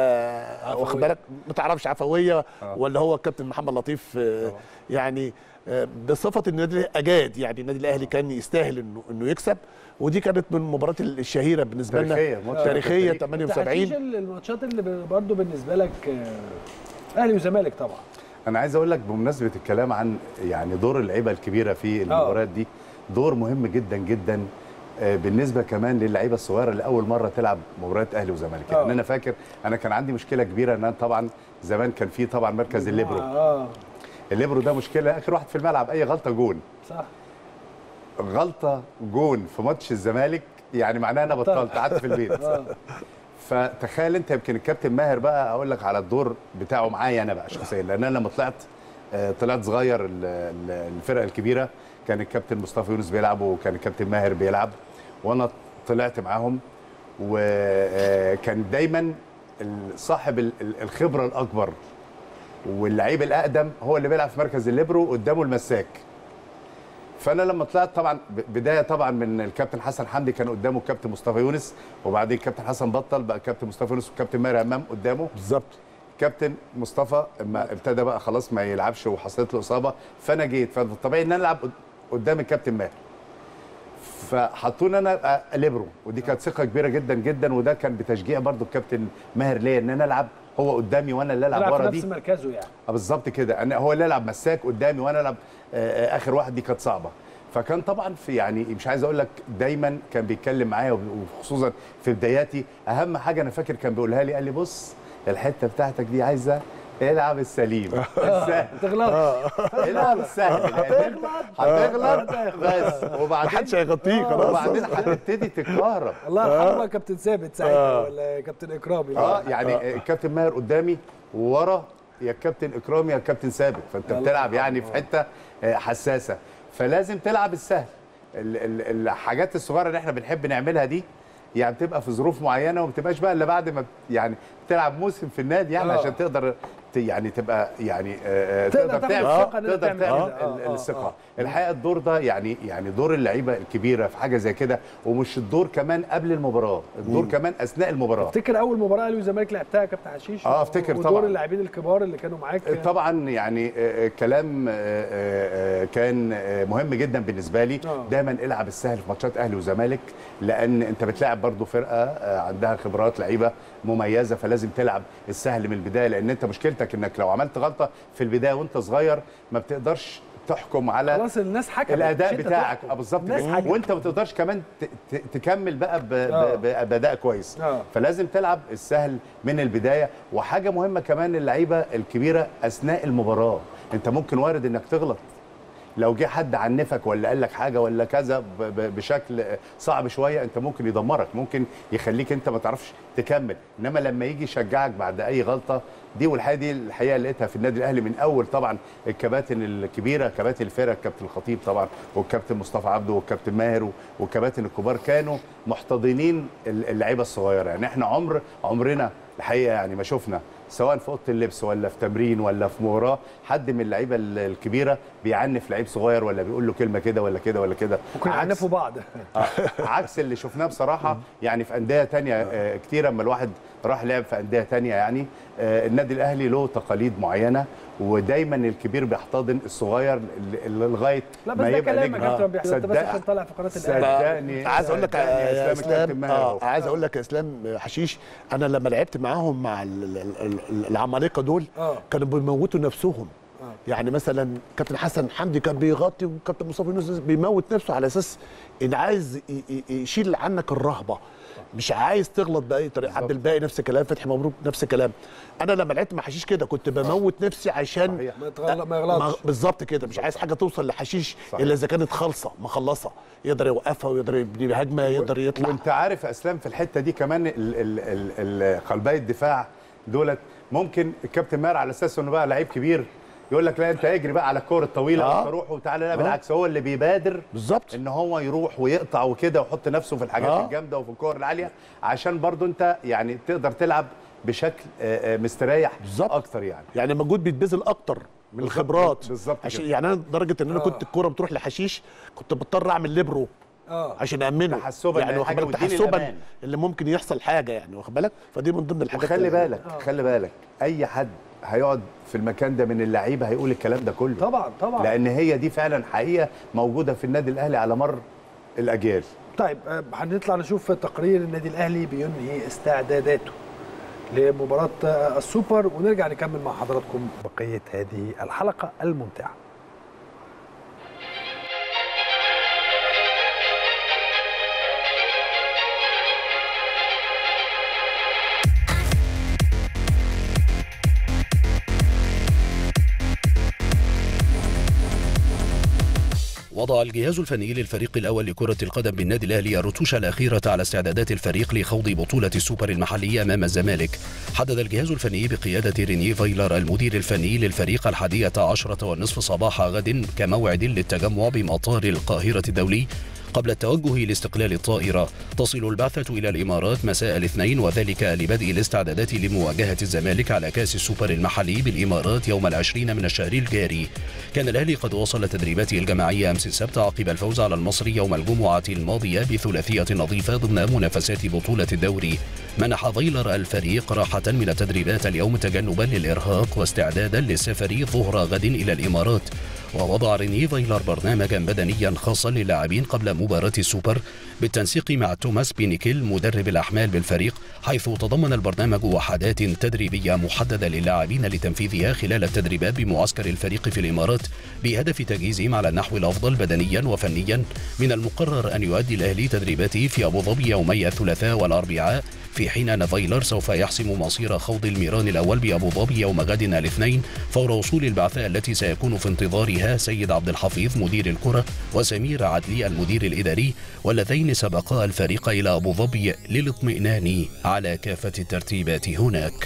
كده واخد بالك ما تعرفش عفويه ولا هو الكابتن محمد لطيف آه، يعني آه، بصفه النادي الأهلي اجاد يعني النادي الاهلي كان يستاهل انه انه يكسب ودي كانت من المباريات الشهيره بالنسبه لنا تاريخية، ماتش تاريخيه تاريخي. 78 تحشيش الماتشات اللي ب- برضه بالنسبه لك آه، اهلي وزمالك طبعا انا عايز اقول لك بمناسبه الكلام عن يعني دور اللعيبه الكبيره في المباريات دي دور مهم جدا جدا آه، بالنسبه كمان للعيبه الصغيره اللي اول مره تلعب مباريات اهلي وزمالك يعني آه. انا فاكر انا كان عندي مشكله كبيره ان انا طبعا زمان كان في طبعا مركز الليبرو اه الليبرو ده مشكله اخر واحد في الملعب اي غلطه جون صح غلطه جون في ماتش الزمالك يعني معناها انا بطلت. بطلت قعدت في البيت اه فتخيل انت يمكن الكابتن ماهر بقى اقول لك على الدور بتاعه معايا انا بقى شخصيا لان انا لما طلعت آه، طلعت صغير ال- ال- الفرقه الكبيره كان الكابتن مصطفى يونس بيلعب وكان الكابتن ماهر بيلعب وانا طلعت معاهم وكان دايما ال- صاحب ال- ال- الخبره الاكبر واللعيب الاقدم هو اللي بيلعب في مركز الليبرو قدامه المساك فانا لما طلعت طبعا ب- بدايه طبعا من الكابتن حسن حمدي كان قدامه الكابتن مصطفى يونس وبعدين الكابتن حسن بطل بقى الكابتن مصطفى يونس والكابتن ماهر امام قدامه بالظبط كابتن مصطفى اما ابتدى بقى خلاص ما يلعبش وحصلت له اصابه فانا جيت فالطبيعي ان انا العب قد- قدام الكابتن ماهر فحطوني انا ابقى ليبرو ودي كانت ثقه كبيره جدا جدا وده كان بتشجيع برضو الكابتن ماهر ليا ان انا العب هو قدامي وانا اللي العب بيلعب في ورا نفس دي مركزه يعني آه بالظبط كده انا هو اللي يلعب مساك قدامي وانا العب آه، آه، اخر واحد دي كانت صعبه فكان طبعا في يعني مش عايز اقول لك دايما كان بيتكلم معايا وخصوصا في بداياتي اهم حاجه انا فاكر كان بيقولها لي قال لي بص الحته بتاعتك دي عايزه العب السليم السهل ما تغلطش العب السهل لأن أنت هتغلط بس وبعدين محدش هيغطيه خلاص وبعدين هتبتدي تتكهرب الله يرحمه كابتن ثابت ساعتها ولا كابتن اكرامي اه يعني الكابتن ماهر قدامي وورا يا الكابتن اكرامي يا الكابتن ثابت فانت الله بتلعب يعني في حته آه، حساسه فلازم تلعب السهل ال- ال- الحاجات الصغيره اللي احنا بنحب نعملها دي يعني بتبقى في ظروف معينه وما بتبقاش بقى الا بعد ما بت- يعني تلعب موسم في النادي يعني آه. عشان تقدر ت- يعني تبقى يعني آه، آه، تقدر تقدر تاخد تعمل الثقة إن أنت تقدر تعمل تعمل كده. آه، ال- آه، الثقه آه. الحقيقه الدور ده يعني يعني دور اللعيبه الكبيره في حاجه زي كده ومش الدور كمان قبل المباراه الدور كمان اثناء المباراه افتكر اول مباراه اهلي والزمالك لعبتها يا كابتن حشيش آه، أفتكر ودور طبعاً. اللاعبين الكبار اللي كانوا معاك طبعا يعني آه، آه، كلام آه، آه، آه، كان آه، مهم جدا بالنسبه لي آه. دايما العب السهل في ماتشات اهلي وزمالك لان انت بتلاعب برضو فرقه آه، عندها خبرات لعيبه مميزه فلازم تلعب السهل من البدايه لان انت مشكلتك انك لو عملت غلطه في البدايه وانت صغير ما بتقدرش تحكم على خلاص الناس حكمت الاداء مش أنت بتاعك تحكم. آه، بالظبط الناس كده. حكمت. وانت ما تقدرش كمان ت- ت- تكمل بقى ب- آه. ب- ب- باداء كويس آه. فلازم تلعب السهل من البدايه وحاجه مهمه كمان اللعيبه الكبيره اثناء المباراه انت ممكن وارد انك تغلط لو جه حد عنفك ولا قال لك حاجه ولا كذا ب- ب- بشكل صعب شويه انت ممكن يدمرك ممكن يخليك انت ما تعرفش تكمل انما لما يجي يشجعك بعد اي غلطه دي والحقيقه دي الحقيقه لقيتها في النادي الاهلي من اول طبعا الكباتن الكبيره كباتن الفرق الكابتن الخطيب طبعا والكابتن مصطفى عبده والكابتن ماهر والكباتن الكبار كانوا محتضنين اللعيبه الصغيره يعني احنا عمر عمرنا الحقيقه يعني ما شفنا سواء في اوضه اللبس ولا في تمرين ولا في مباراه حد من اللعيبه ال- الكبيره بيعنف لعيب صغير ولا بيقول له كلمه كده ولا كده ولا كده ممكن عكس- يعنفوا بعض آه، عكس اللي شفناه بصراحه يعني في انديه تانية آه، كتير اما الواحد راح لعب في انديه تانية يعني آه، النادي الاهلي له تقاليد معينه ودايما الكبير بيحتضن الصغير ل- ل- لغايه لا بس ما ده يبقى كلام يا نجم كابتن بيحصل انت بس صدق- عشان طالع في قناه الاهلي صدقني عايز اقول لك صدقني يا اسلام الكابتن اسلام ماهر اه أهو. عايز اقول لك يا اسلام حشيش انا لما لعبت معاهم مع ال- ال- ال- العمالقه دول آه. كانوا بيموتوا نفسهم يعني مثلا كابتن حسن حمدي كان بيغطي وكابتن مصطفى يونس بيموت نفسه على اساس ان عايز ي- ي- يشيل عنك الرهبه مش عايز تغلط باي طريقه عبد الباقي نفس الكلام فتحي مبروك نفس الكلام انا لما لعبت مع حشيش كده كنت بموت نفسي عشان صحيح. ما يتغل- ما يغلطش. بالظبط كده مش عايز حاجه توصل لحشيش صحيح. الا اذا كانت خالصه مخلصه يقدر يوقفها ويقدر يبني هجمه يقدر يطلع وانت عارف يا اسلام في الحته دي كمان ال- ال- ال- ال- قلبي الدفاع دولت ممكن الكابتن ماهر على اساس انه بقى لعيب كبير يقول لك لا انت اجري بقى على الكوره الطويله آه. آه. روح وتعالى لا بالعكس هو اللي بيبادر بالظبط ان هو يروح ويقطع وكده ويحط نفسه في الحاجات آه. آه. الجامده وفي الكور العاليه عشان برضو انت يعني تقدر تلعب بشكل آه، آه، مستريح بالظبط. اكتر يعني يعني مجهود بيتبذل اكتر من بالظبط، الخبرات بالظبط عشان كده. يعني انا لدرجه ان انا كنت الكوره بتروح لحشيش كنت بضطر اعمل ليبرو اه عشان امنه تحسباً يعني لأي واخد حاجة بالك واديني تحسبا الأمان. اللي ممكن يحصل حاجه يعني واخد بالك فدي من ضمن الحاجات وخلي اللي- بالك خلي بالك اي حد هيقعد في المكان ده من اللعيبه هيقول الكلام ده كله طبعا طبعا لان هي دي فعلا حقيقه موجوده في النادي الاهلي على مر الاجيال طيب آه، هنطلع نشوف تقرير النادي الاهلي بينهي استعداداته لمباراه آه، السوبر ونرجع نكمل مع حضراتكم بقيه هذه الحلقه الممتعه وضع الجهاز الفني للفريق الأول لكرة القدم بالنادي الأهلي الرتوش الأخيرة على استعدادات الفريق لخوض بطولة السوبر المحلية أمام الزمالك حدد الجهاز الفني بقيادة ريني فايلر المدير الفني للفريق الحادية عشرة والنصف صباح غد كموعد للتجمع بمطار القاهرة الدولي قبل التوجه لاستقلال الطائرة تصل البعثة إلى الإمارات مساء الاثنين وذلك لبدء الاستعدادات لمواجهة الزمالك على كأس السوبر المحلي بالإمارات يوم العشرين من الشهر الجاري كان الأهلي قد وصل تدريباته الجماعية أمس السبت عقب الفوز على المصري يوم الجمعة الماضية بثلاثية نظيفة ضمن منافسات بطولة الدوري منح فايلر الفريق راحة من التدريبات اليوم تجنبا للإرهاق واستعدادا للسفر ظهر غد إلى الإمارات ووضع ريني فايلر برنامجا بدنيا خاصا للاعبين قبل مباراة السوبر بالتنسيق مع توماس بينيكيل مدرب الأحمال بالفريق حيث تضمن البرنامج وحدات تدريبية محددة للاعبين لتنفيذها خلال التدريبات بمعسكر الفريق في الإمارات بهدف تجهيزهم على النحو الأفضل بدنيا وفنيا من المقرر أن يؤدي الأهلي تدريباته في أبو ظبي يومي الثلاثاء والأربعاء في حين أن فايلر سوف يحسم مصير خوض الميران الأول بأبو ظبي يوم غد الاثنين فور وصول البعثة التي سيكون في انتظارها سيد عبد الحفيظ مدير الكرة وسمير عدلي المدير الإداري واللذين سبقا الفريق إلى أبو ظبي للاطمئنان على كافة الترتيبات هناك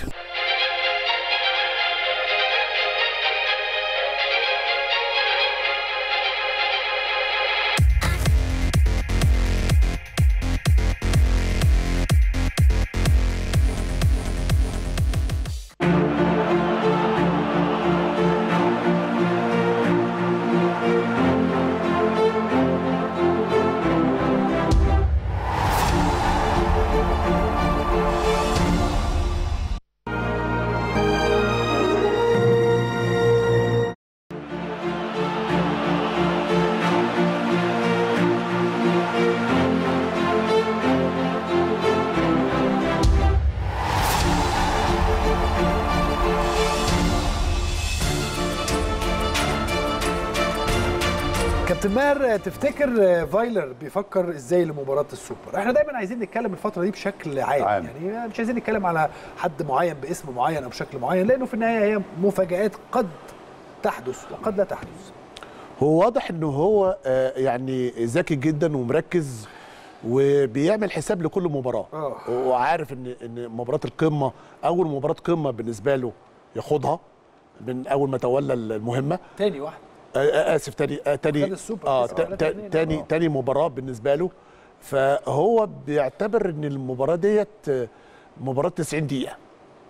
كابتن ماهر تفتكر فايلر بيفكر ازاي لمباراه السوبر احنا دايما عايزين نتكلم الفتره دي بشكل عام, عام. يعني مش عايزين نتكلم على حد معين باسم معين او بشكل معين لانه في النهايه هي مفاجات قد تحدث وقد لا تحدث هو واضح انه هو آه، يعني ذكي جدا ومركز وبيعمل حساب لكل مباراه آه. وعارف ان ان مباراه القمه اول مباراه قمه بالنسبه له ياخدها من اول ما تولى المهمه تاني واحد آه، آه، اسف تاني آه، تاني خد السوبر اه تسعة تا- ولا تا- اتنين. تاني آه. تاني مباراه بالنسبه له فهو بيعتبر ان المباراه ديت آه، مباراه 90 دقيقه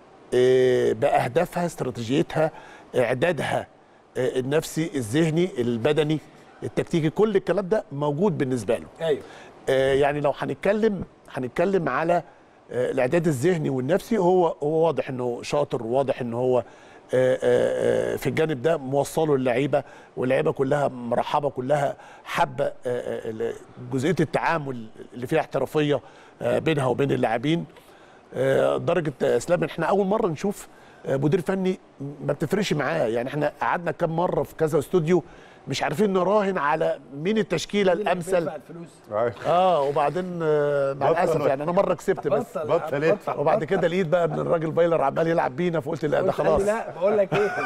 آه، باهدافها استراتيجيتها اعدادها آه، النفسي الذهني البدني التكتيكي كل الكلام ده موجود بالنسبه له ايوه آه، يعني لو هنتكلم هنتكلم على آه، الاعداد الذهني والنفسي هو هو واضح انه شاطر وواضح ان هو آه، آه، آه، في الجانب ده موصله اللعيبه واللعيبه كلها مرحبه كلها حابه آه، آه، ال- جزئيه التعامل اللي فيها احترافيه آه، بينها وبين اللاعبين آه، درجه آه، اسلام احنا اول مره نشوف آه، مدير فني ما بتفرقش معاه يعني احنا قعدنا كام مره في كذا استوديو مش عارفين نراهن على مين التشكيله الامثل بيدفع الفلوس اه وبعدين آه، مع بطل. الاسف يعني انا مره كسبت بس بطل بطل إيه؟ وبعد كده لقيت بقى ان الراجل بايلر عمال يلعب بينا فقلت لا ده قلت قال لي خلاص لا بقول لك ايه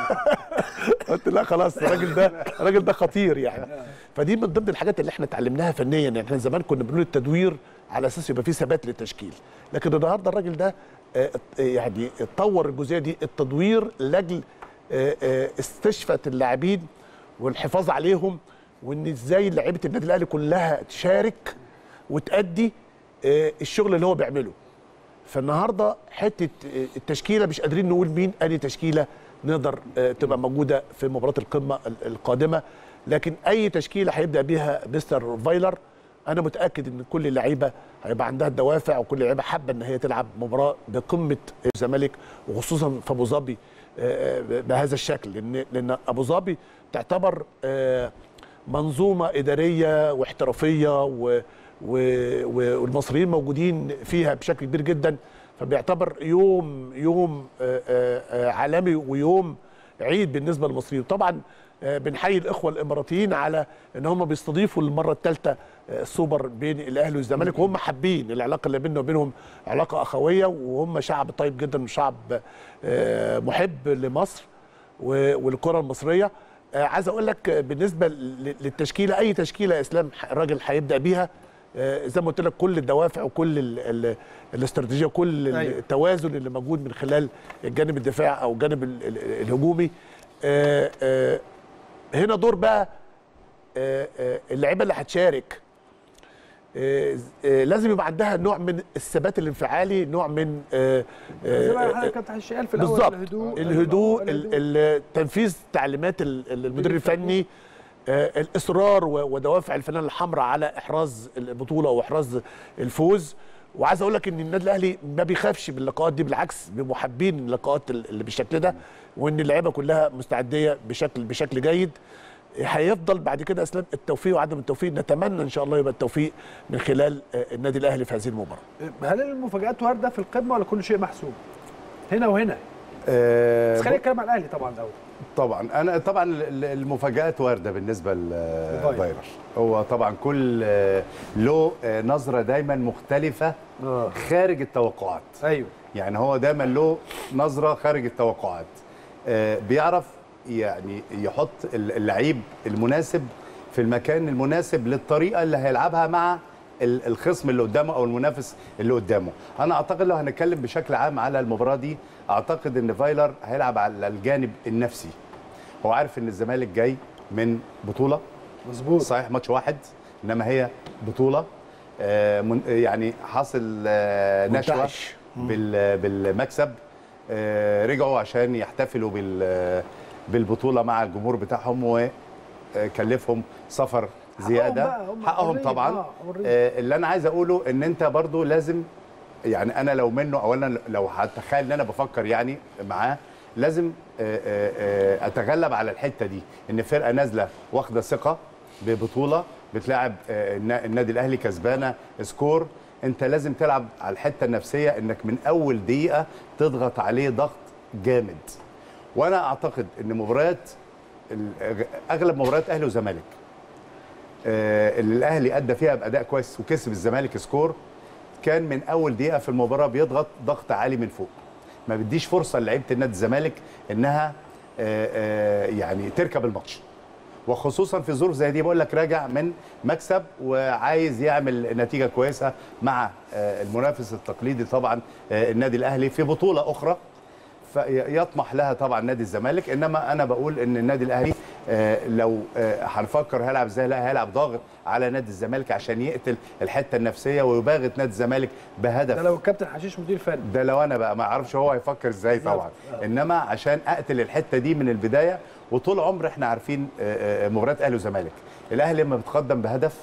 قلت لا خلاص الراجل ده الراجل ده خطير يعني فدي من ضمن الحاجات اللي احنا اتعلمناها فنيا يعني احنا زمان كنا بنقول التدوير على اساس يبقى فيه ثبات للتشكيل لكن النهارده الراجل ده آه، آه، يعني اتطور الجزئيه دي التدوير لاجل آه، آه، استشفاء اللاعبين والحفاظ عليهم وان ازاي لعيبه النادي الاهلي كلها تشارك وتأدي آه، الشغل اللي هو بيعمله فالنهارده حته آه، التشكيله مش قادرين نقول مين انهي تشكيله نقدر آه، تبقى موجوده في مباراه القمه ال- القادمه لكن اي تشكيله هيبدا بيها مستر فايلر انا متاكد ان كل اللعيبه هيبقى عندها الدوافع وكل اللعيبه حابه ان هي تلعب مباراه بقمه الزمالك وخصوصا في ابو ظبي آه، آه، بهذا الشكل لان لان ابو ظبي تعتبر آه، منظومه اداريه واحترافيه و و و- والمصريين موجودين فيها بشكل كبير جدا فبيعتبر يوم يوم آه، آه، آه، عالمي ويوم عيد بالنسبه للمصريين طبعا آه، بنحيي الاخوه الاماراتيين على ان هم بيستضيفوا للمره الثالثه السوبر بين الاهلي والزمالك وهم حابين العلاقه اللي بيننا وبينهم علاقه اخويه وهم شعب طيب جدا وشعب آه، محب لمصر و- والكره المصريه آه، عايز اقول لك آه، بالنسبه ل- للتشكيله اي تشكيله يا اسلام ح- الراجل هيبدا بيها آه، زي ما قلت لك كل الدوافع وكل ال ال الاستراتيجيه وكل ال- أيوة. التوازن اللي موجود من خلال الجانب الدفاع او الجانب ال- ال- الهجومي آه، آه، هنا دور بقى آه، آه، اللعيبه اللي هتشارك آه، آه، لازم يبقى عندها نوع من الثبات الانفعالي نوع من آه، آه، زي ما آه، حضرتك كابتن الشيخ قال في الاول بالظبط الهدوء الهدوء الهدوء. ال- ال- تنفيذ تعليمات ال- ال- المدير الفني آه، الاصرار و- ودوافع الفنانه الحمراء على احراز البطوله واحراز الفوز وعايز اقول لك ان النادي الاهلي ما بيخافش من اللقاءات دي بالعكس بيبقوا حابين اللقاءات ال- اللي بالشكل ده وان اللعيبه كلها مستعديه بشكل بشكل جيد هيفضل بعد كده اسلام التوفيق وعدم التوفيق نتمنى ان شاء الله يبقى التوفيق من خلال آه، النادي الاهلي في هذه المباراه هل المفاجآت وارده في القمه ولا كل شيء محسوب؟ هنا وهنا آه، بس خلينا نتكلم عن الاهلي طبعا الاول طبعا انا طبعا ال- المفاجات وارده بالنسبه لفايروس هو طبعا كل آه، له آه، نظره دايما مختلفه خارج التوقعات ايوه يعني هو دايما له نظره خارج التوقعات آه، بيعرف يعني يحط ال- اللعيب المناسب في المكان المناسب للطريقه اللي هيلعبها مع ال- الخصم اللي قدامه او المنافس اللي قدامه انا اعتقد لو هنتكلم بشكل عام على المباراه دي اعتقد ان فايلر هيلعب على الجانب النفسي هو عارف ان الزمالك جاي من بطوله مظبوط صحيح ماتش واحد انما هي بطوله آه، من- يعني حاصل آه، نشوه منتعش. بال- بالمكسب آه، رجعوا عشان يحتفلوا بال- بالبطوله مع الجمهور بتاعهم وكلفهم سفر زياده بقى، هم حقهم حرين، طبعا آه، حرين. آه، اللي انا عايز اقوله ان انت برضو لازم يعني انا لو منه اولا لو هتخيل ان انا بفكر يعني معاه لازم آه، آه، آه، اتغلب على الحته دي ان فرقه نازله واخده ثقه ببطوله بتلاعب آه، النا- النادي الاهلي كسبانه سكور انت لازم تلعب على الحته النفسيه انك من اول دقيقه تضغط عليه ضغط جامد وانا اعتقد ان مباريات ال- اغلب مباريات اهلي وزمالك آه، اللي الاهلي ادى فيها باداء كويس وكسب الزمالك سكور كان من اول دقيقه في المباراه بيضغط ضغط عالي من فوق ما بيديش فرصه لعيبه النادي الزمالك انها آه، آه، يعني تركب الماتش وخصوصا في ظروف زي دي بقول لك راجع من مكسب وعايز يعمل نتيجه كويسه مع آه، المنافس التقليدي طبعا آه، النادي الاهلي في بطوله اخرى فيطمح لها طبعا نادي الزمالك انما انا بقول ان النادي الاهلي آه، لو آه، هنفكر هيلعب ازاي لا هيلعب ضاغط على نادي الزمالك عشان يقتل الحته النفسيه ويباغت نادي الزمالك بهدف ده لو الكابتن حشيش مدير فني ده لو انا بقى ما اعرفش هو هيفكر ازاي طبعا انما عشان اقتل الحته دي من البدايه وطول عمر احنا عارفين آه، آه، مباريات اهلي وزمالك الاهلي لما بيتقدم بهدف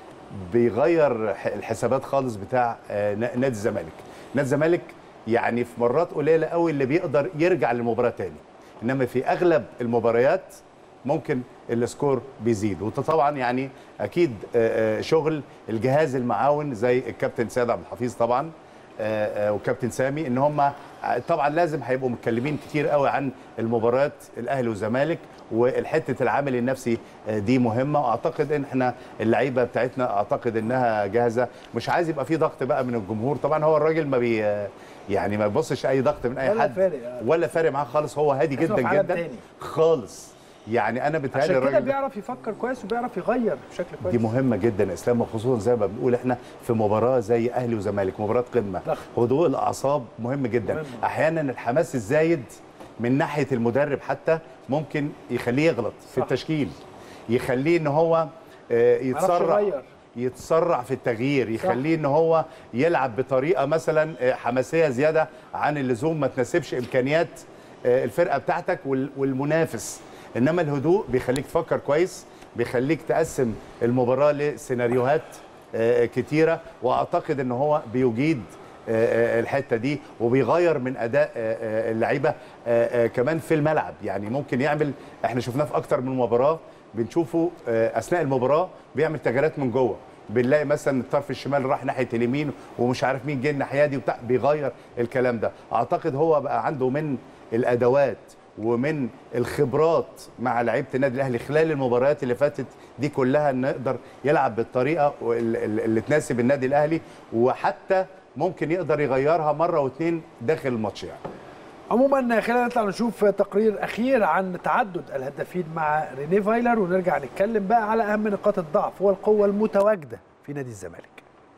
بيغير ح- الحسابات خالص بتاع آه، نا- نادي الزمالك نادي الزمالك يعني في مرات قليله قوي اللي بيقدر يرجع للمباراه تاني انما في اغلب المباريات ممكن السكور بيزيد وده طبعا يعني اكيد آه، آه، شغل الجهاز المعاون زي الكابتن سيد عبد الحفيظ طبعا آه، آه، وكابتن سامي ان هم طبعا لازم هيبقوا متكلمين كتير قوي عن المباريات الاهلي والزمالك والحته العامل النفسي آه، دي مهمه واعتقد ان احنا اللعيبه بتاعتنا اعتقد انها جاهزه مش عايز يبقى في ضغط بقى من الجمهور طبعا هو الراجل ما بي يعني ما بيبصش اي ضغط من اي ولا حد فارق يعني. ولا فارق معاه خالص هو هادي تحسه جدا في عالم جدا تاني. خالص يعني انا بتهيألي عشان كده الراجل ده- بيعرف يفكر كويس وبيعرف يغير بشكل كويس دي مهمه جدا يا اسلام وخصوصا زي ما بنقول احنا في مباراه زي اهلي وزمالك مباراه قمه ضغط. هدوء الاعصاب مهم جدا مهم. احيانا الحماس الزايد من ناحيه المدرب حتى ممكن يخليه يغلط في صح. التشكيل يخليه ان هو آه، يتسرع يغير. يتسرع في التغيير يخليه ان هو يلعب بطريقه مثلا آه، حماسيه زياده عن اللزوم ما تناسبش امكانيات آه، الفرقه بتاعتك وال- والمنافس انما الهدوء بيخليك تفكر كويس بيخليك تقسم المباراه لسيناريوهات آه، كتيره واعتقد ان هو بيجيد آه، آه، الحته دي وبيغير من اداء آه، آه، اللعيبه آه، آه، كمان في الملعب يعني ممكن يعمل احنا شفناه في اكتر من مباراه بنشوفه آه، اثناء المباراه بيعمل تغييرات من جوه بنلاقي مثلا الطرف الشمال راح ناحيه اليمين ومش عارف مين جه الناحيه دي وبتاع بيغير الكلام ده اعتقد هو بقى عنده من الادوات ومن الخبرات مع لعيبه النادي الاهلي خلال المباريات اللي فاتت دي كلها انه يقدر يلعب بالطريقه وال- ال- اللي تناسب النادي الاهلي وحتى ممكن يقدر يغيرها مره واثنين داخل الماتش يعني عموما خلينا نطلع نشوف تقرير اخير عن تعدد الهدافين مع ريني فايلر ونرجع نتكلم بقى على اهم نقاط الضعف والقوه المتواجده في نادي الزمالك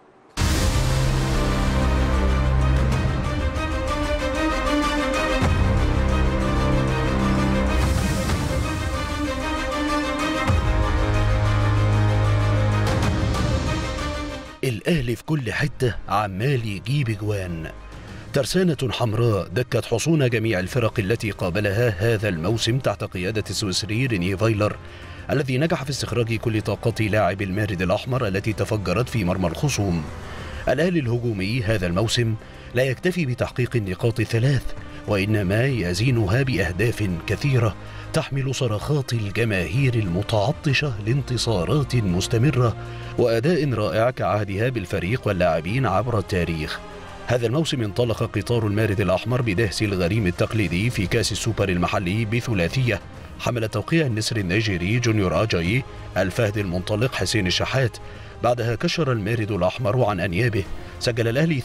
الأهلي في كل حتة عمال يجيب جوان ترسانة حمراء دكت حصون جميع الفرق التي قابلها هذا الموسم تحت قيادة السويسري ريني فايلر الذي نجح في استخراج كل طاقات لاعب المارد الأحمر التي تفجرت في مرمى الخصوم الأهلي الهجومي هذا الموسم لا يكتفي بتحقيق النقاط الثلاث وإنما يزينها بأهداف كثيرة تحمل صرخات الجماهير المتعطشة لانتصارات مستمرة وأداء رائع كعهدها بالفريق واللاعبين عبر التاريخ هذا الموسم انطلق قطار المارد الأحمر بدهس الغريم التقليدي في كأس السوبر المحلي بثلاثية حمل توقيع النسر النيجيري جونيور أجاي الفهد المنطلق حسين الشحات بعدها كشر المارد الأحمر عن أنيابه سجل الأهلي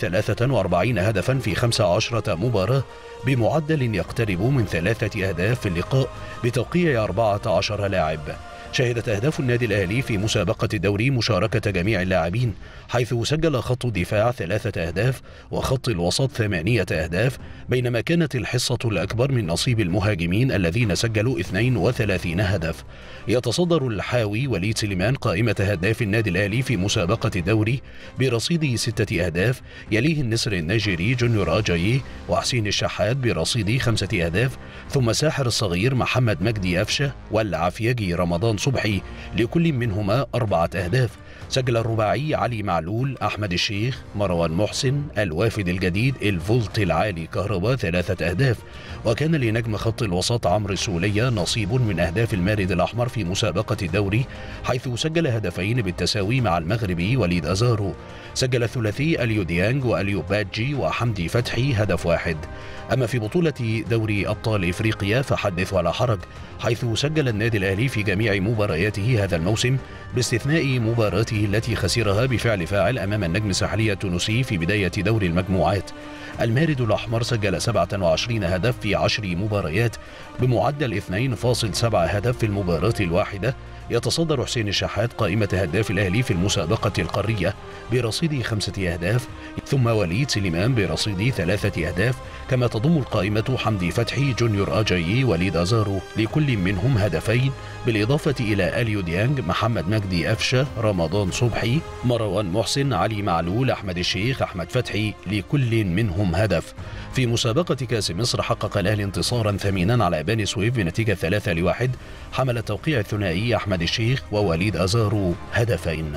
43 هدفا في 15 مباراة بمعدل يقترب من ثلاثة أهداف في اللقاء بتوقيع 14 لاعب شهدت أهداف النادي الأهلي في مسابقة الدوري مشاركة جميع اللاعبين حيث سجل خط الدفاع ثلاثة أهداف وخط الوسط ثمانية أهداف بينما كانت الحصة الأكبر من نصيب المهاجمين الذين سجلوا 32 هدف يتصدر الحاوي وليد سليمان قائمة هداف النادي الأهلي في مسابقة الدوري برصيد ستة أهداف يليه النسر النيجيري جونيور أجايي وحسين الشحات برصيد خمسة أهداف ثم ساحر الصغير محمد مجدي أفشة والعفيجي رمضان صبحي لكل منهما أربعة أهداف سجل الرباعي علي معلول أحمد الشيخ مروان محسن الوافد الجديد الفولت العالي كهرباء ثلاثة أهداف وكان لنجم خط الوسط عمرو السولية نصيب من أهداف المارد الأحمر في مسابقة الدوري حيث سجل هدفين بالتساوي مع المغربي وليد أزارو سجل الثلاثي اليو ديانج واليو بادجي وحمدي فتحي هدف واحد أما في بطولة دوري أبطال إفريقيا فحدث ولا حرج حيث سجل النادي الأهلي في جميع مبارياته هذا الموسم باستثناء مباراته التي خسرها بفعل فاعل أمام النجم الساحلي التونسي في بداية دوري المجموعات المارد الأحمر سجل 27 هدف في عشر مباريات بمعدل 2.7 هدف في المباراة الواحدة يتصدر حسين الشحات قائمة هداف الأهلي في المسابقة القارية برصيد خمسة أهداف ثم وليد سليمان برصيد ثلاثة أهداف كما تضم القائمة حمدي فتحي جونيور أجايي وليد أزارو لكل منهم هدفين بالإضافة إلى أليو ديانج محمد مجدي أفشة رمضان صبحي مروان محسن علي معلول أحمد الشيخ أحمد فتحي لكل منهم هدف في مسابقة كأس مصر حقق الأهلي انتصارا ثمينا على بني سويف بنتيجة ثلاثة لواحد حمل توقيع الثنائي أحمد الشيخ ووليد أزارو هدفين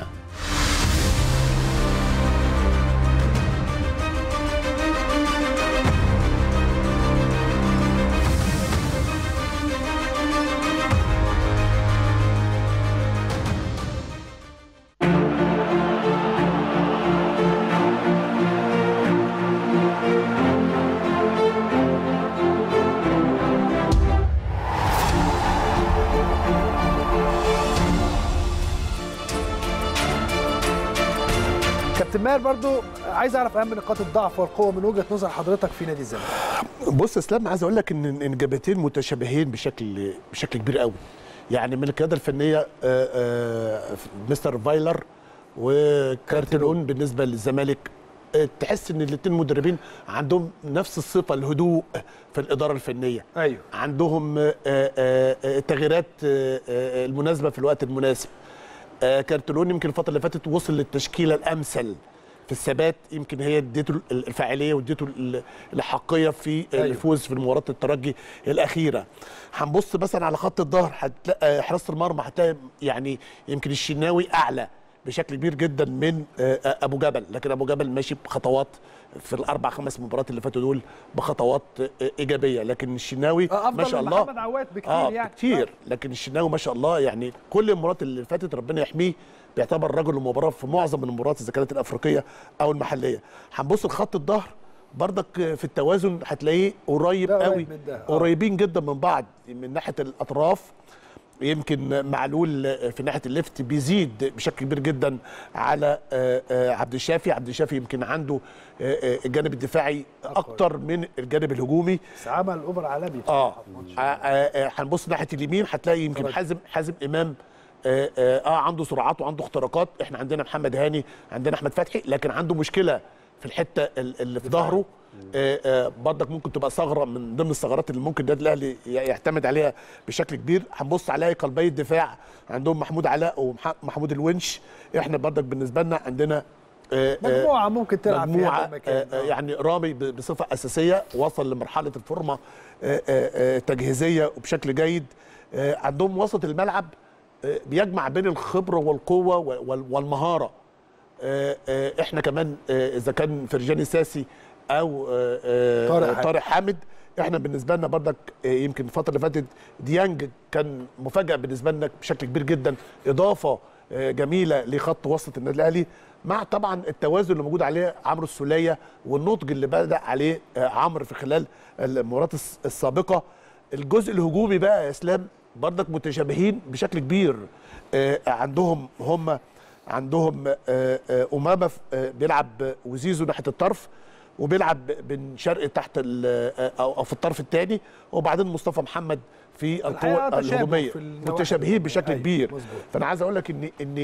كابتن ماهر برضو عايز اعرف اهم نقاط الضعف والقوه من وجهه نظر حضرتك في نادي الزمالك بص يا اسلام عايز اقول لك ان ان جبهتين متشابهين بشكل بشكل كبير قوي يعني من القياده الفنيه آه، آه، مستر فايلر وكارتلون بالنسبه للزمالك آه، تحس ان الاثنين مدربين عندهم نفس الصفه الهدوء في الاداره الفنيه ايوه عندهم آه، آه، آه، التغييرات آه، آه، المناسبه في الوقت المناسب آه، كارتلون يمكن الفتره اللي فاتت وصل للتشكيله الامثل في الثبات يمكن هي اديته الفاعليه واديته ال- الاحقيه في أيوة. الفوز في مباراه الترجي الاخيره هنبص مثلا على خط الظهر هتلاقي حراسه المرمى هتلاقي يعني يمكن الشناوي اعلى بشكل كبير جدا من آه، آه، ابو جبل لكن ابو جبل ماشي بخطوات في الاربع خمس مباريات اللي فاتوا دول بخطوات آه، ايجابيه لكن الشناوي آه، افضل ما شاء من الله محمد عواد بكتير اه يعني كتير لكن الشناوي ما شاء الله يعني كل المباريات اللي فاتت ربنا يحميه بيعتبر رجل المباراه في معظم المباريات اذا كانت الافريقيه او المحليه هنبص لخط الظهر برضك في التوازن هتلاقيه قريب ده قريب قوي من ده، آه. قريبين جدا من بعض من ناحيه الاطراف يمكن معلول في ناحيه الليفت بيزيد بشكل كبير جدا على آه، آه، عبد الشافي عبد الشافي يمكن عنده آه، آه، الجانب الدفاعي اكتر من الجانب الهجومي بس عمل اوفر عالمي اه بصراحة في الماتش. آه، آه، آه، هنبص ناحيه اليمين هتلاقي يمكن فرج. حازم حازم امام آه, اه اه عنده سرعات وعنده اختراقات احنا عندنا محمد هاني عندنا احمد فتحي لكن عنده مشكله في الحته ال- اللي في ظهره آه آه برضك ممكن تبقى ثغره من ضمن الثغرات اللي ممكن النادي الاهلي ي- يعتمد عليها بشكل كبير هنبص عليها قلبي الدفاع عندهم محمود علاء ومحمود الونش احنا برضك بالنسبه لنا عندنا آه، آه، مجموعه ممكن تلعب في مجموعه هذا المكان آه، آه، يعني رامي ب- بصفه اساسيه وصل لمرحله الفورمه آه، آه، آه، تجهيزيه وبشكل جيد آه، عندهم وسط الملعب آه، بيجمع بين الخبره والقوه وال- والمهاره آه، آه، احنا كمان آه، اذا كان فرجاني ساسي او آه، آه، طارق آه، حامد. طارق حامد احنا بالنسبه لنا برضك آه، يمكن الفتره اللي فاتت ديانج كان مفاجاه بالنسبه لنا بشكل كبير جدا اضافه آه، جميله لخط وسط النادي الاهلي مع طبعا التوازن اللي موجود عليه عمرو السوليه والنضج اللي بدا عليه آه، عمرو في خلال المباريات الس- السابقه الجزء الهجومي بقى يا اسلام برضك متشابهين بشكل كبير آه، عندهم هم عندهم آه، آه، امامه ف- آه، بيلعب وزيزو ناحيه الطرف وبيلعب بن شرقي تحت ال- آه، او أو في الطرف الثاني وبعدين مصطفى محمد في الحقيقة القوه تشابه الهجوميه في النواحي متشابهين الهجومية. بشكل أيوة، كبير مظبوط. فانا عايز اقول لك ان ان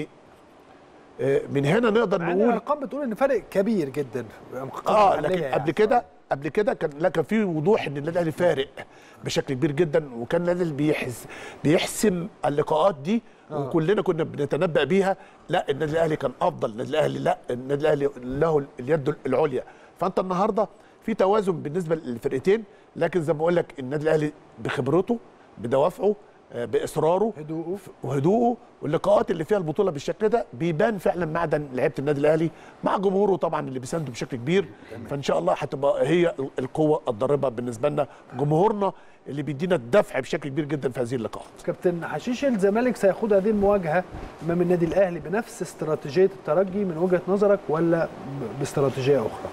آه، من هنا نقدر يعني نقول الارقام بتقول ان فرق كبير جدا اه لكن قبل كده قبل كده كان لا كان في وضوح ان النادي الاهلي فارق بشكل كبير جدا وكان النادي الاهلي بيحس بيحسم اللقاءات دي وكلنا كنا بنتنبأ بيها لا النادي الاهلي كان افضل النادي الاهلي لا النادي الاهلي له اليد العليا فانت النهارده في توازن بالنسبه للفرقتين لكن زي ما بقول لك النادي الاهلي بخبرته بدوافعه آه، باصراره هدوءه وهدوءه واللقاءات اللي فيها البطوله بالشكل ده بيبان فعلا معدن لعيبه النادي الاهلي مع جمهوره طبعا اللي بيسانده بشكل كبير فان شاء الله هتبقى هي القوه الضاربه بالنسبه لنا جمهورنا اللي بيدينا الدفع بشكل كبير جدا في هذه اللقاءات كابتن حشيش الزمالك سيخوض هذه المواجهه امام النادي الاهلي بنفس استراتيجيه الترجي من وجهه نظرك ولا ب- باستراتيجيه اخرى؟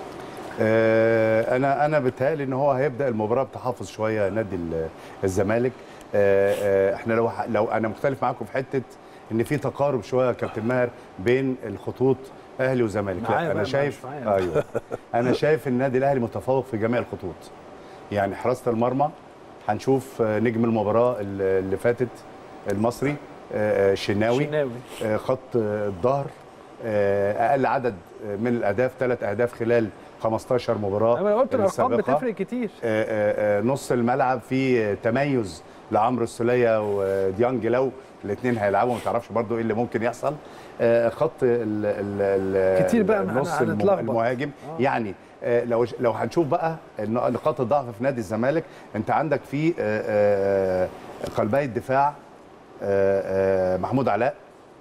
آه، انا انا بتهيألي ان هو هيبدا المباراه بتحفظ شويه نادي ال- الزمالك آه، آه، احنا لو ح- لو انا مختلف معاكم في حته ان في تقارب شويه يا كابتن ماهر بين الخطوط اهلي وزمالك معايا لا بقى، انا شايف مش معايا. ايوه انا شايف النادي الاهلي متفوق في جميع الخطوط يعني حراسه المرمى هنشوف آه، نجم المباراه ال- اللي فاتت المصري آه، آه، الشناوي شناوي آه، خط آه، الظهر آه، اقل عدد آه، من الاهداف ثلاث اهداف خلال 15 مباراه انا قلت الارقام السابقة. بتفرق كتير آه، آه، آه، نص الملعب فيه آه، تميز لعمرو السوليه وديانج لو الاثنين هيلعبوا ما تعرفش برضو ايه اللي ممكن يحصل آه، خط ال ال كتير بقى، ما احنا النص الم- هنتلخبط. المهاجم يعني آه، لو لو هنشوف بقى الن- نقاط الضعف في نادي الزمالك انت عندك في آه، آه، قلبي الدفاع آه، آه، محمود علاء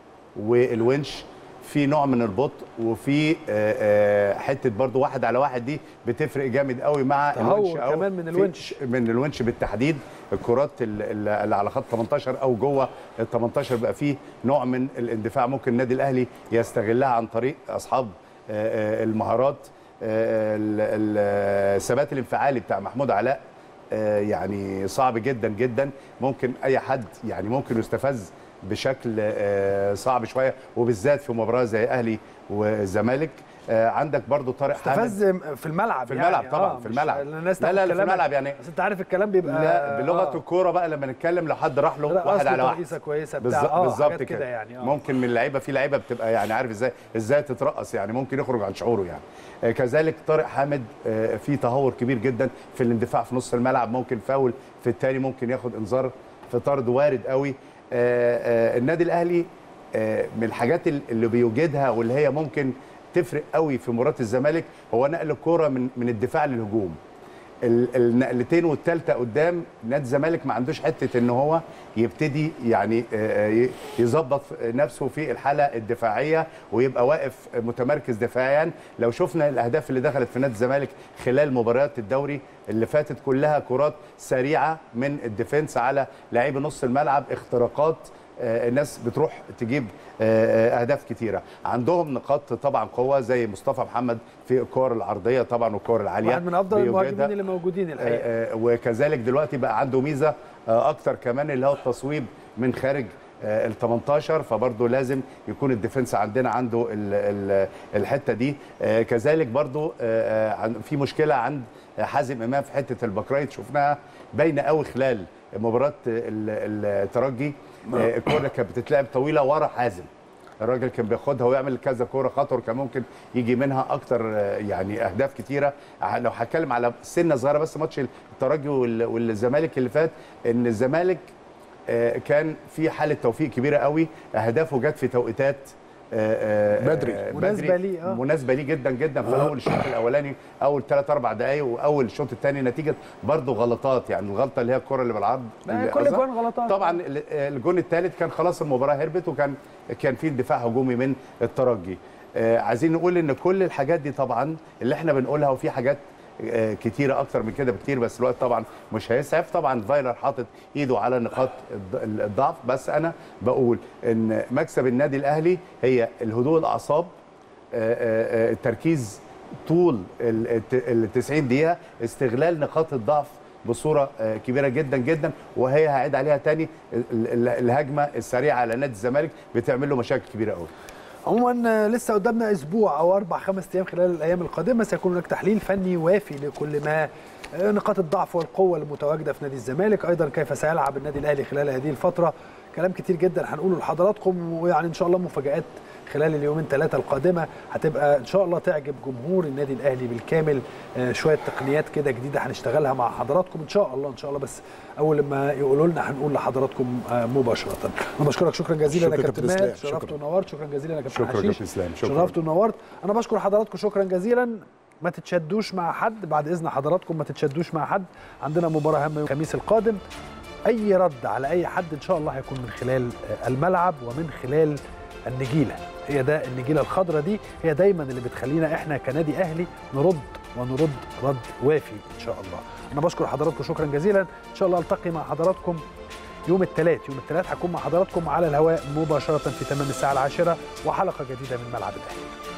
والونش في نوع من البطء وفي آه، آه، حته برضو واحد على واحد دي بتفرق جامد قوي مع تهور الونش أو كمان من في- الونش. من الونش بالتحديد الكرات ال- ال- اللي على خط 18 او جوه ال 18 بقى فيه نوع من الاندفاع ممكن النادي الاهلي يستغلها عن طريق اصحاب آه، آه، المهارات آه، ال- ال- الثبات الانفعالي بتاع محمود علاء آه، يعني صعب جدا جدا ممكن اي حد يعني ممكن يستفز بشكل آه، صعب شويه وبالذات في مباراه زي اهلي والزمالك آه، عندك برضو طارق حامد استفز في الملعب في يعني الملعب طبعا آه، في مش الملعب الناس لا تاخد لا لا في كلامك. الملعب يعني بس انت عارف الكلام بيبقى لا بلغه آه. الكوره بقى لما نتكلم لو حد راح له لا، واحد أصل على واحد ترقيصة كويسة بتاع، بالظبط آه، بالظبط حاجات كده كده يعني، آه. ممكن من اللعيبه في لعيبه بتبقى يعني عارف ازاي ازاي تترقص يعني ممكن يخرج عن شعوره يعني آه، كذلك طارق حامد آه، في تهور كبير جدا في الاندفاع في نص الملعب ممكن فاول في الثاني ممكن ياخد انذار في طرد وارد قوي آه، آه، النادي الاهلي آه، من الحاجات ال- اللي بيوجدها واللي هي ممكن تفرق قوي في مباراه الزمالك هو نقل الكوره من من الدفاع للهجوم ال- النقلتين والثالثه قدام نادي الزمالك ما عندوش حته ان هو يبتدي يعني آه، ي- يظبط نفسه في الحاله الدفاعيه ويبقى واقف متمركز دفاعيا لو شفنا الاهداف اللي دخلت في نادي الزمالك خلال مباريات الدوري اللي فاتت كلها كرات سريعه من الديفنس على لاعبي نص الملعب اختراقات آه، الناس بتروح تجيب آه، آه، اهداف كتيره عندهم نقاط طبعا قوه زي مصطفى محمد في الكور العرضيه طبعا والكور العاليه واحد من افضل بيوجدها. المهاجمين اللي موجودين الحقيقه آه، آه، وكذلك دلوقتي بقى عنده ميزه آه، اكتر كمان اللي هو التصويب من خارج ال 18 فبرضه لازم يكون الديفنس عندنا عنده ال ال الحته دي آه، كذلك برضه آه، آه، عن- في مشكله عند حازم امام في حته الباكرايت شفناها باينه قوي خلال مباراه ال- الترجي آه، الكوره كانت بتتلعب طويله ورا حازم الراجل كان بياخدها ويعمل كذا كوره خطر كان ممكن يجي منها اكتر آه، يعني اهداف كتيره ع- لو هتكلم على سنه صغيره بس ماتش الترجي وال- والزمالك اللي فات ان الزمالك آه، كان في حاله توفيق كبيره قوي اهدافه جت في توقيتات آه، آه، بدري. آه، مناسبة ليه، آه. مناسبه ليه جدا جدا في اول الشوط الاولاني اول 3 4 دقائق واول الشوط الثاني نتيجه برضه غلطات يعني الغلطه اللي هي الكره اللي بالعرض ما اللي كل قصدها. جوان غلطات. طبعا ال- الجون الثالث كان خلاص المباراه هربت وكان كان في دفاع هجومي من الترجي آه، عايزين نقول ان كل الحاجات دي طبعا اللي احنا بنقولها وفي حاجات آه، كتيره اكتر من كده بكتير بس الوقت طبعا مش هيسعف طبعا فايلر حاطط ايده على نقاط الض- الضعف بس انا بقول ان مكسب النادي الاهلي هي الهدوء الاعصاب آه، آه، آه، التركيز طول ال 90 دقيقه استغلال نقاط الضعف بصوره آه، كبيره جدا جدا وهي هعيد عليها تاني ال- ال- الهجمه السريعه على نادي الزمالك بتعمل له مشاكل كبيره قوي عموما آه، لسه قدامنا اسبوع او اربع خمس ايام خلال الايام القادمه سيكون هناك تحليل فني وافي لكل ما آه، نقاط الضعف والقوه المتواجده في نادي الزمالك ايضا كيف سيلعب النادي الاهلي خلال هذه الفتره كلام كتير جدا هنقوله لحضراتكم ويعني ان شاء الله مفاجات خلال اليومين ثلاثه القادمه هتبقى ان شاء الله تعجب جمهور النادي الاهلي بالكامل آه، شويه تقنيات كده جديده هنشتغلها مع حضراتكم ان شاء الله ان شاء الله بس اول ما يقولوا لنا هنقول لحضراتكم آه، مباشره انا بشكرك شكرا جزيلا شكرا يا كابتن كابتن ماهر إسلام، شرفت شكرا. ونورت شكرا جزيلا يا كابتن شكرا حشيش كابتن اسلام شكرا شرفت ونورت انا بشكر حضراتكم شكرا جزيلا ما تتشدوش مع حد بعد اذن حضراتكم ما تتشدوش مع حد عندنا مباراه هامه يوم الخميس القادم اي رد على اي حد ان شاء الله هيكون من خلال آه، الملعب ومن خلال النجيله هي ده النجيله الخضراء دي هي دايما اللي بتخلينا احنا كنادي اهلي نرد ونرد رد وافي ان شاء الله انا بشكر حضراتكم شكرا جزيلا ان شاء الله التقي مع حضراتكم يوم الثلاث يوم الثلاث هكون مع حضراتكم على الهواء مباشره في تمام الساعه العاشره وحلقه جديده من ملعب الاهلي